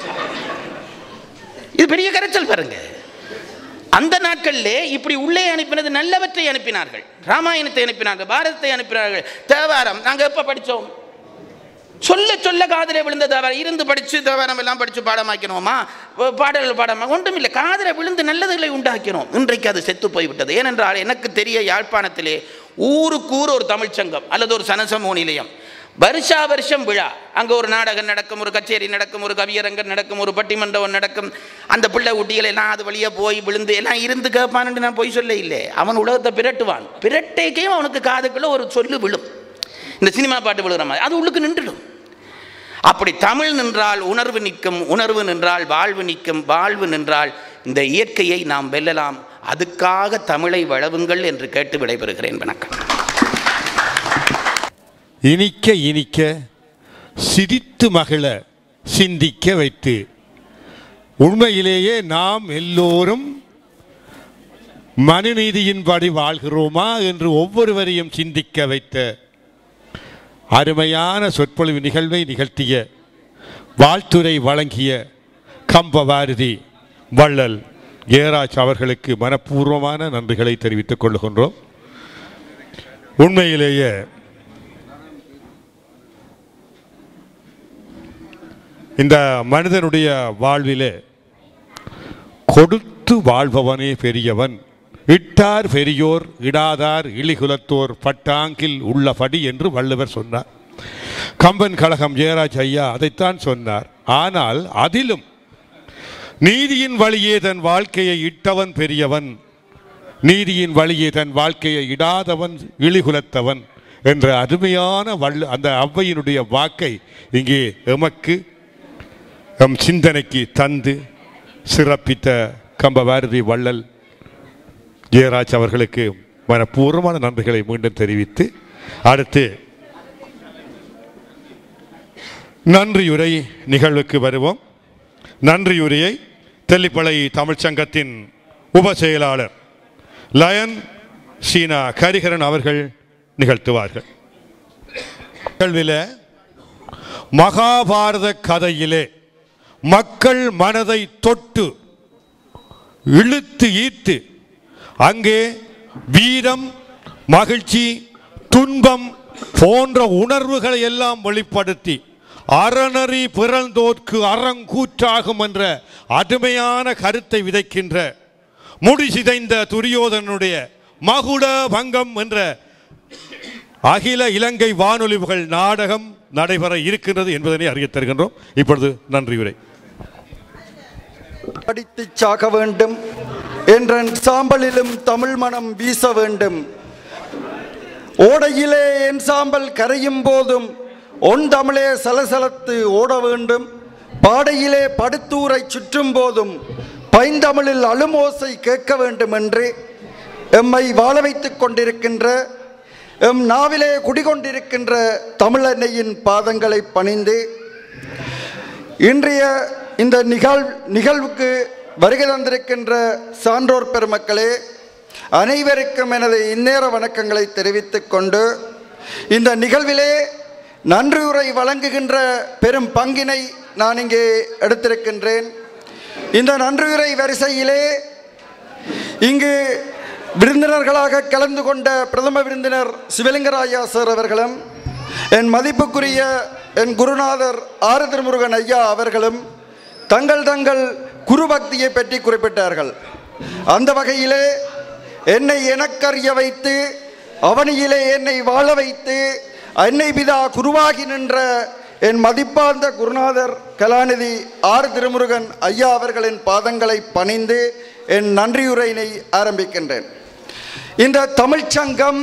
இது பெரிய கரைச்சல் பாருங்க அந்த நாட்களிலே இப்படி உள்ளே அனுப்பினது நல்லவற்றை அனுப்பினார்கள் ராமாயணத்தை அனுப்பினார்கள் பாரதத்தை அனுப்பினார்கள் தேவாரம் நாங்கள் எப்போ படித்தோம் சொல்ல சொல்ல காதிலே விழுந்த தேவாரம் இருந்து படித்து தேவாரம் எல்லாம் படித்து பாடமாக்கணுமா ப- பாடல்கள் பாடமா ஒன்றும் இல்லை காதில் விழுந்து நல்லதுகளை உண்டாக்கிறோம் இன்றைக்கு அது செத்து போய்விட்டது ஏனென்றால் எனக்கு தெரிய யாழ்ப்பாணத்திலே ஊருக்கு ஊர் ஒரு தமிழ்ச் சங்கம் அல்லது ஒரு சனசமூக நிலையம் வருஷா வருஷம் விழா அங்கே ஒரு நாடகம் நடக்கும் ஒரு கச்சேரி நடக்கும் ஒரு கவியரங்கம் நடக்கும் ஒரு பட்டிமண்டபம் நடக்கும் அந்த பிள்ளை குட்டிகள் எல்லாம் அது வழியாக போய் விழுந்து எல்லாம் இருந்து கேட்பான்னு நான் போய் சொல்ல இல்லை அவன் உலகத்தை பிரட்டுவான் பிரட்டைக்கையும் அவனுக்கு காதுக்குள்ள ஒரு சொல்லு விழும் இந்த சினிமா பாட்டு விழுகிற மாதிரி அது உள்ளுக்கு நின்றுடும் அப்படி தமிழ் நின்றால் உணர்வு நிற்கும் உணர்வு நின்றால் வாழ்வு நிற்கும் வாழ்வு நின்றால் இந்த இயற்கையை நாம் வெல்லலாம் அதுக்காக தமிழை வளவுங்கள் என்று கேட்டு விடைபெறுகிறேன் வணக்கம் இனிக்க இனிக்க சிரித்து மகிழ சிந்திக்க வைத்து உண்மையிலேயே நாம் எல்லோரும் மனுநீதியின்படி வாழ்கிறோமா என்று ஒவ்வொருவரையும் சிந்திக்க வைத்த அருமையான சொற்பொழிவு நிகழ்வை நிகழ்த்திய வாழ்த்துரை வழங்கிய கம்பபாரதி வள்ளல் ஏராஜ் அவர்களுக்கு மனப்பூர்வமான நன்றிகளை தெரிவித்துக் கொள்கின்றோம் உண்மையிலேயே இந்த மனிதனுடைய வாழ்விலே கொடுத்து வாழ்பவனே பெரியவன் இட்டார் பெரியோர் இடாதார் இழிகுலத்தோர் பட்டாங்கில் உள்ளபடி என்று வள்ளுவர் சொன்னார் கம்பன் கழகம் ஜெயராஜ் ஐயா அதைத்தான் சொன்னார் ஆனால் அதிலும் நீதியின் வழியே தன் வாழ்க்கையை இட்டவன் பெரியவன் நீதியின் வழியே தன் வாழ்க்கையை இடாதவன் இழிகுலத்தவன் என்ற அருமையான வள்ளு அந்த ஔவையினுடைய வாக்கை இங்கே எமக்கு எம் சிந்தனைக்கு தந்து சிறப்பித்த கம்பபாரதி வள்ளல் ஜெயராஜ் அவர்களுக்கு மனப்பூர்வமான நன்றிகளை மீண்டும் தெரிவித்து அடுத்து நன்றியுரை நிகழ்வுக்கு வருவோம் நன்றியுரையை தெல்லிப்பளை தமிழ்ச்சங்கத்தின் உப செயலாளர் லயன் சீனா கரிகரன் அவர்கள் நிகழ்த்துவார்கள் நிகழ்வில் மகாபாரத கதையிலே மக்கள் மனதை தொட்டு இழுத்து ஈர்த்து அங்கே வீரம் மகிழ்ச்சி துன்பம் போன்ற உணர்வுகளை எல்லாம் வெளிப்படுத்தி அறநறி பிறந்தோர்க்கு அறங்கூற்றாகும் என்ற அருமையான கருத்தை விதைக்கின்ற முடிசிதைந்த துரியோதனுடைய மகுட பங்கம் என்ற அகில இலங்கை வானொலிவுகள் நாடகம் நடைபெற இருக்கின்றது என்பதனை அறியத் தருகின்றோம் இப்பொழுது நன்றி உரை அடித்து சாக வேண்டும் என்றன் சாம்பலிலும் தமிழ் மனம் வீச வேண்டும் ஓடையிலே என் சாம்பல் கரையும் போதும் ஒன் தமிழே சலசலத்து ஓட வேண்டும் பாடையிலே படுத்தூரை சுற்றும் போதும் பைந்தமிழில் அழுமோசை கேட்க வேண்டும் என்று எம்மை வாழ வைத்துக் கொண்டிருக்கின்ற எம் நாவிலே குடிகொண்டிருக்கின்ற தமிழன்னையின் பாதங்களை பணிந்து இன்றைய இந்த நிகழ் நிகழ்வுக்கு வருகை தந்திருக்கின்ற சான்றோர் பெருமக்களே அனைவருக்கும் எனது இந்நேர வணக்கங்களை தெரிவித்துக் கொண்டு இந்த நிகழ்விலே நன்றியுரை வழங்குகின்ற பெரும் பங்கினை நான் இங்கே எடுத்திருக்கின்றேன் இந்த நன்றியுரை வரிசையிலே இங்கு விருந்தினர்களாக கலந்து கொண்ட பிரதம விருந்தினர் சிவலிங்கராயா சார் அவர்களும் என் மதிப்புக்குரிய என் குருநாதர் ஆறு திருமுருகன் ஐயா அவர்களும் தங்கள் தங்கள் குரு பக்தியை பற்றி குறிப்பிட்டார்கள் அந்த வகையிலே என்னை எனக்கறிய வைத்து அவனியிலே என்னை வாழ வைத்து அன்னை பிதா குருவாகி நின்ற என் மதிப்பார்ந்த குருநாதர் கலாநிதி ஆர் திருமுருகன் ஐயா அவர்களின் பாதங்களை பணிந்து என் நன்றியுரையினை ஆரம்பிக்கின்றேன் இந்த தமிழ்ச் சங்கம்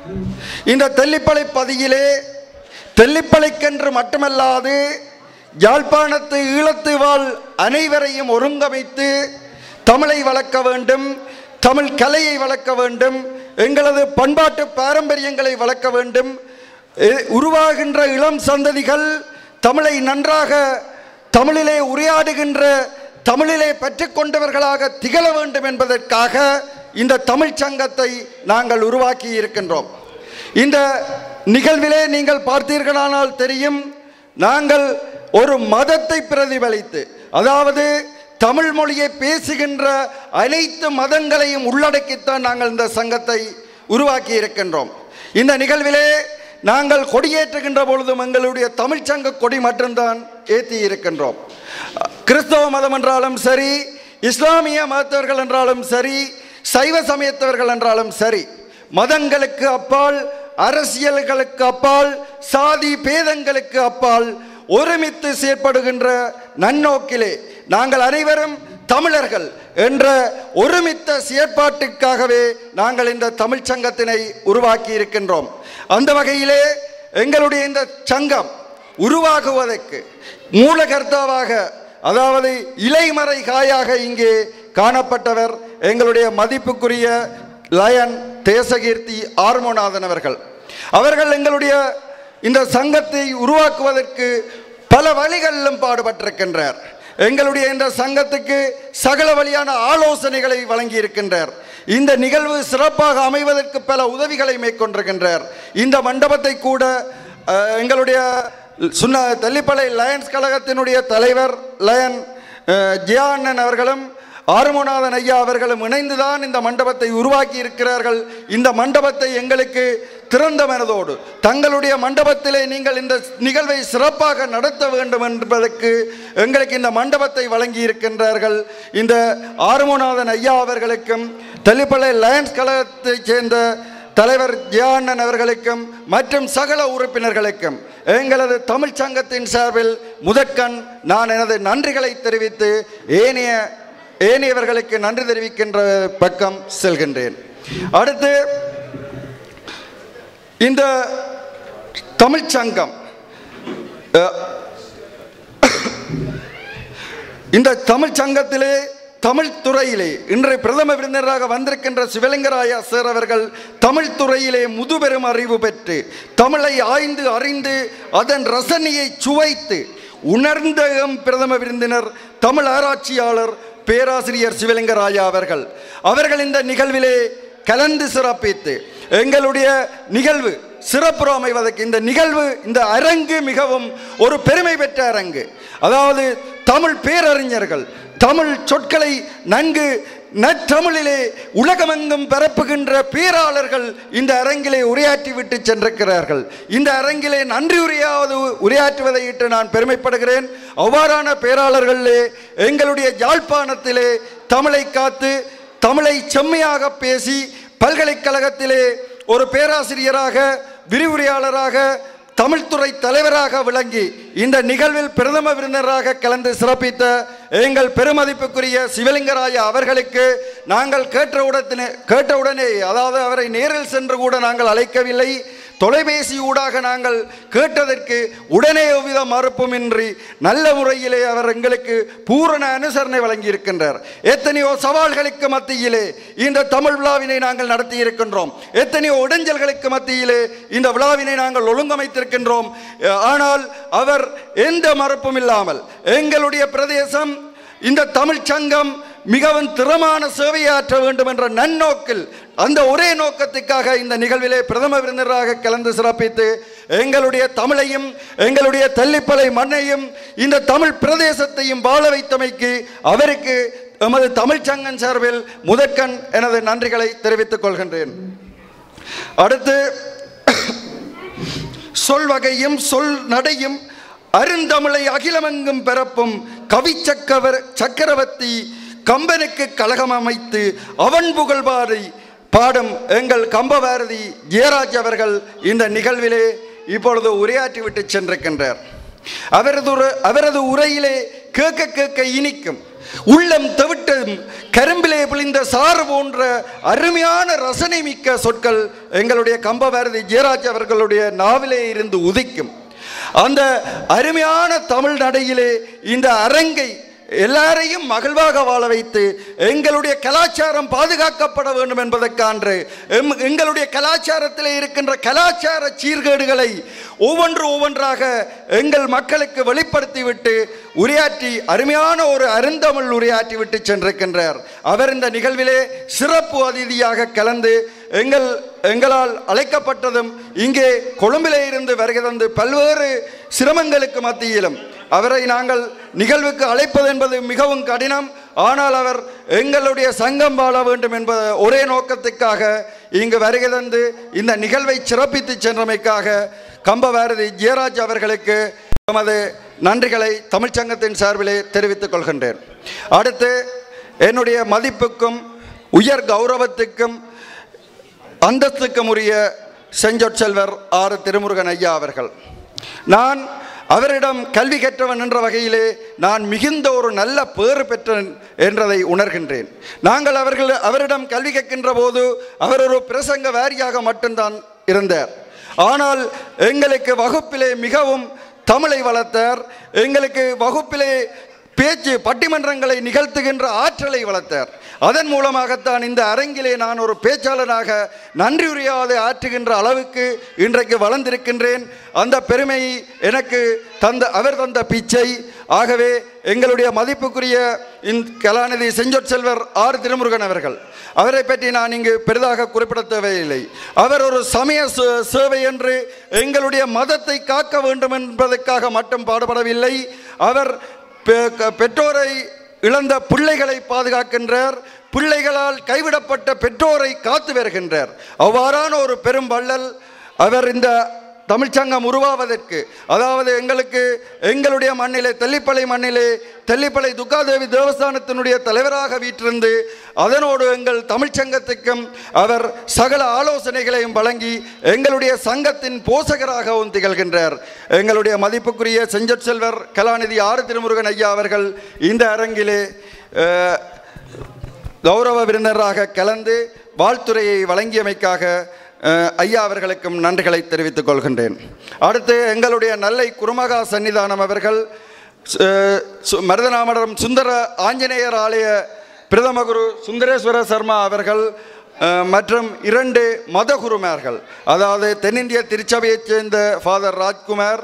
இந்த தெல்லிப்பளை பதியிலே தெல்லிப்பளைக்கென்று மட்டுமல்லாது யாழ்ப்பாணத்து ஈழத்து வாழ் அனைவரையும் ஒருங்கமைத்து தமிழை வளர்க்க வேண்டும் தமிழ் கலையை வளர்க்க வேண்டும் எங்களது பண்பாட்டு பாரம்பரியங்களை வளர்க்க வேண்டும் எ- உருவாகின்ற இளம் சந்ததிகள் தமிழை நன்றாக தமிழிலே உரையாடுகின்ற தமிழிலே பெற்றுக்கொண்டவர்களாக திகழ வேண்டும் என்பதற்காக இந்த தமிழ்ச் சங்கத்தை நாங்கள் உருவாக்கி இருக்கின்றோம் இந்த நிகழ்விலே நீங்கள் பார்த்தீர்களானால் தெரியும் நாங்கள் ஒரு மதத்தை பிரதிபலித்து அதாவது தமிழ் மொழியை பேசுகின்ற அனைத்து மதங்களையும் உள்ளடக்கித்தான் நாங்கள் இந்த சங்கத்தை உருவாக்கி இருக்கின்றோம் இந்த நிகழ்விலே நாங்கள் கொடியேற்றுகின்ற பொழுதும் எங்களுடைய தமிழ்ச்சங்க கொடி மட்டும்தான் ஏற்றி இருக்கின்றோம் கிறிஸ்தவ மதம் என்றாலும் சரி இஸ்லாமிய மதத்தவர்கள் என்றாலும் சரி சைவ சமயத்தவர்கள் என்றாலும் சரி மதங்களுக்கு அப்பால் அரசியல்களுக்கு அப்பால் சாதி பேதங்களுக்கு அப்பால் ஒருமித்து செயற்படுகின்ற நன்னோக்கிலே நாங்கள் அனைவரும் தமிழர்கள் என்ற ஒருமித்த செயற்பாட்டுக்காகவே நாங்கள் இந்த தமிழ்ச் சங்கத்தினை உருவாக்கி இருக்கின்றோம் அந்த வகையிலே எங்களுடைய இந்த சங்கம் உருவாகுவதற்கு மூலகர்த்தாவாக அதாவது இலைமறை காயாக இங்கே காணப்பட்டவர் எங்களுடைய மதிப்புக்குரிய லயன் தேசகீர்த்தி ஆர்மோநாதன் அவர்கள் அவர்கள் எங்களுடைய இந்த சங்கத்தை உருவாக்குவதற்கு பல வழிகளிலும் பாடுபட்டிருக்கின்றார் எங்களுடைய இந்த சங்கத்துக்கு சகல வழியான ஆலோசனைகளை வழங்கி இருக்கின்றார் இந்த நிகழ்வு சிறப்பாக அமைவதற்கு பல உதவிகளை மேற்கொண்டிருக்கின்றார் இந்த மண்டபத்தை கூட அஹ், எங்களுடைய சுன்ன தெல்லிப்பளை லயன்ஸ் கழகத்தினுடைய தலைவர் லயன் அஹ், ஜியா அண்ணன் அவர்களும் ஆறுமுகநாதன் ஐயா அவர்களும் இணைந்துதான் இந்த மண்டபத்தை உருவாக்கி இருக்கிறார்கள் இந்த மண்டபத்தை எங்களுக்கு திறந்த மனதோடு தங்களுடைய மண்டபத்திலே நீங்கள் இந்த நிகழ்வை சிறப்பாக நடத்த வேண்டும் என்பதற்கு எங்களுக்கு இந்த மண்டபத்தை வழங்கி இருக்கின்றார்கள் இந்த ஆறுமுகநாதன் ஐயா அவர்களுக்கும் தெல்லிப்பளை லயன்ஸ் கழகத்தைச் சேர்ந்த தலைவர் ஜியாண்ணன் அவர்களுக்கும் மற்றும் சகல உறுப்பினர்களுக்கும் எங்களது தமிழ்ச் சங்கத்தின் சார்பில் முதற்கண் நான் எனது நன்றிகளை தெரிவித்து ஏனைய ஏனையவர்களுக்கு நன்றி தெரிவிக்கின்ற பக்கம் செல்கின்றேன் அடுத்து இந்த தமிழ்ச் சங்கம் அஹ், இந்த தமிழ் சங்கத்திலே தமிழ் துறையிலே இன்றைய பிரதம விருந்தினராக வந்திருக்கின்ற சிவலிங்கராயா சார் அவர்கள் தமிழ் துறையிலே முதுபெரும் அறிவு பெற்று தமிழை ஆய்ந்து அறிந்து அதன் ரசனையை சுவைத்து உணர்ந்த எம் பிரதம விருந்தினர் தமிழ் ஆராய்ச்சியாளர் பேராசிரியர் சிவலிங்கராயா அவர்கள் அவர்கள் இந்த நிகழ்விலே கலந்து சிறப்பித்து எங்களுடைய நிகழ்வு சிறப்புற அமைவதற்கு இந்த நிகழ்வு இந்த அரங்கு மிகவும் ஒரு பெருமை பெற்ற அரங்கு அதாவது தமிழ் பேரறிஞர்கள் தமிழ் சொற்களை நன்கு நற்றமிழிலே உலகமெங்கும் பரப்புகின்ற பேராளர்கள் இந்த அரங்கிலே உரையாற்றி விட்டு சென்றிருக்கிறார்கள் இந்த அரங்கிலே நன்றி உரையாவது உரையாற்றுவதை இட்டு நான் பெருமைப்படுகிறேன் அவ்வாறான பேராளர்களிலே எங்களுடைய யாழ்ப்பாணத்திலே தமிழை காத்து தமிழை செம்மையாக பேசி பல்கலைக்கழகத்திலே ஒரு பேராசிரியராக விரிவுரையாளராக தமிழ்துறை தலைவராக விளங்கி இந்த நிகழ்வில் பிரதம விருந்தினராக கலந்து சிறப்பித்த எங்கள் பெருமதிப்புக்குரிய சிவலிங்கராய அவர்களுக்கு நாங்கள் கேட்டவுடனே கேட்டவுடனே அதாவது அவரை நேரில் சென்று கூட நாங்கள் அழைக்கவில்லை தொலைபேசி ஊடாக நாங்கள் கேட்டதற்கு உடனே எவ்வித மறுப்புமின்றி நல்ல முறையிலே அவர் எங்களுக்கு பூரண அனுசரணை வழங்கியிருக்கின்றார் எத்தனையோ சவால்களுக்கு மத்தியிலே இந்த தமிழ் விழாவினை நாங்கள் நடத்தி இருக்கின்றோம் எத்தனையோ இடைஞ்சல்களுக்கு மத்தியிலே இந்த விழாவினை நாங்கள் ஒழுங்கமைத்திருக்கின்றோம் அஹ், ஆனால் அவர் எந்த மறுப்பும் இல்லாமல் எங்களுடைய பிரதேசம் இந்த தமிழ்ச் சங்கம் மிகவும் திறமான சேவையாற்ற வேண்டும் என்ற நன்னோக்கில் அந்த ஒரே நோக்கத்துக்காக இந்த நிகழ்விலே பிரதம விருந்தினராக கலந்து சிறப்பித்து எங்களுடைய தமிழையும் எங்களுடைய தெல்லிப்பளை மண்ணையும் இந்த தமிழ் பிரதேசத்தையும் வாழ வைத்தமைக்கு அவருக்கு எமது தமிழ்ச் சங்கம் சார்பில் முதற்கண் எனது நன்றிகளை தெரிவித்துக் கொள்கின்றேன் அடுத்து சொல் வகையும் சொல் நடையும் அருந்தமிழை அகிலமெங்கும் பிறப்பும் கவி சக்கவர் சக்கரவர்த்தி கம்பனுக்கு கழகம் அமைத்து அவன் புகழ்பாடி பாடும் எங்கள் கம்பபாரதி ஜெயராஜ் அவர்கள் இந்த நிகழ்விலே இப்பொழுது உரையாற்றிவிட்டு சென்றிருக்கின்றார் அவரது உர- அவரது உரையிலே கேட்க கேட்க இனிக்கும் உள்ளம் தவிட்டும் கரும்பிலே பிழிந்த சாறு போன்ற அருமையான ரசனை மிக்க சொற்கள் எங்களுடைய கம்பபாரதி ஜெயராஜ் அவர்களுடைய நாவிலே இருந்து உதிக்கும் அந்த அருமையான தமிழ் நடையிலே இந்த அரங்கை எல்லாரையும் மகிழ்வாக வாழ வைத்து எங்களுடைய கலாச்சாரம் பாதுகாக்கப்பட வேண்டும் என்பதற்கான்று எம்- எங்களுடைய கலாச்சாரத்திலே இருக்கின்ற கலாச்சார சீர்கேடுகளை ஒவ்வொன்று ஒவ்வொன்றாக எங்கள் மக்களுக்கு வெளிப்படுத்திவிட்டு உரையாற்றி அருமையான ஒரு அருந்தமிழ் உரையாற்றி விட்டு சென்றிருக்கின்றார் அவர் இந்த நிகழ்விலே சிறப்பு அதிதியாக கலந்து எங்கள் எங்களால் அழைக்கப்பட்டதும் இங்கே கொழும்பிலே இருந்து வருகை தந்து பல்வேறு சிரமங்களுக்கு மத்தியிலும் அவரை நாங்கள் நிகழ்வுக்கு அழைப்பது என்பது மிகவும் கடினம் ஆனால் அவர் எங்களுடைய சங்கம் வாழ வேண்டும் என்ப ஒரே நோக்கத்துக்காக இங்கு வருகை தந்து இந்த நிகழ்வை சிறப்பித்து சென்றமைக்காக கம்பபாரதி ஜெயராஜ் அவர்களுக்கு எமது நன்றிகளை தமிழ்ச்சங்கத்தின் சார்பிலே தெரிவித்துக் கொள்கின்றேன் அடுத்து என்னுடைய மதிப்புக்கும் உயர் கௌரவத்துக்கும் அந்தஸ்துக்கும் உரிய செஞ்சொற்செல்வர் ஆறு திருமுருகன் ஐயா அவர்கள் நான் அவரிடம் கல்வி கற்றவன் என்ற வகையிலே நான் மிகுந்த ஒரு நல்ல பேறு பெற்றேன் என்றதை உணர்கின்றேன் நாங்கள் அவர்கள் அவரிடம் கல்வி கற்கின்ற போது அவர் ஒரு பிரசங்க வாரியாக மட்டும்தான் இருந்தார் ஆனால் எங்களுக்கு வகுப்பிலே மிகவும் தமிழை வளர்த்தார் எங்களுக்கு வகுப்பிலே பேச்சு பட்டிமன்றங்களை நிகழ்த்துகின்ற ஆற்றலை வளர்த்தார் அதன் மூலமாகத்தான் இந்த அரங்கிலே நான் ஒரு பேச்சாளராக நன்றியுரையாது ஆற்றுகின்ற அளவுக்கு இன்றைக்கு வளர்ந்திருக்கின்றேன் அந்த பெருமை எனக்கு தந்த அவர் தந்த பிச்சை ஆகவே எங்களுடைய மதிப்புக்குரிய இந்த கலாநிதி செஞ்சொற்செல்வர் ஆர் திருமுருகன் அவர்கள் அவரை பற்றி நான் இங்கு பெரிதாக குறிப்பிட தேவையில்லை அவர் ஒரு சமய சே- சேவை என்று எங்களுடைய மதத்தை காக்க வேண்டும் என்பதற்காக மட்டும் பாடுபடவில்லை அவர் பெ- க- பெற்றோரை இழந்த பிள்ளைகளை பாதுகாக்கின்றார் பிள்ளைகளால் கைவிடப்பட்ட பெற்றோரை காத்து வருகின்றார் அவ்வாறான ஒரு பெரும் வள்ளல் அவர் இந்த தமிழ்ச்சங்கம் உருவாவதற்கு அதாவது எங்களுக்கு எங்களுடைய மண்ணிலே தெல்லிப்பளை மண்ணிலே தெல்லிப்பளை துக்காதேவி தேவஸ்தானத்தினுடைய தலைவராக வீற்றிருந்து அதனோடு எங்கள் தமிழ்ச்சங்கத்துக்கும் அவர் சகல ஆலோசனைகளையும் வழங்கி எங்களுடைய சங்கத்தின் போசகராகவும் திகழ்கின்றார் எங்களுடைய மதிப்புக்குரிய செஞ்சொற்செல்வர் கலாநிதி ஆறு திருமுருகன் ஐயா அவர்கள் இந்த அரங்கிலே அஹ், கௌரவ விருந்தினராக கலந்து வாழ்த்துறையை வழங்கியமைக்காக அஹ், ஐயா அவர்களுக்கும் நன்றிகளை தெரிவித்துக் கொள்கின்றேன் அடுத்து எங்களுடைய நல்லை குருமகா சன்னிதானம் அவர்கள் சு- சு- மருதநாமடம் சுந்தர ஆஞ்சநேயர் ஆலய பிரதம குரு சுந்தரேஸ்வர சர்மா அவர்கள் அஹ், மற்றும் இரண்டு மதகுருமார்கள் அதாவது தென்னிந்திய திருச்சபையைச் சேர்ந்த father Rajkumar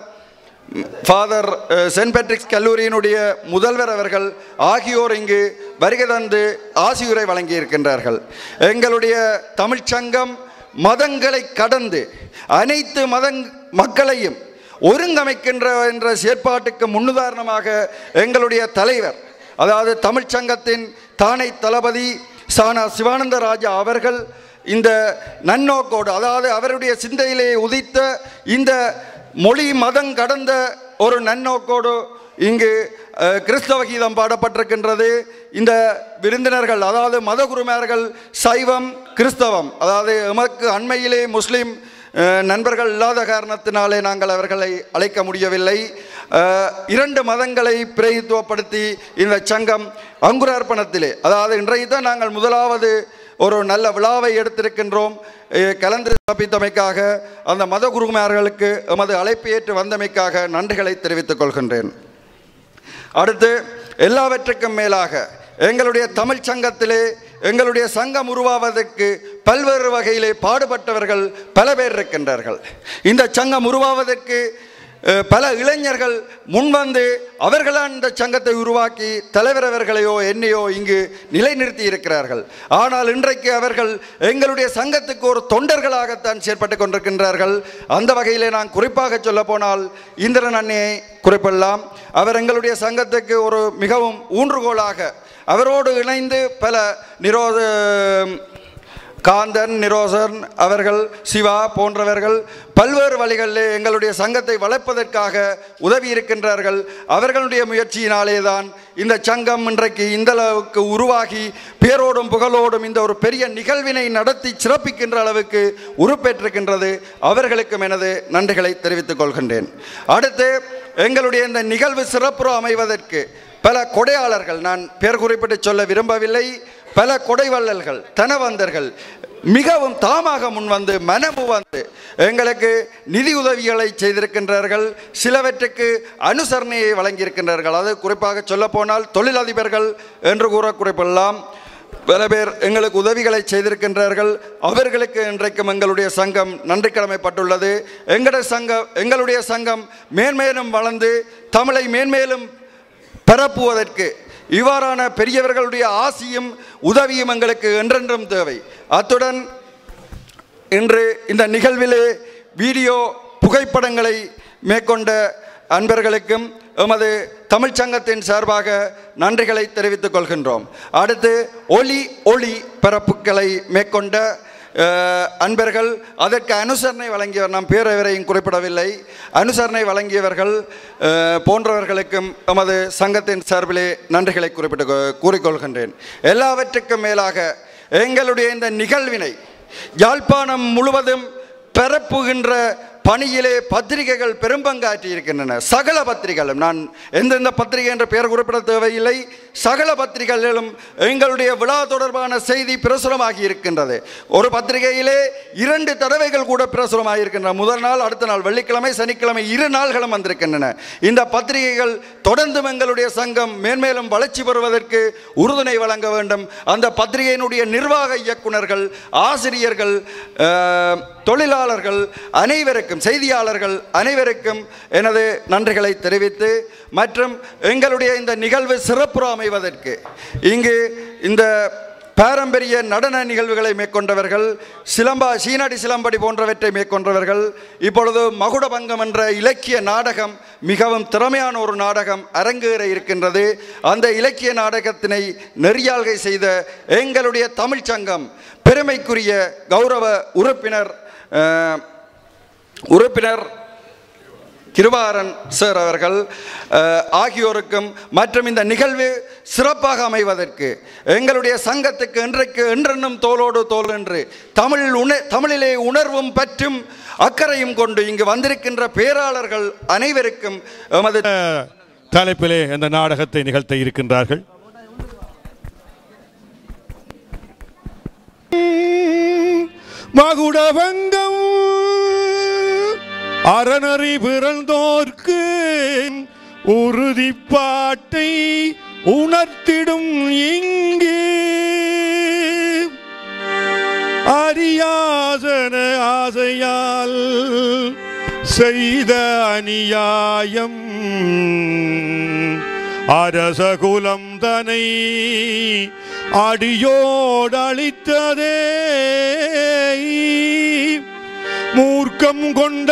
father uh, Saint Patrick's கல்லூரியினுடைய முதல்வர் அவர்கள் ஆகியோர் இங்கு வருகை தந்து ஆசியுரை வழங்கியிருக்கின்றார்கள் எங்களுடைய தமிழ்ச்சங்கம் மதங்களை கடந்து அனைத்து மதங் மக்களையும் ஒருங்கமைக்கின்ற என்ற செயற்பாட்டுக்கு முன்னுதாரணமாக எங்களுடைய தலைவர் அதாவது தமிழ்ச்சங்கத்தின் தானை தளபதி சானா சிவானந்த ராஜா அவர்கள் இந்த நன்னோக்கோடு அதாவது அவருடைய சிந்தையிலே உதித்த இந்த மொழி மதம் கடந்த ஒரு நன்னோக்கோடு இங்கு அஹ், கிறிஸ்தவ கீதம் பாடப்பட்டிருக்கின்றது இந்த விருந்தினர்கள் அதாவது மதகுருமார்கள் சைவம் கிறிஸ்தவம் அதாவது எமக்கு அண்மையிலே முஸ்லீம் அஹ், நண்பர்கள் இல்லாத காரணத்தினாலே நாங்கள் அவர்களை அழைக்க முடியவில்லை அஹ், இரண்டு மதங்களை பிரதித்துவப்படுத்தி இந்த சங்கம் அங்குரார்ப்பணத்திலே அதாவது இன்றைக்கு தான் நாங்கள் முதலாவது ஒரு நல்ல விழாவை எடுத்திருக்கின்றோம் அஹ், கலந்து சிறப்பித்தமைக்காக அந்த மத குருமார்களுக்கு எமது அழைப்பு ஏற்று வந்தமைக்காக நன்றிகளை தெரிவித்துக் கொள்கின்றேன் அடுத்து எல்லாவற்றுக்கும் மேலாக எங்களுடைய தமிழ் சங்கத்திலே எங்களுடைய சங்கம் உருவாவதற்கு பல்வேறு வகையிலே பாடுபட்டவர்கள் பல பேர் இருக்கின்றார்கள் இந்த சங்கம் உருவாவதற்கு அஹ், பல இளைஞர்கள் முன்வந்து அவர்களால் இந்த சங்கத்தை உருவாக்கி தலைவர் அவர்களையோ என்னையோ இங்கு நிலைநிறுத்தி இருக்கிறார்கள் ஆனால் இன்றைக்கு அவர்கள் எங்களுடைய சங்கத்துக்கு ஒரு தொண்டர்களாகத்தான் செயற்பட்டு கொண்டிருக்கின்றார்கள் அந்த வகையிலே நான் குறிப்பாக சொல்ல போனால் இந்திரன் அண்ணியை குறிப்பிடலாம் அவர் எங்களுடைய சங்கத்துக்கு ஒரு மிகவும் ஊன்றுகோலாக அவரோடு இணைந்து பல நிரோத காந்தன் நிரோசன் அவர்கள் சிவா போன்றவர்கள் பல்வேறு வழிகளிலே எங்களுடைய சங்கத்தை வளர்ப்பதற்காக உதவி இருக்கின்றார்கள் அவர்களுடைய முயற்சியினாலே தான் இந்த சங்கம் இன்றைக்கு இந்த அளவுக்கு உருவாகி பேரோடும் புகழோடும் இந்த ஒரு பெரிய நிகழ்வினை நடத்தி சிறப்பிக்கின்ற அளவுக்கு உருப்பெற்றிருக்கின்றது அவர்களுக்கும் எனது நன்றிகளை தெரிவித்துக் கொள்கின்றேன் அடுத்து எங்களுடைய இந்த நிகழ்வு சிறப்புற அமைவதற்கு பல கொடையாளர்கள் நான் பேர் குறிப்பிட்டு சொல்ல விரும்பவில்லை பல கொடைவள்ளல்கள் தனவந்தர்கள் மிகவும் தாமாக முன்வந்து மனமு வந்து எங்களுக்கு நிதி உதவிகளை செய்திருக்கின்றார்கள் சிலவற்றுக்கு அனுசரணையை வழங்கியிருக்கின்றார்கள் அது குறிப்பாக சொல்லப்போனால் தொழிலதிபர்கள் என்று கூற குறிப்பிடலாம் பல பேர் எங்களுக்கு உதவிகளை செய்திருக்கின்றார்கள் அவர்களுக்கு இன்றைக்கும் எங்களுடைய சங்கம் நன்றி கடமைப்பட்டுள்ளது எங்களுடைய சங்கம் எங்களுடைய சங்கம் மேன்மேலும் வளர்ந்து தமிழை மேன்மேலும் பரப்புவதற்கு இவ்வாறான பெரியவர்களுடைய ஆசியும் உதவியும் எங்களுக்கு என்றென்றும் தேவை அத்துடன் இன்று இந்த நிகழ்விலே வீடியோ புகைப்படங்களை மேற்கொண்ட அன்பர்களுக்கும் எமது தமிழ்ச் சங்கத்தின் சார்பாக நன்றிகளை தெரிவித்துக் கொள்கின்றோம் அடுத்து ஒளி ஒளி பரப்புகளை மேற்கொண்ட அஹ், அன்பர்கள் அதற்கு அனுசரணை வழங்கியவர் நாம் பேரவரையும் குறிப்பிடவில்லை அனுசரணை வழங்கியவர்கள் அஹ், போன்றவர்களுக்கும் எமது சங்கத்தின் சார்பிலே நன்றிகளை குறிப்பிட்டு கொ- கூறிக்கொள்கின்றேன் எல்லாவற்றுக்கும் மேலாக எங்களுடைய இந்த நிகழ்வினை யாழ்ப்பாணம் முழுவதும் பரப்புகின்ற பணியிலே பத்திரிகைகள் பெரும்பங்காற்றி இருக்கின்றன சகல பத்திரிகைகளும் நான் எந்தெந்த பத்திரிகை என்ற பெயர் குறிப்பிட தேவையில்லை சகல பத்திரிகைகளிலும் எங்களுடைய விழா தொடர்பான செய்தி பிரசுரமாகி இருக்கின்றது ஒரு பத்திரிகையிலே இரண்டு தடவைகள் கூட பிரசுரமாகி இருக்கின்றன முதல் நாள் அடுத்த நாள் வெள்ளிக்கிழமை சனிக்கிழமை இரு நாள்களும் வந்திருக்கின்றன இந்த பத்திரிகைகள் தொடர்ந்தும் எங்களுடைய சங்கம் மேன்மேலும் வளர்ச்சி பெறுவதற்கு உறுதுணை வழங்க வேண்டும் அந்த பத்திரிகையினுடைய நிர்வாக இயக்குனர்கள் ஆசிரியர்கள் அஹ், தொழிலாளர்கள் அனைவருக்கும் செய்தியாளர்கள் அனைவருக்கும் எனது நன்றிகளை தெரிவித்து மற்றும் எங்களுடைய இந்த நிகழ்வு சிறப்புற அமைவதற்கு இங்கு இந்த பாரம்பரிய நடன நிகழ்வுகளை மேற்கொண்டவர்கள் சிலம்பா சீனடி சிலம்படி போன்றவற்றை மேற்கொண்டவர்கள் இப்பொழுது மகுடபங்கம் என்ற இலக்கிய நாடகம் மிகவும் திறமையான ஒரு நாடகம் அரங்கேற இருக்கின்றது அந்த இலக்கிய நாடகத்தினை நெறியாள்கை செய்த எங்களுடைய தமிழ்ச் சங்கம் பெருமைக்குரிய கௌரவ உறுப்பினர் அஹ், உறுப்பினர் கிருபாரன் சார் அவர்கள் அஹ், ஆகியோருக்கும் மற்றும் இந்த நிகழ்வு சிறப்பாக அமைவதற்கு எங்களுடைய சங்கத்துக்கு இன்றைக்கு என்றென்னும் தோளோடு தோல் என்று தமிழ் உண தமிழிலே உணர்வும் பற்றும் அக்கறையும் கொண்டு இங்கு வந்திருக்கின்ற பேராளர்கள் அனைவருக்கும் எமது அஹ், தலைப்பிலே இந்த நாடகத்தை நிகழ்த்த இருக்கின்றார்கள் மகுடவங்கம் அறநறி பிறந்தோர்க்கு உறுதிப்பாட்டை உணர்த்திடும் இங்கு அறியாசன ஆசையால் செய்த அநியாயம் அரசகுலம் தனை அடியோடழித்ததே மூர்க்கம் கொண்ட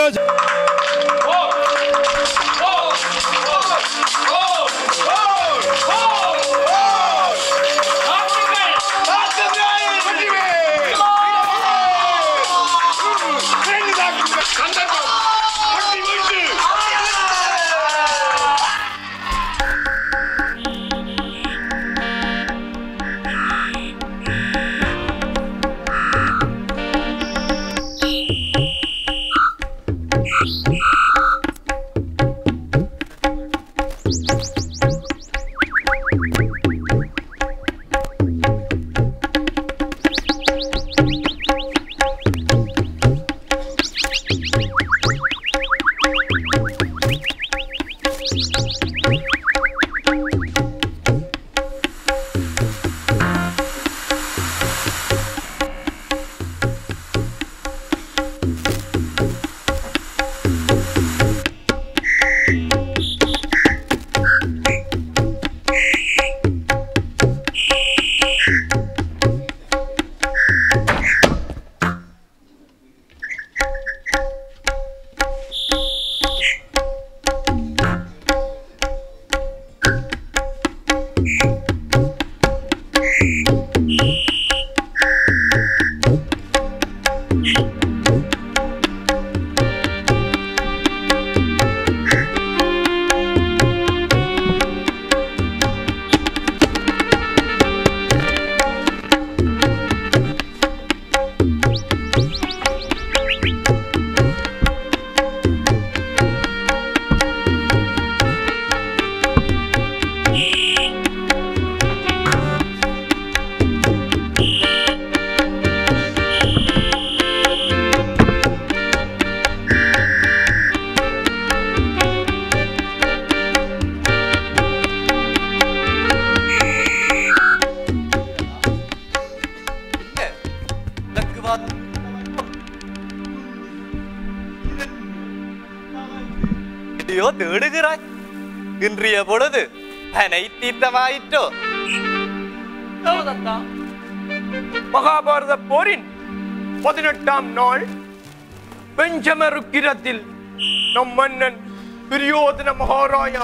எதையோ தேடுகிறாய் இன்றைய பொழுது அனை தீர்த்தமாயிற்றோ சகோதரா, மகாபாரத போரின் பதினெட்டாம் நாள் பெஞ்சமருக்கிரத்தில் நம் மன்னன் துரியோதன மகாராயா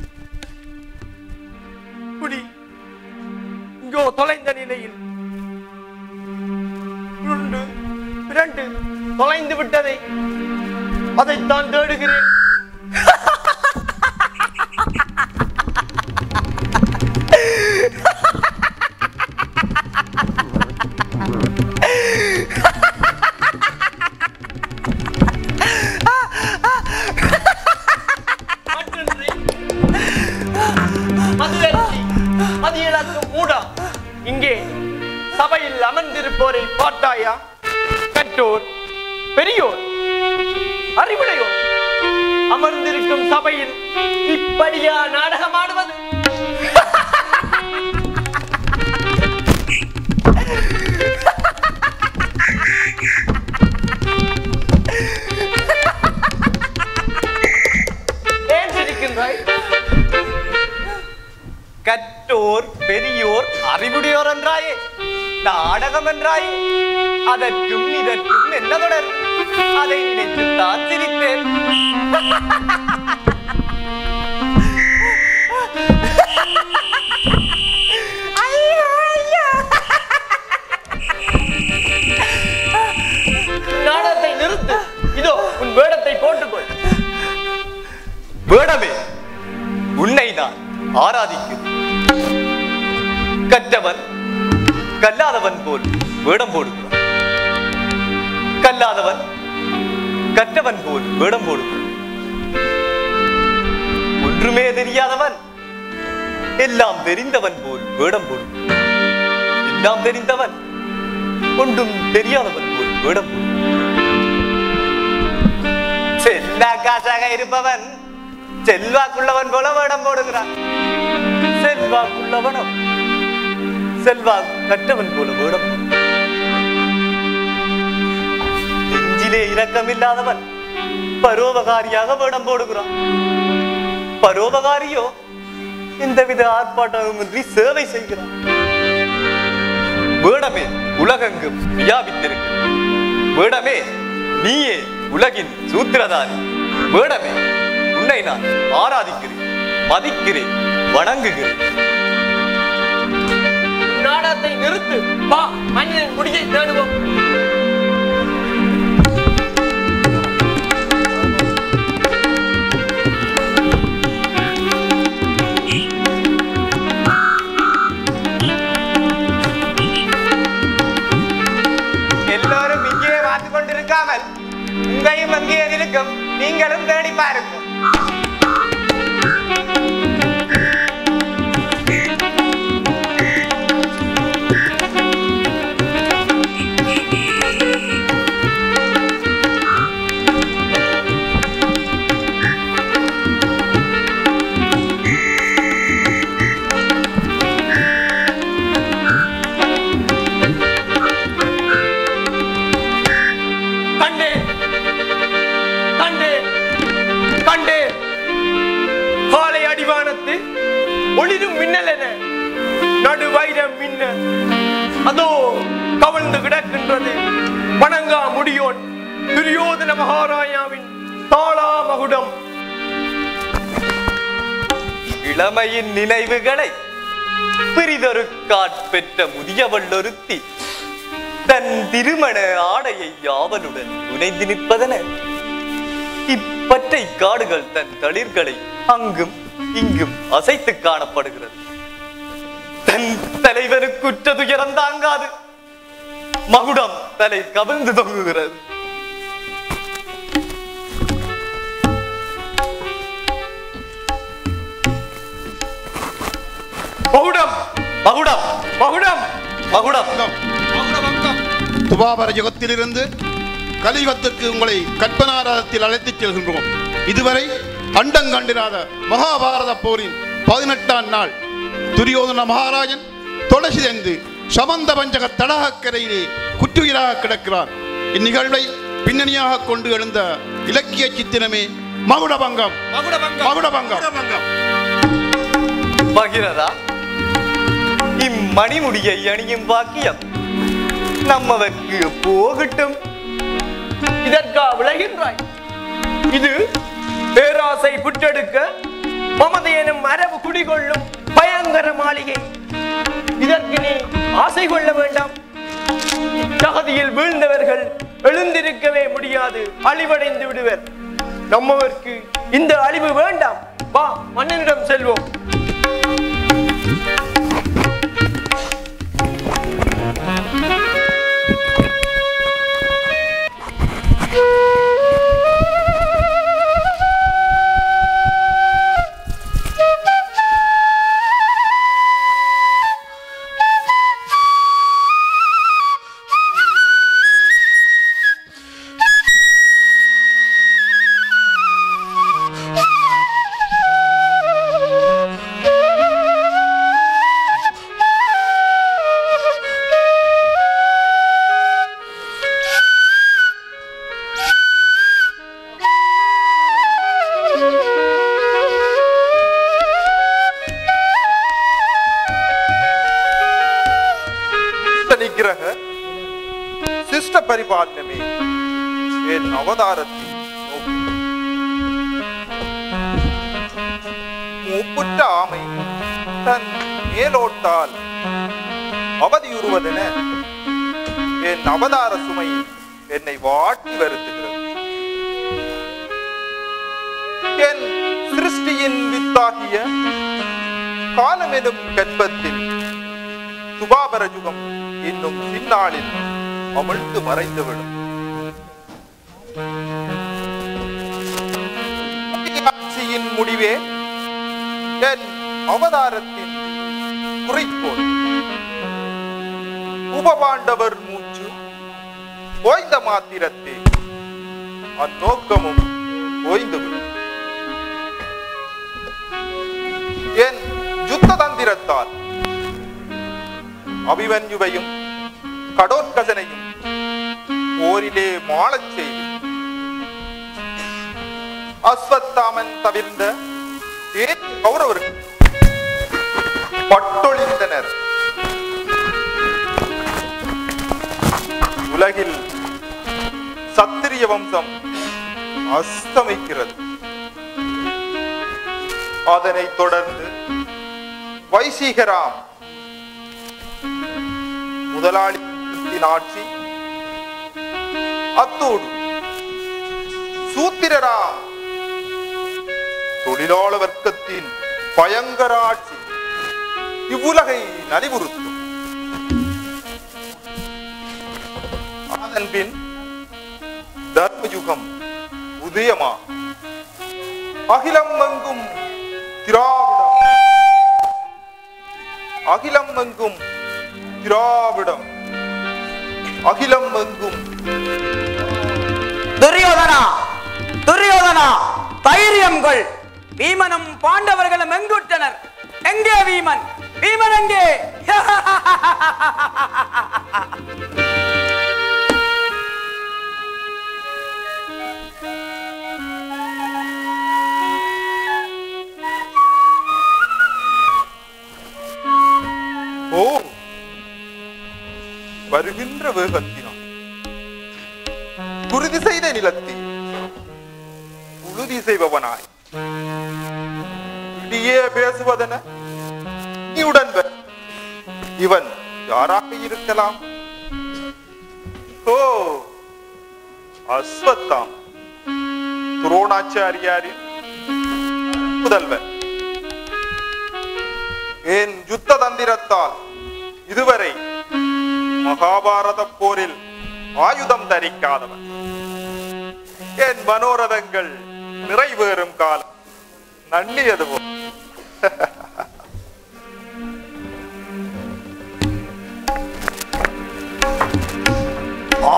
குடி இங்கோ தொலைந்த நிலையில் உருண்டு இரண்டு தொலைந்து விட்டதை அதைத்தான் தேடுகிறேன் மற்றொன்று, மதுவெற்றி, மதியிழக்கும் மூடா இங்கே சபையில் அமர்ந்திருப்போரை பார்த்தாயா கற்றோர் பெரியோர் அறிவுடையோர் அமர்ந்திருக்கும் சபையில் இப்படியா நாடகமாடுவது ஏன் சிரிக்கின்றாய் கற்றோர் பெரியோர் அறிவுடையோர் என்றாயே நாடகம் என்றாயே அதற்கும் இதற்கும் என்ன தொடர் அதை நினைத்து தான் சிரித்தேன் நாடகத்தை நிறுத்து இதோ உன் வேடத்தை போட்டுக்கொள் வேடமே உன்னை நான் ஆராதிக்கிறேன் கற்றவன் கல்லாதவன் போல் வேடம் போடுகிறான் கல்லாதவன் கற்றவன் போல் வேடம் போடுகிறான் ஒன்றுமே தெரியாதவன் எல்லாம் தெரிந்தவன் போல் வேடம் போடுகிறான் எல்லாம் தெரிந்தவன் ஒன்றும் தெரியாதவன் போல் வேடம் போடுகிறான் செல்லாக்காசாக இருப்பவன் செல்வாக்குள்ளவன் போல வேடம் போடுகிறான் செல்வாக்குள்ளவனும் செல்வா கற்றவன் போல வேடம் போடுகிறான். நெஞ்சிலே இரக்கமில்லாதவன் பரோபகாரியாக வேடம் போடுகிறான் பரோபகாரியோ எந்தவித ஆர்ப்பாட்டமின்றி சேவை செய்கிறான் வேடமே உலகெங்கும் வியாபித்திருக்கிறது வேடமே நீயே உலகின் சூத்திரதாரி வேடமே உன்னை நான் ஆராதிக்கிறேன் மதிக்கிறேன் வணங்குகிறேன் நாடகத்தை நிறுத்து வா மன்னனின் முடியை தேடுவோம் எல்லோரும் இங்கே பார்த்து கொண்டிருக்காமல் உங்களையும் அங்கே இருக்கும் நீங்களும் தேடி பாருங்கள் கண்டேன் கண்டேன் கண்டேன் காலை அடிவானத்து ஒளிரும் மின்னல் என நடு வைரம் மின்ன அதோ கவிழ்ந்து கிடக்கின்றது வணங்கா முடியோன் துரியோதன மகாராயாவின் தாளா மகுடம் இளமையின் நினைவுகளை பிரிதொரு காட்பெற்ற முதியவள் ஒருத்தி தன் திருமண ஆடையை ஆவலுடன் புனைந்து நிற்பதன இப்பற்றை காடுகள் தன் தளிர்களை அங்கும் இங்கும் அசைத்து காணப்படுகிறது தன் தலைவனுக்குற்ற துயரம் தாங்காது மகுடம் தலை கவிழ்ந்து தொங்குகிறது மகுடம் மகுடம் மகுடம் மகுடம் துபாபர யுகத்திலிருந்து கலியுகத்திற்கு உங்களை கற்பனாரதத்தில் அழைத்துச் செல்கின்றோம் இதுவரை கண்டங்கண்டிராத மகாபாரத போரின் பதினெட்டாம் நாள் துரியோதன மகாராஜன் தொலைசிதைந்து சமந்த பஞ்சக தடாகக்கரையிலே குற்றுயிராக கிடக்கிறார் இந்நிகழ்வை பின்னணியாக கொண்டு எழுந்த இலக்கிய சித்திரமே மகுடபங்கம் மகுடபங்கம் பகிரதா இம்மணிமுடியை அணியும் பாக்கியம் நம்மவர்க்கு போகட்டும் இதற்கா விளைகின்றாய் இது பேராசை புற்றெடுக்க மமதை எனும் அரபு குடிகொள்ளும் பயங்கர மாளிகை இதற்கு நீ ஆசை கொள்ள வேண்டாம் இத்தகதியில் வீழ்ந்தவர்கள் எழுந்திருக்கவே முடியாது அழிவடைந்து விடுவர் நம்மவர்க்கு இந்த அழிவு வேண்டாம் வா மன்னனிடம் செல்வோம் நிகிரக சிஷ்ட பரிபாலனமே என் அவதாரத்தின் நோக்கம் மூப்புற்ற ஆமை தன் மேலோட்டால் அவதியுறுவதென என் அவதார சுமை என்னை வாட்டி வருத்துகிறது என் சிருஷ்டியின் வித்தாகிய காலமெனும் கற்பத்தில் சுபாபர யுகம் இன்னும் பின்னாளில் அமிழ்ந்து மறைந்துவிடும் ஆட்சியின் முடிவே என் அவதாரத்தின் குறிக்கோள் உபபாண்டவர் மூச்சு ஓய்ந்த மாத்திரத்தே அந்நோக்கமும் ஓய்ந்துவிடும் என் யுத்த தந்திரத்தால் அபிமன்யுவையும் கடோத்கசனையும் போரிலே மாளச் செய்து அஸ்வத்தாமன் தவிர்ந்த ஏன் கௌரவர்கள் பட்டொழிந்தனர் உலகில் சத்திரிய வம்சம் அஸ்தமிக்கிறது அதனைத் தொடர்ந்து வைசீகராம் முதலாளித்தின் ஆட்சி அத்தோடு சூத்திரராம் தொழிலாள வர்க்கத்தின் பயங்கர ஆட்சி இவ்வுலகை நலிவுறுத்தும் அதன் பின் தர்மயுகம் உதயமா அகிலம் எங்கும் திராவிடம் அகிலம் எங்கும் திராவிடம் அகிலம் எங்கும் துரியோதனா துரியோதனா தைரியம் கொள் பீமனும் பாண்டவர்களும் எங்குற்றனர் எங்கே வீமன் வீமன் எங்கே ஓ வருகின்ற வேகத்தினால் குருதி செய்த நிலத்தில் உழுதி செய்பவனாய் இடியே பேசுவதென நீ உடன் வா. இவன் யாராக இருக்கலாம் ஓ அஸ்வத்தாம் துரோணாச்சாரியாரின் புதல்வர் என் யுத்த தந்திரத்தால் இதுவரை மகாபாரத போரில் ஆயுதம் தரிக்காதவன் என் மனோரதங்கள் நிறைவேறும் காலம் நன்னியது போல் ஆ!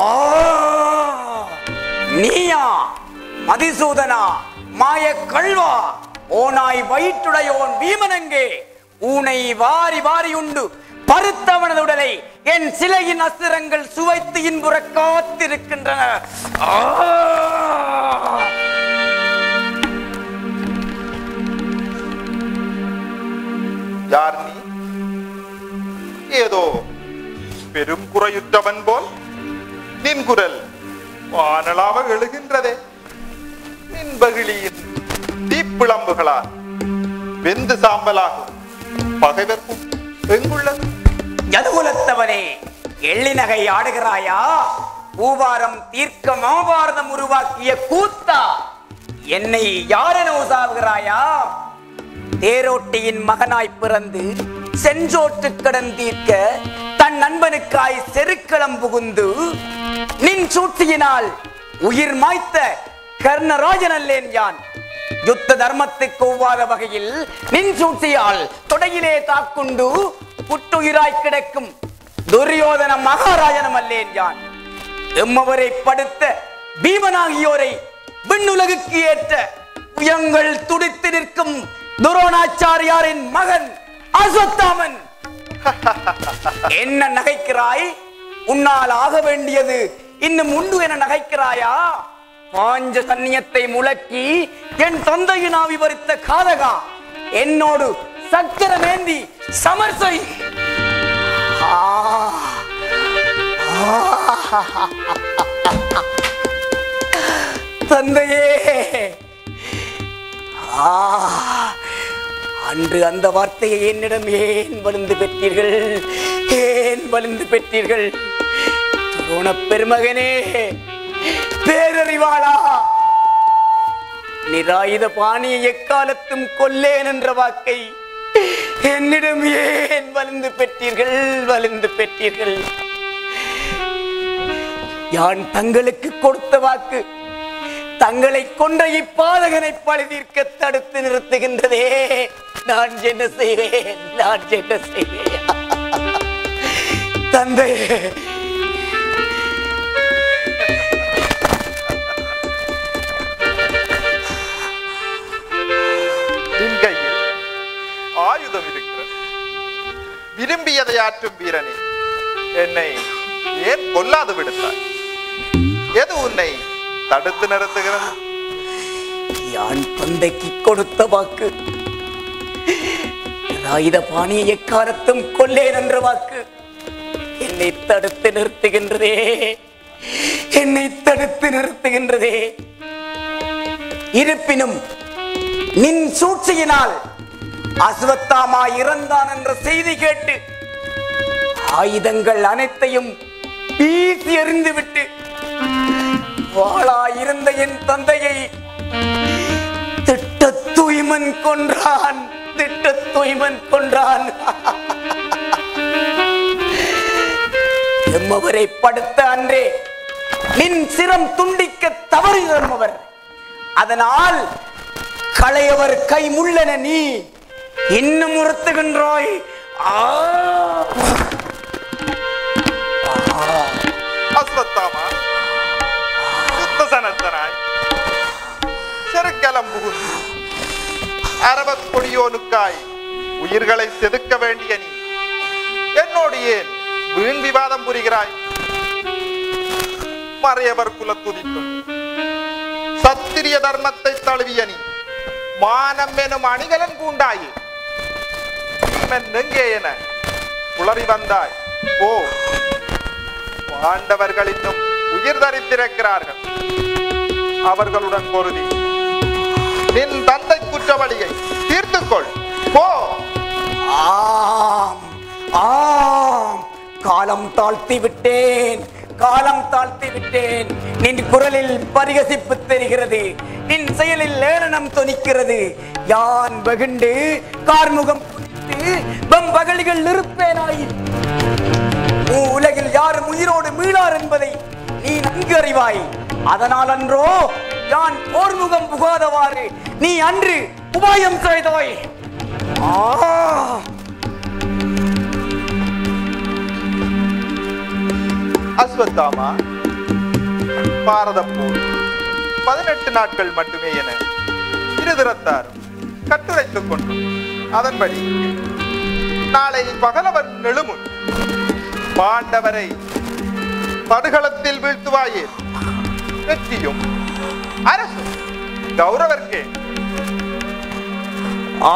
நீயா மதிசூதனா மாய கள்வா ஓனாய் வயிற்றுடையோன் வீமனங்கே ஊனை வாரி வாரி உண்டு பருத்தவனது உடலை என் சிலையின் அஸ்திரங்கள் சுவைத்து இன்புற காத்திருக்கின்றன ஆ! யார் நீ ஏதோ பெரும் குறையுற்றவன் போல் நின் குரல் வானளாவ எழுகின்றதே நின் பகிழியின் தீப்பிளம்புகளால் வெந்து சாம்பலாகும் பகைவர்க்கும் எங்குள்ளது யதுகுலத்தவனே எள்ளிநகை ஆடுகிறாயா பூபாரம் தீர்க்க மாபாரதம் உருவாக்கிய கூத்தா என்னை யாரென உசாவுகிறாயா தேரோட்டியின் மகனாய் பிறந்து செஞ்சோற்று கடன் தீர்க்க தன் நண்பனுக்காய் செருக்களம் புகுந்து நின் சூழ்ச்சியினால் உயிர் மாய்த்த கர்ணராஜன் அல்லேன் யான் யுத்த தர்மத்துக்கு ஒவ்வாத வகையில் நின் சூழ்ச்சியால் தொடையிலே தாக்குண்டு புட்டுயிராய் கிடக்கும் துரியோதன மகாராஜனம் அல்லேன் யான் எம்மவரை படுத்த பீமனாகியோரை விண்ணுலகுக்கு ஏற்ற புயங்கள் துடித்து நிற்கும் துரோணாச்சாரியாரின் மகன் அஸ்வத்தாமன் என்ன நகைக்கிறாய் உன்னால் ஆக வேண்டியது இன்னும் உண்டு என நகைக்கிறாயா பாஞ்ச சன்னியத்தை முழக்கி என் தந்தையின் ஆவி வரித்த காதகா என்னோடு சக்கரமேந்தி சமர்சை தந்தையே ஆ, அன்று அந்த வார்த்தையை என்னிடம் ஏன் வலிந்து பெற்றீர்கள் ஏன் வலிந்து பெற்றீர்கள் துரோண பெருமகனே பேரறிவாளா நிராயுத பாணியை எக்காலத்தும் கொல்லேன் என்ற வாக்கை என்னிடம் ஏன் வலிந்து பெற்றீர்கள் வலிந்து பெற்றீர்கள் யான் தங்களுக்கு கொடுத்த வாக்கு தங்களை கொன்ற இப்பாதகனை பழுதீர்க்க தடுத்து நிறுத்துகின்றதே நான் என்ன செய்வேன் நான் என்ன செய்வேன் தந்தை நின் கையில் ஆயுதம் இருக்கிறது விரும்பியதை ஆற்றும் வீரனே என்னை ஏன் கொல்லாது விடுத்தாய் எது உன்னை தடுத்து நிறுத்துகிறது யான் தந்தைக்கு கொடுத்த வாக்கு ஆயுத பாணியை எக்காலத்தும் கொல்லேன் என்ற வாக்கு என்னை தடுத்து நிறுத்துகின்றதே என்னை தடுத்து நிறுத்துகின்றதே இருப்பினும் நின் சூழ்ச்சியினால் அஸ்வத்தாமா இறந்தான் என்ற செய்தி கேட்டு ஆயுதங்கள் அனைத்தையும் வீசி எறிந்துவிட்டு வாளா இருந்த என் தந்தையை திட்ட தூய்மன் கொன்றான் திட்ட தூய்மன் கொன்றான் எம்மவரை படுத்த அன்றே நின் சிரம் துண்டிக்க தவறி எம்மவர் அதனால் களையவர் கை முள்ளென நீ இன்னும் உறுத்துகின்றாய் ஆ! அஸ்வத்தாமா யுத்த சனத்தனாய் செருக்கலம் புகுந்து அரவக் கொடியோனுக்காய் உயிர்களை செதுக்க வேண்டிய நீ என்னோடு ஏன் வீண் விவாதம் புரிகிறாய் மறையவர் குலத்துதித்தும் சத்திரிய தர்மத்தை தழுவிய நீ மானம் எனும் அணிகலன் பூண்டாயே பீமன் எங்கே என குளறி வந்தாய் ஓ பாண்டவர்கள் இன்னும் உயிர் தரித்திருக்கிறார்கள் அவர்களுடன் பொருதி நின் தந்தை குற்றவழியை தீர்த்துக்கொள் போ ஆம் ஆம் காலம் தாழ்த்தி விட்டேன் காலம் தாழ்த்தி விட்டேன் நின் குரலில் பரிகசிப்பு தெரிகிறது நின் செயலில் ஏளனம் தொனிக்கிறது யான் வெகுண்டு கார்முகம் குனித்து வெம்பகலிகள் நிறுப்பேனாயின் உலகில் யாரும் உயிரோடு மீளார் என்பதை நீ நன்கு அறிவாய் அதனால் அன்றோ யான் போர்முகம் புகாதவாறு நீ அன்று உபாயம் செய்தாய் ஆ அஸ்வத்தாமா பாரத போர் பதினெட்டு நாட்கள் மட்டுமே என இருதிறத்தார் கட்டுரைத்துக் கொண்டோம் அதன்படி நாளை பகலவன் எழுமுன் பாண்டவரை படுகளத்தில் வீழ்த்துவாயே வெற்றியும் அரசு கௌரவர்க்கே ஆ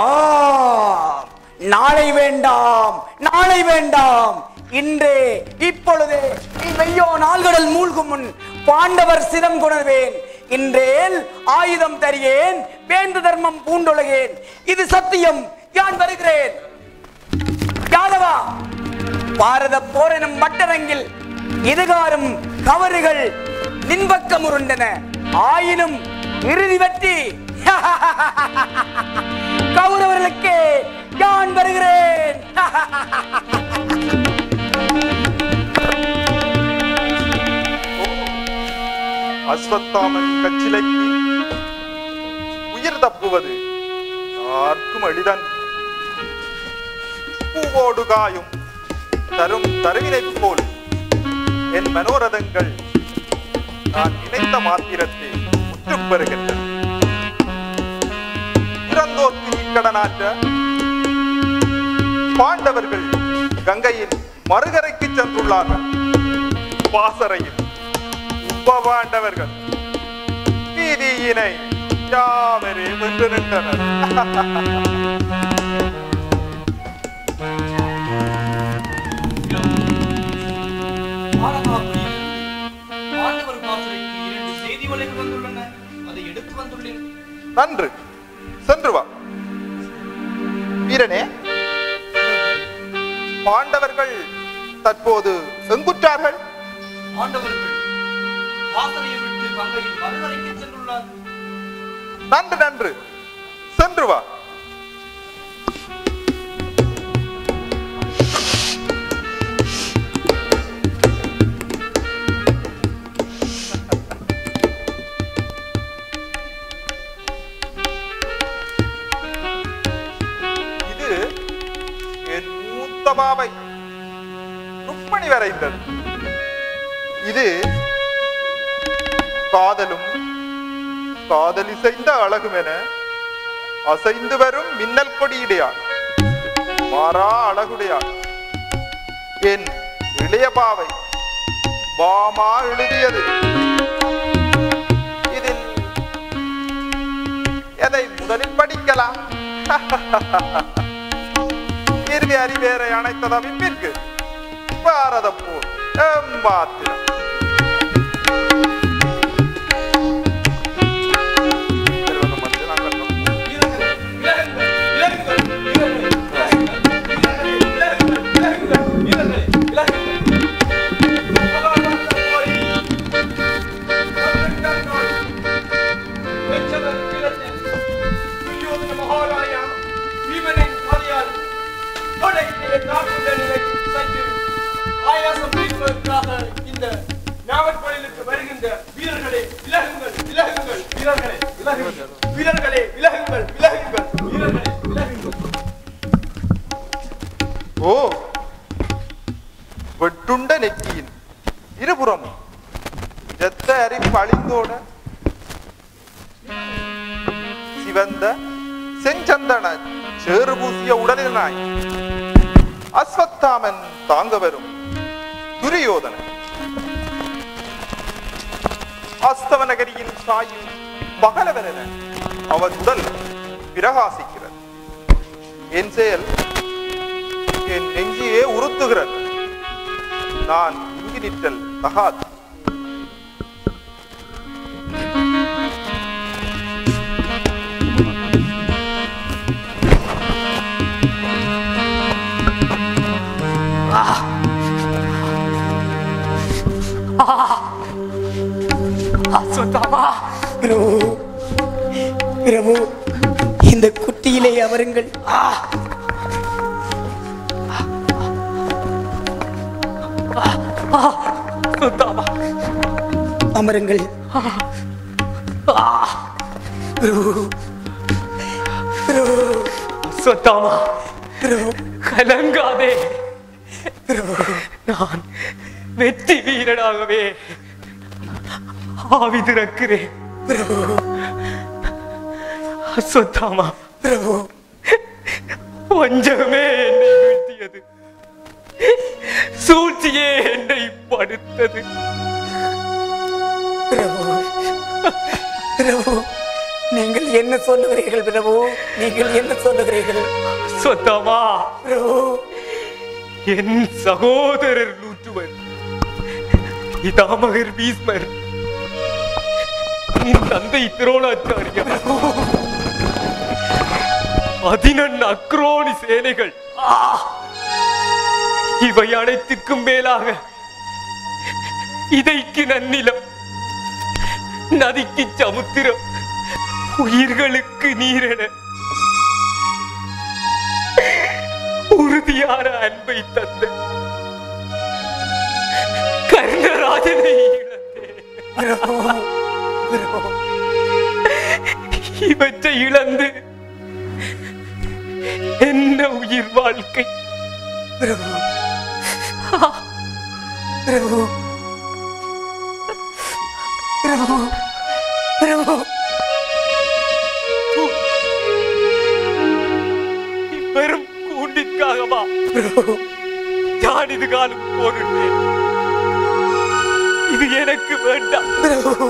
நாளை வேண்டாம் நாளை வேண்டாம் இன்றே இப்பொழுதே நீ வெய்யோ நாள்கடல் மூழ்கும் முன் பாண்டவர் சிரம் கொணர்வேன் இன்றேல் ஆயுதம் தரியேன் வேந்து தர்மம் பூண்டொழுகேன் இது சத்தியம் யான் வருகிறேன் யாதவா பாரத போரெனும் மட்டரங்கில் இதுகாரும் கவறுகள் நின்பக்கம் உருண்டன ஆயினும் இறுதி வெற்றி கௌரவர்களுக்கே யான் வருகிறேன் அஸ்வத்தாமன் கச்சிலைக்கு உயிர் தப்புவது யாருக்கும் எளிதன் பூவோடு காயும் தரும் தருவினைப் போல் என் மனோரதங்கள் நான் நினைத்த மாத்திரத்தை முற்றுப் பெறுகின்றன இறந்தோர்க்கு இக்கடனாற்ற பாண்டவர்கள் கங்கையின் மறுகரைக்கு சென்றுள்ளார்கள் பாசறையில் உபபாண்டவர்கள் வீதியினை யாவரே வென்று நின்றனர் ஆண்டவர் பாசறைக்கு இரண்டு செய்தி வலைகள் வந்துள்ளன அதை எடுத்து வந்துள்ளேன் நன்று சென்று வா வீரனே பாண்டவர்கள் தற்போது எங்குற்றார்கள் ஆண்டவர்கள் பாசறையை விட்டு கங்கையின் மறுகரைக்கு சென்றுள்ளார் நன்று நன்று சென்று வா இது என் மூத்த பாவை ருக்மணி வரைந்தது இது காதலும் காதலி செய்த அழகும் என அசைந்து வரும் மின்னல் கொடியுடையாள் மாறா அழகுடையாள் என் இளைய பாவை பாமா எழுதியது இதில் எதை முதலில் படிக்கலாம் இறுதி அறிவேரை அணைத்தத விம்பிற்கு பாரத போர் எம்பாத்திரம் திருவண்ணம் வந்து நாங்கள் இந்த நாவற்பொழிலுக்கு வருகின்ற வீரர்களே விலகுங்கள் விலகுங்கள் வீரர்களே விலகுங்கள் வீரர்களே விலகுங்கள் விலகுங்கள் வீரர்களே விலகுங்கள் ஓ வெட்டுண்ட நெற்றியின் இருபுறம் இரத்த அரிப்பு அழிந்தோட சிவந்த செஞ்சந்தன சேறு பூசிய உடலினாய் அஸ்வத்தாமன் தாங்க வரும் துரியோதனன் அஸ்தவனகரியின் சாயும் பகலவரென அவன் உடல் பிரகாசிக்கிறது என் செயல் என் நெஞ்சியே உறுத்துகிறது நான் இங்கு நிற்றல் தகாது சொத்தாமா பிரபு பிரபு இந்த குட்டியிலே அவருங்கள் ஆ சொத்தாமா அமருங்கள் ஆ பிரபு பிரபு சொத்தாமா பிரபு கலங்காதே பிரபு நான் வெற்றி வீரனாகவே ஆவி திறக்கிறேன் பிரபு அஸ்வத்தாமா பிரபு வஞ்சகமே என்னை வீழ்த்தியது சூழ்ச்சியே என்னை படுத்தது பிரபு பிரபு நீங்கள் என்ன சொல்லுகிறீர்கள் பிரபு நீங்கள் என்ன சொல்லுகிறீர்கள் சொத்தாமா பிரபு என் சகோதரர் நூற்றுவர் இதாமகர் பீஸ்மர் என் தந்தை திரோணாச்சாரியம் பதினெண் அக்ரோனி சேனைகள் ஆ! இவை அனைத்துக்கும் மேலாக இதைக்கு நன்னிலம் நதிக்கு சமுத்திரம் உயிர்களுக்கு நீரென உறுதியான அன்பை தந்த கர்ணராஜனை இழந்தேன் பிரபு பிரபு இவற்றை இழந்து என்ன உயிர் வாழ்க்கை பிரபு பிரபு பிரபு பிரபு வெறும் கூண்டிற்காகவா பிரபு நான் இது காலம் போரிட்டேன் இது எனக்கு வேண்டாம் பிரபு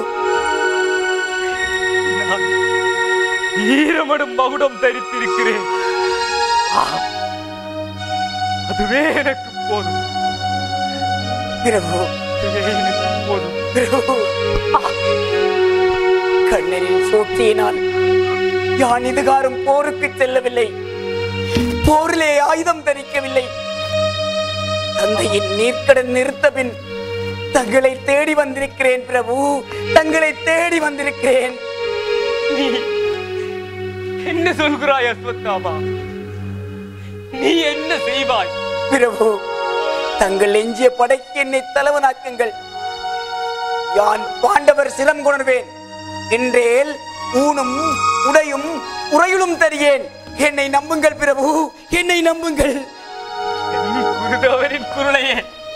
நான் ஈரமடும் மகுடம் தரித்திருக்கிறேன் ஆ, அதுவே எனக்கு போதும் பிரபு அதுவே எனக்கு போதும் பிரபு கண்ணனின் சூழ்ச்சியினால் யான் இதுகாரும் போருக்கு செல்லவில்லை போரிலே ஆயுதம் தரிக்கவில்லை தந்தையின் நீர்க்கடன் நிறுத்த பின் தங்களை தேடி வந்திருக்கிறேன் பிரபு தங்களை தேடி வந்திருக்கிறேன் நீ என்ன சொல்கிறாய் அஸ்வத்தாமா நீ என்ன செய்வாய் பிரபு தங்கள் எஞ்சிய படைக்கு என்னை தலைவனாக்குங்கள் யான் பாண்டவர் சிலம் கொணர்வேன் இன்றேல் ஊனும் உடையும் உறையுளும் தரியேன் என்னை நம்புங்கள் பிரபு என்னை நம்புங்கள் என் குருதவரின் குருளையே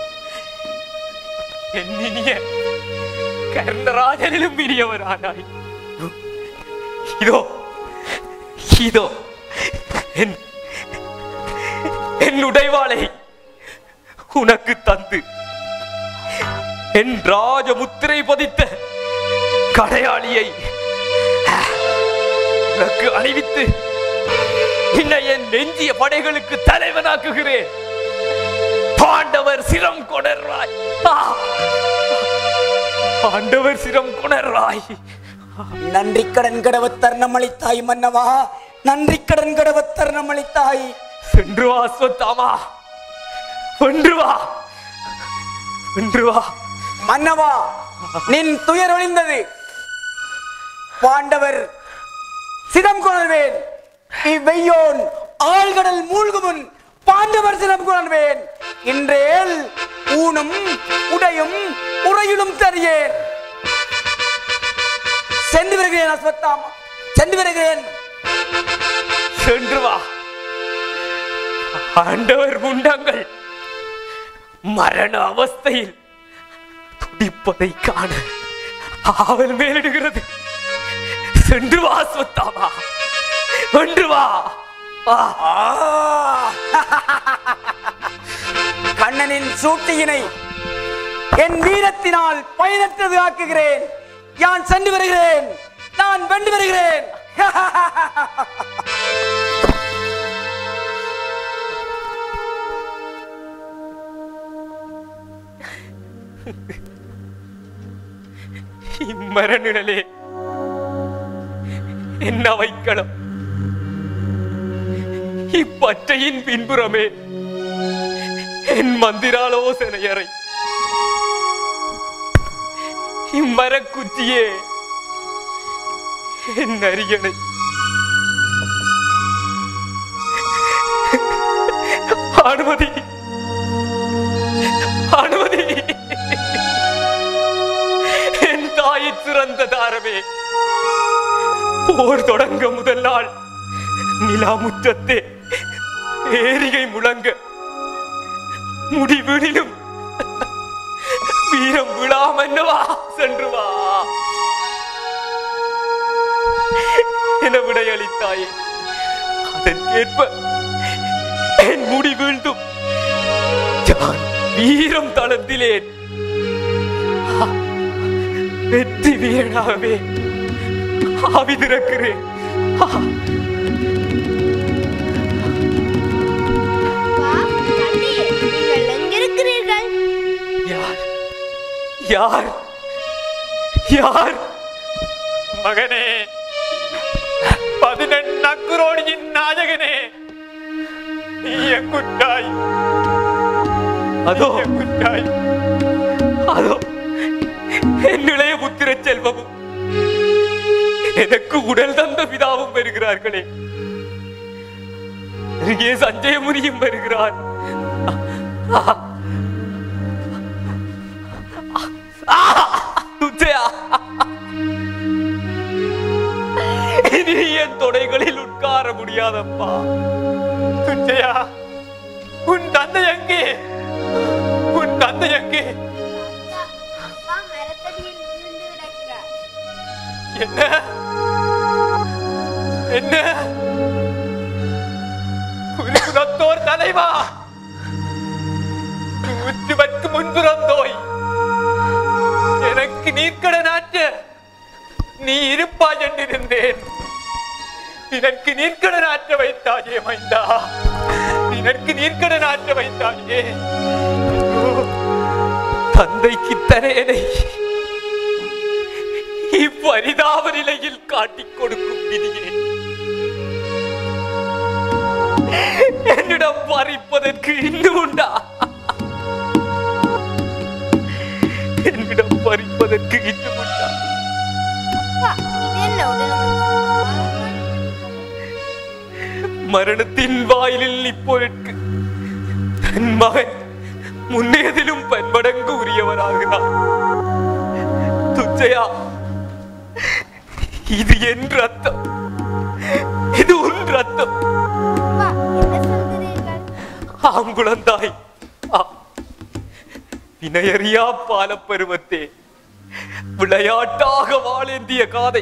என் இனிய கர்ணராஜனிலும் இனியவரானாய் இதோ இதோ என் என் உடைவாளை உனக்கு தந்து என் ராஜ முத்திரை பதித்த கடையாளியை உனக்கு அணிவித்து இன்னை என் நெஞ்சிய படைகளுக்கு தலைவனாக்குகிறேன் பாண்டவர் சிரம் கொணர்வாய் ஆ! பாண்டவர் சிரம் கொணர்வாய் நன்றி கடன் கடவ தருணம் அளித்தாய் மன்னவா நன்றி கடன் கடவ தருணம் அளித்தாய் சென்று வா அஸ்வத்தாமா வென்று வா வென்று வா மன்னவா நின் துயர் ஒளிந்தது பாண்டவர் சிரம் கொணர்வேன் இவ்வெய்யோன் ஆழ்கடல் மூழ்குமுன் பாண்டவர் சிரம் கொணர்வேன் இன்றேல் ஊனும் உடையும் உறையிலும் தரியேன் சென்று வருகிறேன் அஸ்வத்தாமா சென்று வருகிறேன் சென்று வா ஆண்டவர் முண்டங்கள் மரண அவஸ்தையில் துடிப்பதை காண ஆவல் மேலிடுகிறது சென்று வா சொத்தாமா வென்று வா ஆ. கண்ணனின் சூட்டியினை என் வீரத்தினால் பயனற்றது ஆக்குகிறேன் யான் சென்று வருகிறேன் நான் வென்று வருகிறேன் இம்மரநிழலே என்ன வைக்களம் இப்பற்றையின் பின்புறமே என் மந்திராலோசனையறை இம்மரக்குச்சியே என் அரியணை அனுமதி அனுமதி என் தாயை சிறந்த தாரமே போர் தொடங்க முதல் நாள் நிலா முற்றத்தே ஏரிகை முழங்க முடிவினிலும் வீரம் விழாமன்னவா சென்று வா என விடையளித்தாயே அதற்கேற்ப என் முடி வீழ்ந்தும் நான் வீரம் தளர்ந்திலேன் வெற்றி வீரனாகவே ஆவி திறக்கிறேன் நீங்கள் எங்கிருக்கிறீர்கள் யார் யார் யார் மகனே பதினெண்ணக்குரோடியின் நாயகனே நீ எங்குட்டாய் அதோ எங்குட்டாய் அதோ என் இளைய புத்திர செல்வமும் எனக்கு உடல் தந்த பிதாவும் வருகிறார்களே அருகே சஞ்சய முனியும் வருகிறார் துச்சையா இனி என் தொடைகளில் உட்கார முடியாதப்பா துச்சையா உன் தந்தை எங்கே உன் தந்தை எங்கே அப்பா மரத்தடியில் விழுந்து கிடக்கிறார் என்ன என்ன குருகுலத்தோர் தலைவா நூற்றுவற்கு முன்புறந்தோய் எனக்கு நீர்க்கடனாற்ற நீ இருப்பாய் என்றிருந்தேன் இதற்கு நீர்க்கடன் ஆற்ற வைத்தாயே மைந்தா இதற்கு நீர்க்கடன் ஆற்ற வைத்தாயே ஐயோ, தந்தைக்கு தனையனை இப்பரிதாப நிலையில் காட்டிக் கொடுக்கும் விதியே என்னிடம் பறிப்பதற்கு இன்னும் உண்டா என்னிடம் பறிப்பதற்கு இன்னும் உண்டா அப்பா இது என்ன உடல் மரணத்தின் வாயிலில் இப்பொருட்கு தன் மகன் முன்னேதிலும் பன்மடங்கு உரியவராகிறார் துச்சையா இது என் ரத்தம் இது உன் ரத்தம் அப்பா என்ன சொல்கிறீர்கள் ஆம் குழந்தாய் ஆம். வினையறியா பாலப்பருவத்தே விளையாட்டாக வாழேந்திய காதை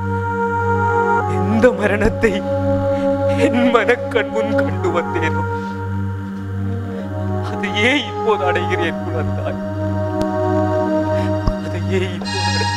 எந்த மரணத்தை என் மனக்கண் முன் கண்டு வந்தேனோ அதையே இப்போது அடைகிறேன் குழந்தாய் அதையே இப்போது அடைகிறேன்.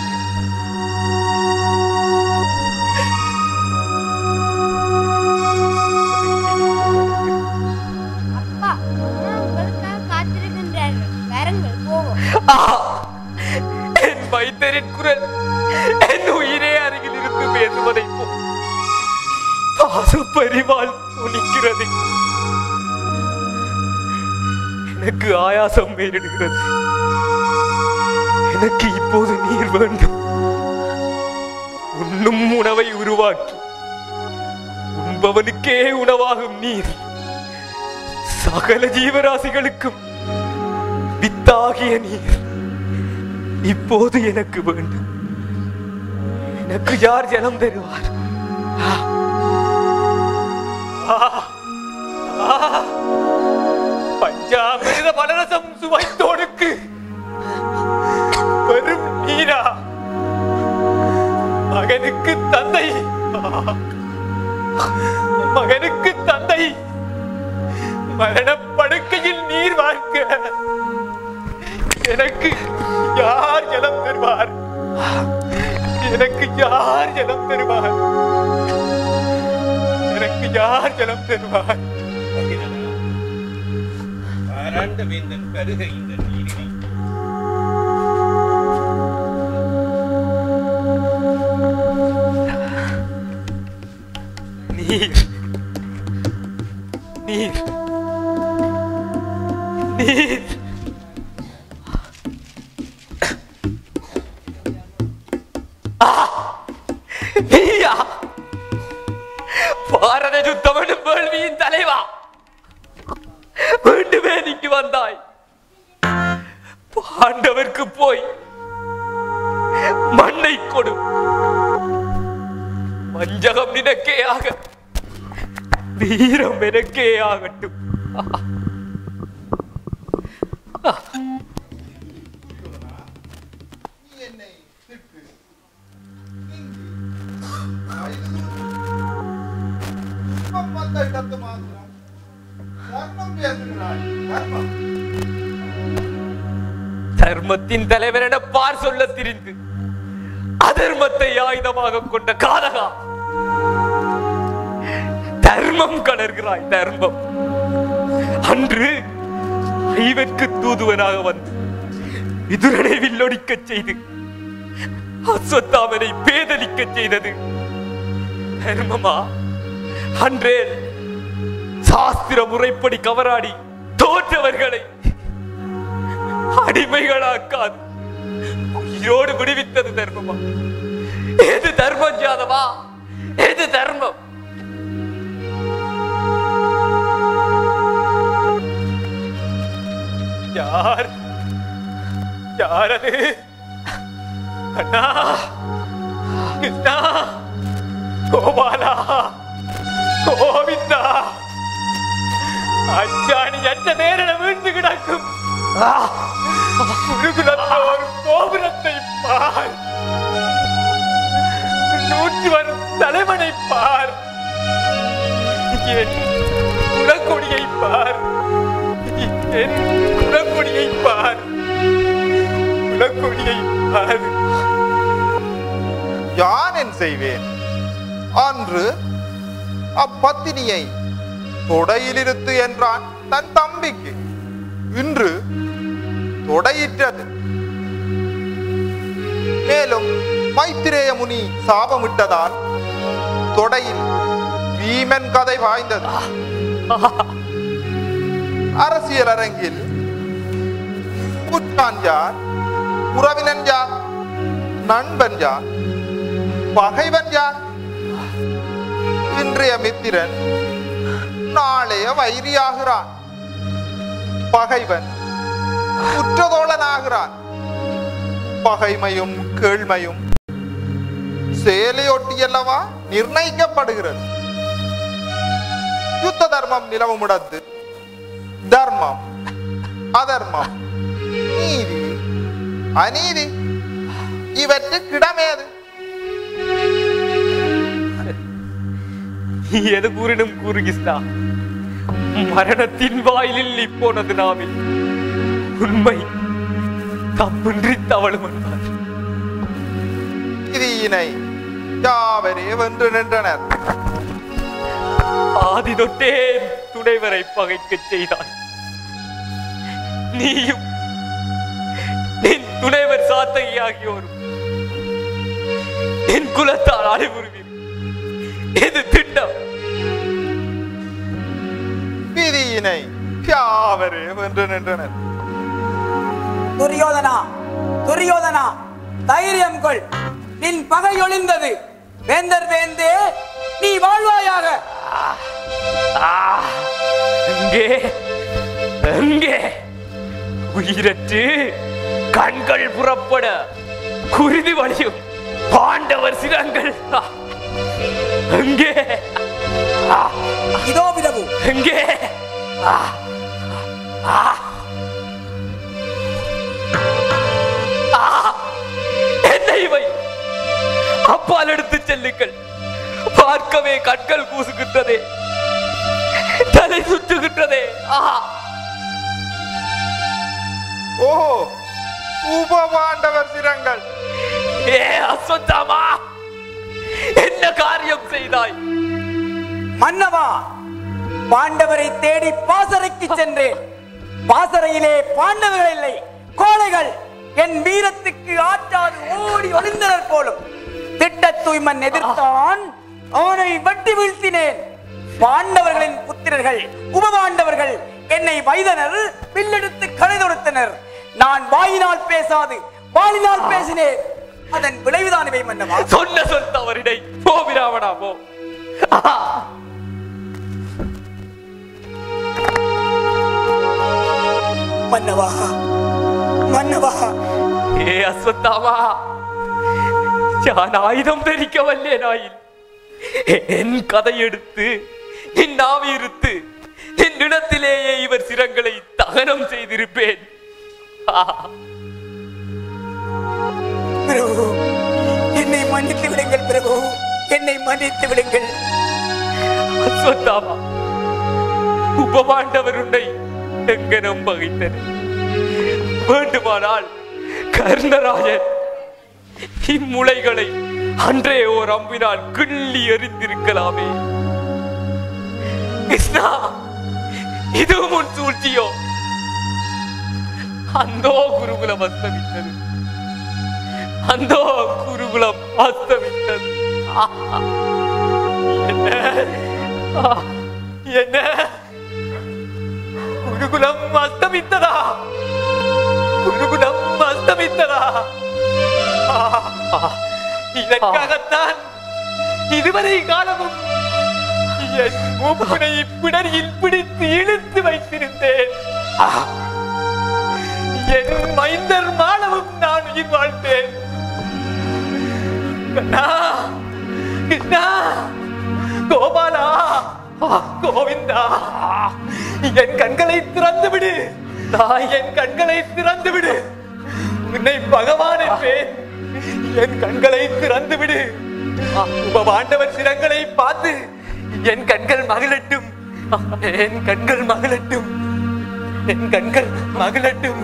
அப்பா அம்மா உங்களுக்காக காத்திருக்கின்றார்கள் வாருங்கள் போவோம் ஆ! என் மைத்தரின் குரல் என் உயிரே அருகில் இருந்து பேசுவதை போல் பாசப்பரிவால் துணிக்கிறது எனக்கு ஆயாசம் மேலிடுகிறது எனக்கு இப்போது நீர் வேண்டும் உண்ணும் உணவை உருவாக்கி உண்பவனுக்கே உணவாகும் நீர் சகல ஜீவராசிகளுக்கும் வித்தாகிய நீர் இப்போது எனக்கு வேண்டும் எனக்கு யார் ஜலம் தருவார் ஆ! ஆ! ஆ! பஞ்சாமிரத பலரசம் சுவைத்தோனுக்கு பெரும் நீரா மகனுக்கு தந்தை மகனுக்கு தந்தை மரணப்படுக்கையில் நீர் வார்க்க எனக்கு யார் ஜலம் தருவார் எனக்கு யார் ஜலம் தருவார் எனக்கு யார் ஜலம் தருவார் பாராண்ட வேந்தன் கருக இந்த நீரினை நீர் நீர் நீர் நீயா பாரத யுத்தம் எனும் வேள்வியின் தலைவா வேண்டுமே நீக்கு வந்தாய் பாண்டவர்க்கு போய் மண்ணை கொடு வஞ்சகம் நினக்கே ஆக வீரம் எனக்கே ஆகட்டும் வந்த இடத்து மாத்திரம் தர்மம் பேசுகிறாய் தர்மம் தர்மத்தின் தலைவர் என பார் சொல்ல திரிந்து அதர்மத்தை ஆயுதமாக கொண்ட காதகா தர்மம் கலர்கிறாய் தர்மம் அன்று ஐவர்க்கு தூதுவனாக வந்து விதுரனை வில்லொடிக்கச் செய்து அஸ்வத்தாமனை பேதலிக்கச் செய்தது தர்மமா அன்றே சாஸ்திர முறைப்படி கவராடி தோற்றவர்களை அடிமைகளாக்காது உயிரோடு விடுவித்தது தர்மமா எது தர்மம் ஜாதவா எது தர்மம் யார் யார் அது அண்ணா கிருஷ்ணா கோபாலா கோவிந்தா அச்சாணி அற்ற நேரிட வீழ்ந்து கிடக்கும் ஆ! முருகுலத்தோர் கோபுரத்தை பார் நூற்றி வரும் தலைவனை பார் என் குலக்கொடியை பார் என் குலக்கொடியை பார் குலக்கொடியை பார் யான் என் செய்வேன் அன்று அப்பத்தினியை தொடையிலிருத்து என்றான் தன் தம்பிக்கு இன்று தொடையிட்டது மேலும் மைத்திரேய முனி சாபமிட்டதால் தொடையில் பீமன் கதை வாய்ந்தது அரசியல் அரங்கில் குற்றான் யார் உறவினன் யார் நண்பன் யார் பகைவன் யார் இன்றைய மித்திரன் நாளைய வைரியாகிறான் பகைவன் குற்றதோழனாகிறான் பகைமையும் கேள்மையும் சேலையொட்டியல்லவா நிர்ணயிக்கப்படுகிறது யுத்த தர்மம் நிலவும் இடத்து தர்மம் அதர்மம் நீதி அநீதி இவற்றுக்கிடமேது நீ எது கூறினும் கூறு கிருஷ்ணா மரணத்தின் வாயிலில் நீ போனது நாவில் உண்மை தப்பின்றி தவழும் என்பார் விதியினை யாவரே வென்று நின்றனர் ஆதி தொட்டே துணைவரை பகைக்கச் செய்தாய் நீயும் என் துணைவர் சாத்தகி ஆகியோரும் என் குலத்தால் அழிவுறுவீர் இது திட்டம் விதியினை யாவரே வென்று நின்றனர் துரியோதனா துரியோதனா தைரியம் கொள் நின் பகை ஒளிந்தது வேந்தர் வேந்தே நீ வாழ்வாயாக எங்கே எங்கே உயிரற்று கண்கள் புறப்பட குருதி வழியும் பாண்டவர் சிரங்கள் ஆ! எங்கே ஆ! இதோ விடவு எங்கே ஆ! ஆ! ஆ! என்ன இவை அப்பால் எடுத்து செல்லுங்கள் பார்க்கவே கண்கள் கூசுகின்றதே தலை சுற்றுகின்றதே ஆஹா ஓஹோ உபபாண்டவர் சிரங்கள் ஏ அஸ்வத்தாமா என்ன காரியம் செய்தாய் மன்னவா பாண்டவரை தேடி பாசறைக்கு சென்றேன் பாசறையிலே பாண்டவர்கள் இல்லை கோழைகள் என் வீரத்துக்கு ஆற்றாது ஓடி ஒளிந்தனர் போலும் திட்ட தூய்மன் எதிர்த்தான் அவனை வெட்டி வீழ்த்தினேன் பாண்டவர்களின் புத்திரர்கள் உபபாண்டவர்கள் என்னை வைதனர் வில்லெடுத்து கடை தொடுத்தனர் நான் வாயினால் பேசாது வாளினால் பேசினேன் அதன் விளைவுதான் இவை மன்னவா சொன்ன சொல் தவறிடை போ விராவணா போ ஆஹா. மன்னவா மன்னவா ஏ அஸ்வத்தாமா நான் ஆயுதம் தரிக்க வல்லேனாயில் என் கதை எடுத்து என் நாவி இருத்து என் இடத்திலேயே இவர் சிரங்களை தகனம் செய்திருப்பேன் ஆஹா. பிரபு என்னை மன்னித்து விடுங்கள் பிரபு என்னை மன்னித்து விடுங்கள் அஸ்வத்தாமா உபமாண்டவர் உன்னை எங்கனம் பகைத்தனர் வேண்டுமானால் கர்ணராஜன் இம்முளைகளை அன்றே ஓர் அம்பினால் கிள்ளி எறிந்திருக்கலாமே கிருஷ்ணா இதுவும் உன் சூழ்ச்சியோ அந்தோ குருகுலம் அஸ்தமித்தது அந்தோ குருகுலம் அஸ்தமித்தது ஆஹா. என்ன ஆ, என்ன குருகுலம் அஸ்தமித்ததா குருகுலம் அஸ்தமித்ததா ஆ, ஆ, இதற்காகத்தான் இதுவரை காலமும் என் மூப்பினை பிடரியில் பிடித்து இழுத்து வைத்திருந்தேன் ஆ, என் மைந்தர் மானவும் நான் உயிர் வாழ்த்தேன் கண்ணா கிருஷ்ணா கோபாலா கோவிந்தா என் கண்களை திறந்து விடு தாய் என் கண்களை திறந்து விடு உன்னை பகவான் என்பேன் என் கண்களை திறந்து விடு உபவாண்டவர் சிரங்களை பார்த்து என் கண்கள் மகிழட்டும் என் கண்கள் மகிழட்டும் என் கண்கள் மகிழட்டும்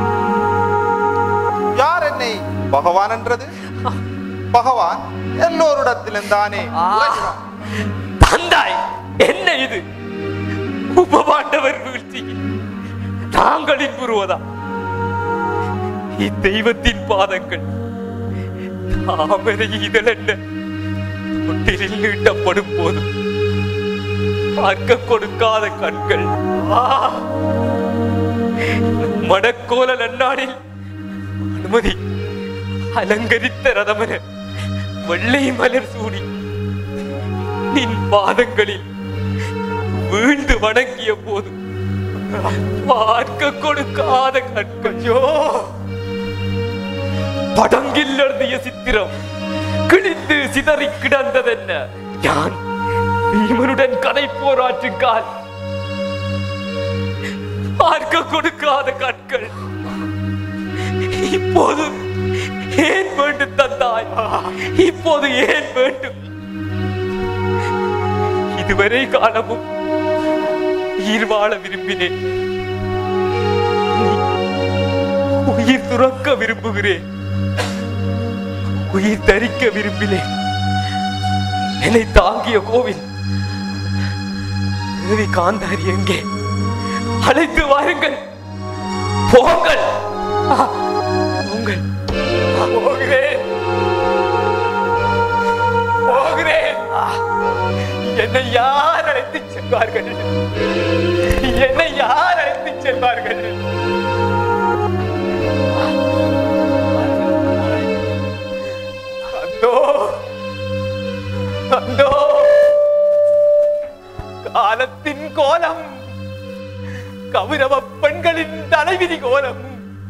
யார் என்னை பகவான் என்றது பகவான் எல்லோரிடத்திலும் தானே உலகிறான். தந்தாய் என்ன இது உபமாண்டவர் வீழ்ச்சி தாங்களின் புருவதா இத்தெய்வத்தின் பாதங்கள் தாமரை இதழென்ன தொட்டிலில் நீட்டப்படும் போதும் பார்க்க கொடுக்காத கண்கள் ஆ! மணக்கோல நன்னாடில் அனுமதி அலங்கரித்த ரதமன வெள்ளை மலர் சூடி நின் பாதங்களில் வீழ்ந்து வணங்கிய போது பார்க்க கொடுக்காத கண்கையோ படங்கில் எழுதிய சித்திரம் கிழிந்து சிதறி கிடந்ததென்ன யான் பீமனுடன் கதை போராற்றுக்கால் பார்க்க கொடுக்காத கண்கள் இப்போது ஏன் வேண்டும் தந்தாய் இப்போது ஏன் வேண்டும் இதுவரை காலமும் உயிர் வாழ விரும்பினேன் நீ உயிர் துறக்க விரும்புகிறேன் உயிர் தரிக்க விரும்பினேன் என்னை தாங்கிய கோவில் தேவி காந்தாரி எங்கே அழைத்து வாருங்கள் போங்கள் ஆ, போங்கள் போகிறேன் போகிறேன் ஆ, என்னை யார் அழைத்து செல்வார்கள் என்னை யார் அழைத்து செல்வார்கள் அந்தோ அந்தோ காலத்தின் கோலம் கௌரவ பெண்களின் தலைவிதி கோலம்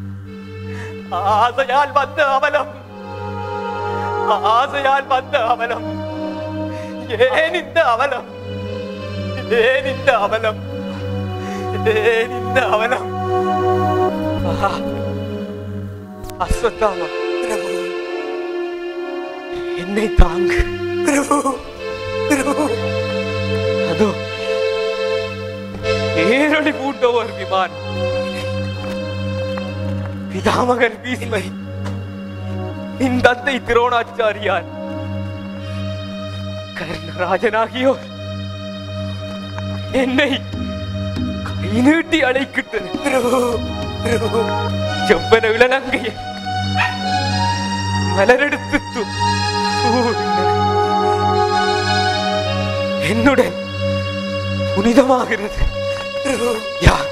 ஆசையால் வந்த அவலம் ஆசையால் வந்த அவலம் ஏன் இந்த அவலம் ஏன் இந்த அவலம் ஏன் இந்த அவலம் ஆஹா. அஸ்வத்தாமா பிரபு என்னை தாங்கு பிரபு பிரபு அதோ ஏரொளி பூண்ட ஒரு விமான் பிதாமகன் பீஸ்மை இந்த தந்தை திரோணாச்சாரியார் கர்ணராஜனாகியோர் என்னை கை நீட்டி அழைக்கிட்டனர் பிரபு பிரபு செவ்வன இளநங்கைய மலரெடுத்து து- தூவினர். என்னுடன் புனிதமாகிறது யார்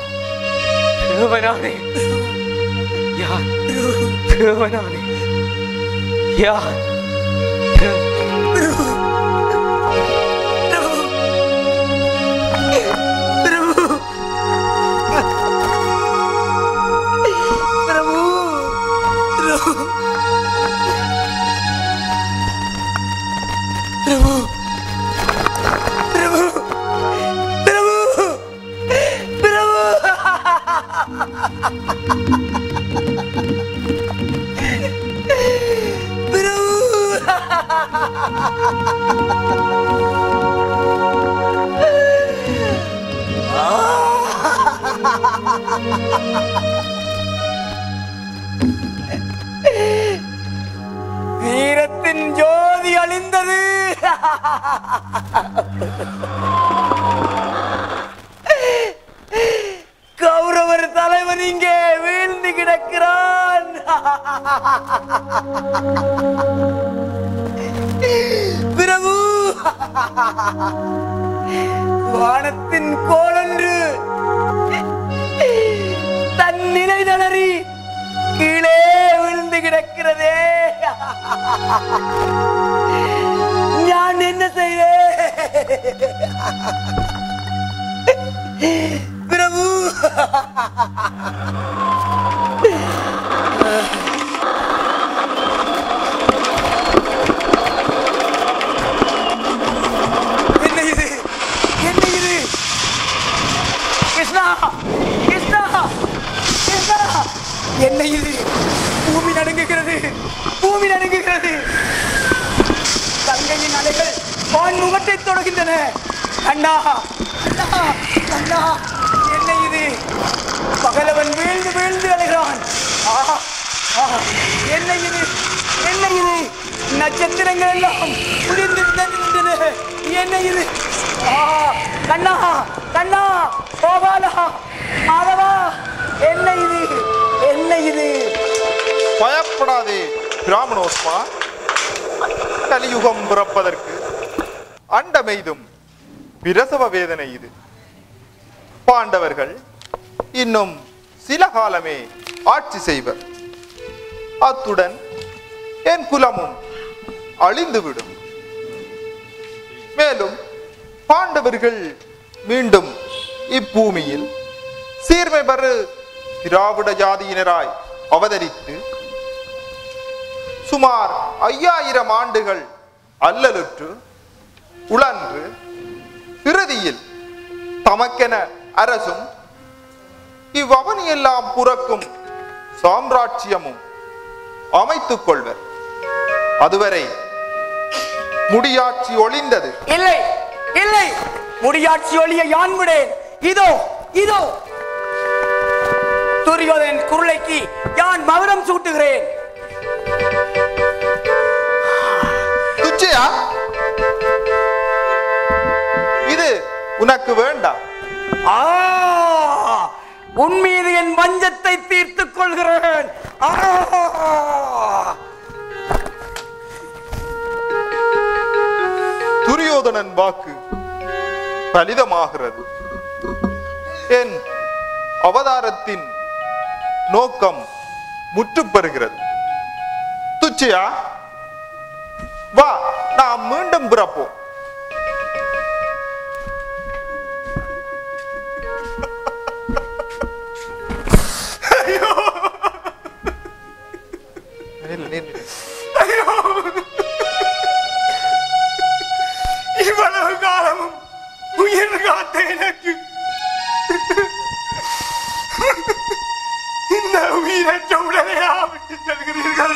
தேவனானே யார் தேவனானே யார் வீரத்தின் ஜோதி அழிந்தது கௌரவர் தலைவன் இங்கே வீழ்ந்து கிடக்கிறான் பிரபு வானத்தின் கோலன்று தன் நிலை தளறி கீழே விழுந்து கிடக்கிறதே நான் என்ன செய்தேன் பிரபு என்ன இது என்ன இது கிருஷ்ணா கிருஷ்ணா கிருஷ்ணா என்ன இது பூமி நடுங்குகிறது பூமி நடுங்குகிறது கங்கையின் அலைகள் வான் முகத்தை தொடர்கின்றன அண்ணா அண்ணா அண்ணா என்ன இது பகலவன் வீழ்ந்து வீழ்ந்து அலைகிறான் ஆஹா ஆஹா என்ன இது என்ன இது நட்சத்திரங்கள் எல்லாம் குளிர்ந்து நின்றன என்ன இது ஆஹா கண்ணா கண்ணா கோபாலா மாதவா என்ன இது என்ன இது பயப்படாதே பிராமணோஸ்மா கலியுகம் பிறப்பதற்கு அண்டமெய்தும் பிரசவ வேதனை இது பாண்டவர்கள் இன்னும் சில காலமே ஆட்சி செய்வர் அத்துடன் என் குலமும் அழிந்துவிடும் மேலும் பாண்டவர்கள் மீண்டும் இப்பூமியில் சீர்மை பெறு திராவிட ஜாதியினராய் அவதரித்து சுமார் ஐயாயிரம் ஆண்டுகள் அல்லலுற்று உழன்று இறுதியில் தமக்கென அரசும் இவ்வவனியெல்லாம் புறக்கும் சாம்ராஜ்யமும் அமைத்துக் கொள்வர் அதுவரை முடியாட்சி ஒளிந்தது இல்லை இல்லை முடியாட்சி ஒளிய யான் விடேன் இதோ இதோ துரியோதன் குருளைக்கு யான் மகுடம் சூட்டுகிறேன் துச்சையா இது உனக்கு வேண்டாம் ஆ, உன் மீது என் வஞ்சத்தை தீர்த்துக் கொள்கிறேன் ஆ! துரியோதனன் வாக்கு பலிதமாகிறது என் அவதாரத்தின் நோக்கம் முற்றுப் பெறுகிறது துச்சியா வா நாம் மீண்டும் பிறப்போம் நில்லு, நில்லு. இவ்வளவு காலமும் உயிர் காத்த எனக்கு இந்த உயிரற்ற உடலையா விட்டு செல்கிறீர்கள்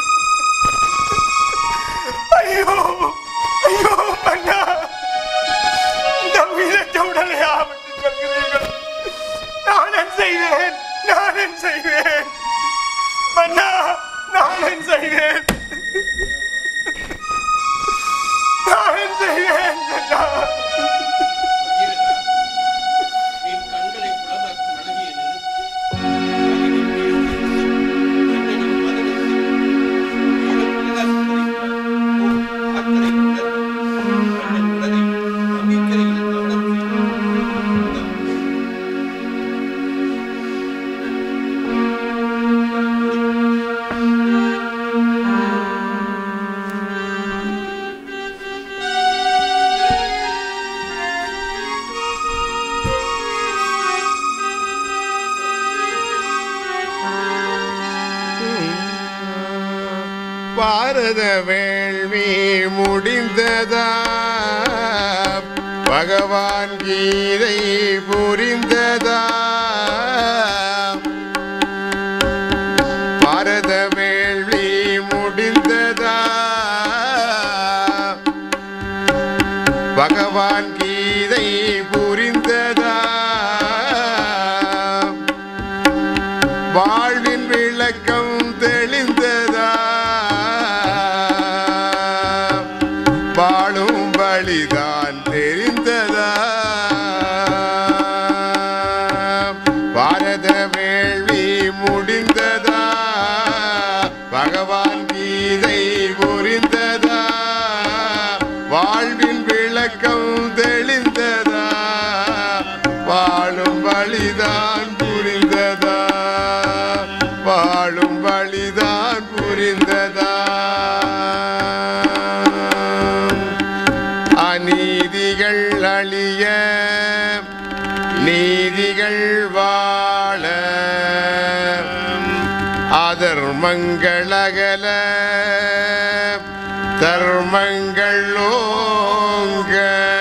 ஐயோ ஐயோ மன்னா இந்த உயிரற்ற உடலையா விட்டு செல்கிறீர்கள் நான் என்ன செய்வேன் நான் என்ன செய்வேன் மன்னா நான் என்ன செய்வேன் நான் என்ன செய்வேன் மன்னா பாரத வேள்வி முடிந்ததா பகவான் கீதை புரிந்ததா பாரத வேள்வி முடிந்ததா பகவான் கீதை புரிந்ததா வாழ்வின் விளக்கம் தெளிந்ததா வாழும் வழிதான் தெரிந்ததா பாரத வேள்வி முடிந்ததா பகவான் கீதை புரிந்ததா வாழ்வின் விளக்கம் தெளிந்ததா வாழும் வழிதான் புரிந்ததா வாழும் வழிதான் புரிந்ததா அநீதிகள் அழிய நீதிகள் வாழ அதர்மங்கள் அகல தர்மங்கள் ஓங்க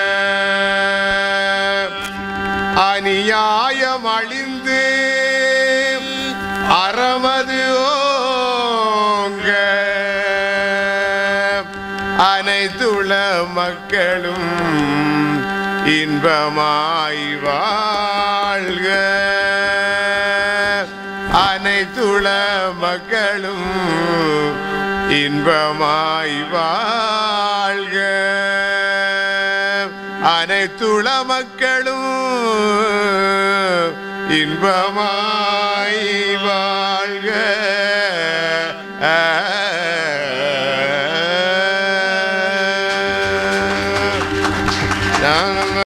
அநியாயம் அழிந்து அறமது ஓங்க அனைத்துள மக்களும் இன்பமாய் வாழ்க அனைத்துள மக்களும் இன்பமாய் வாழ்க அனைத்துள மக்களும் இன்பமாய்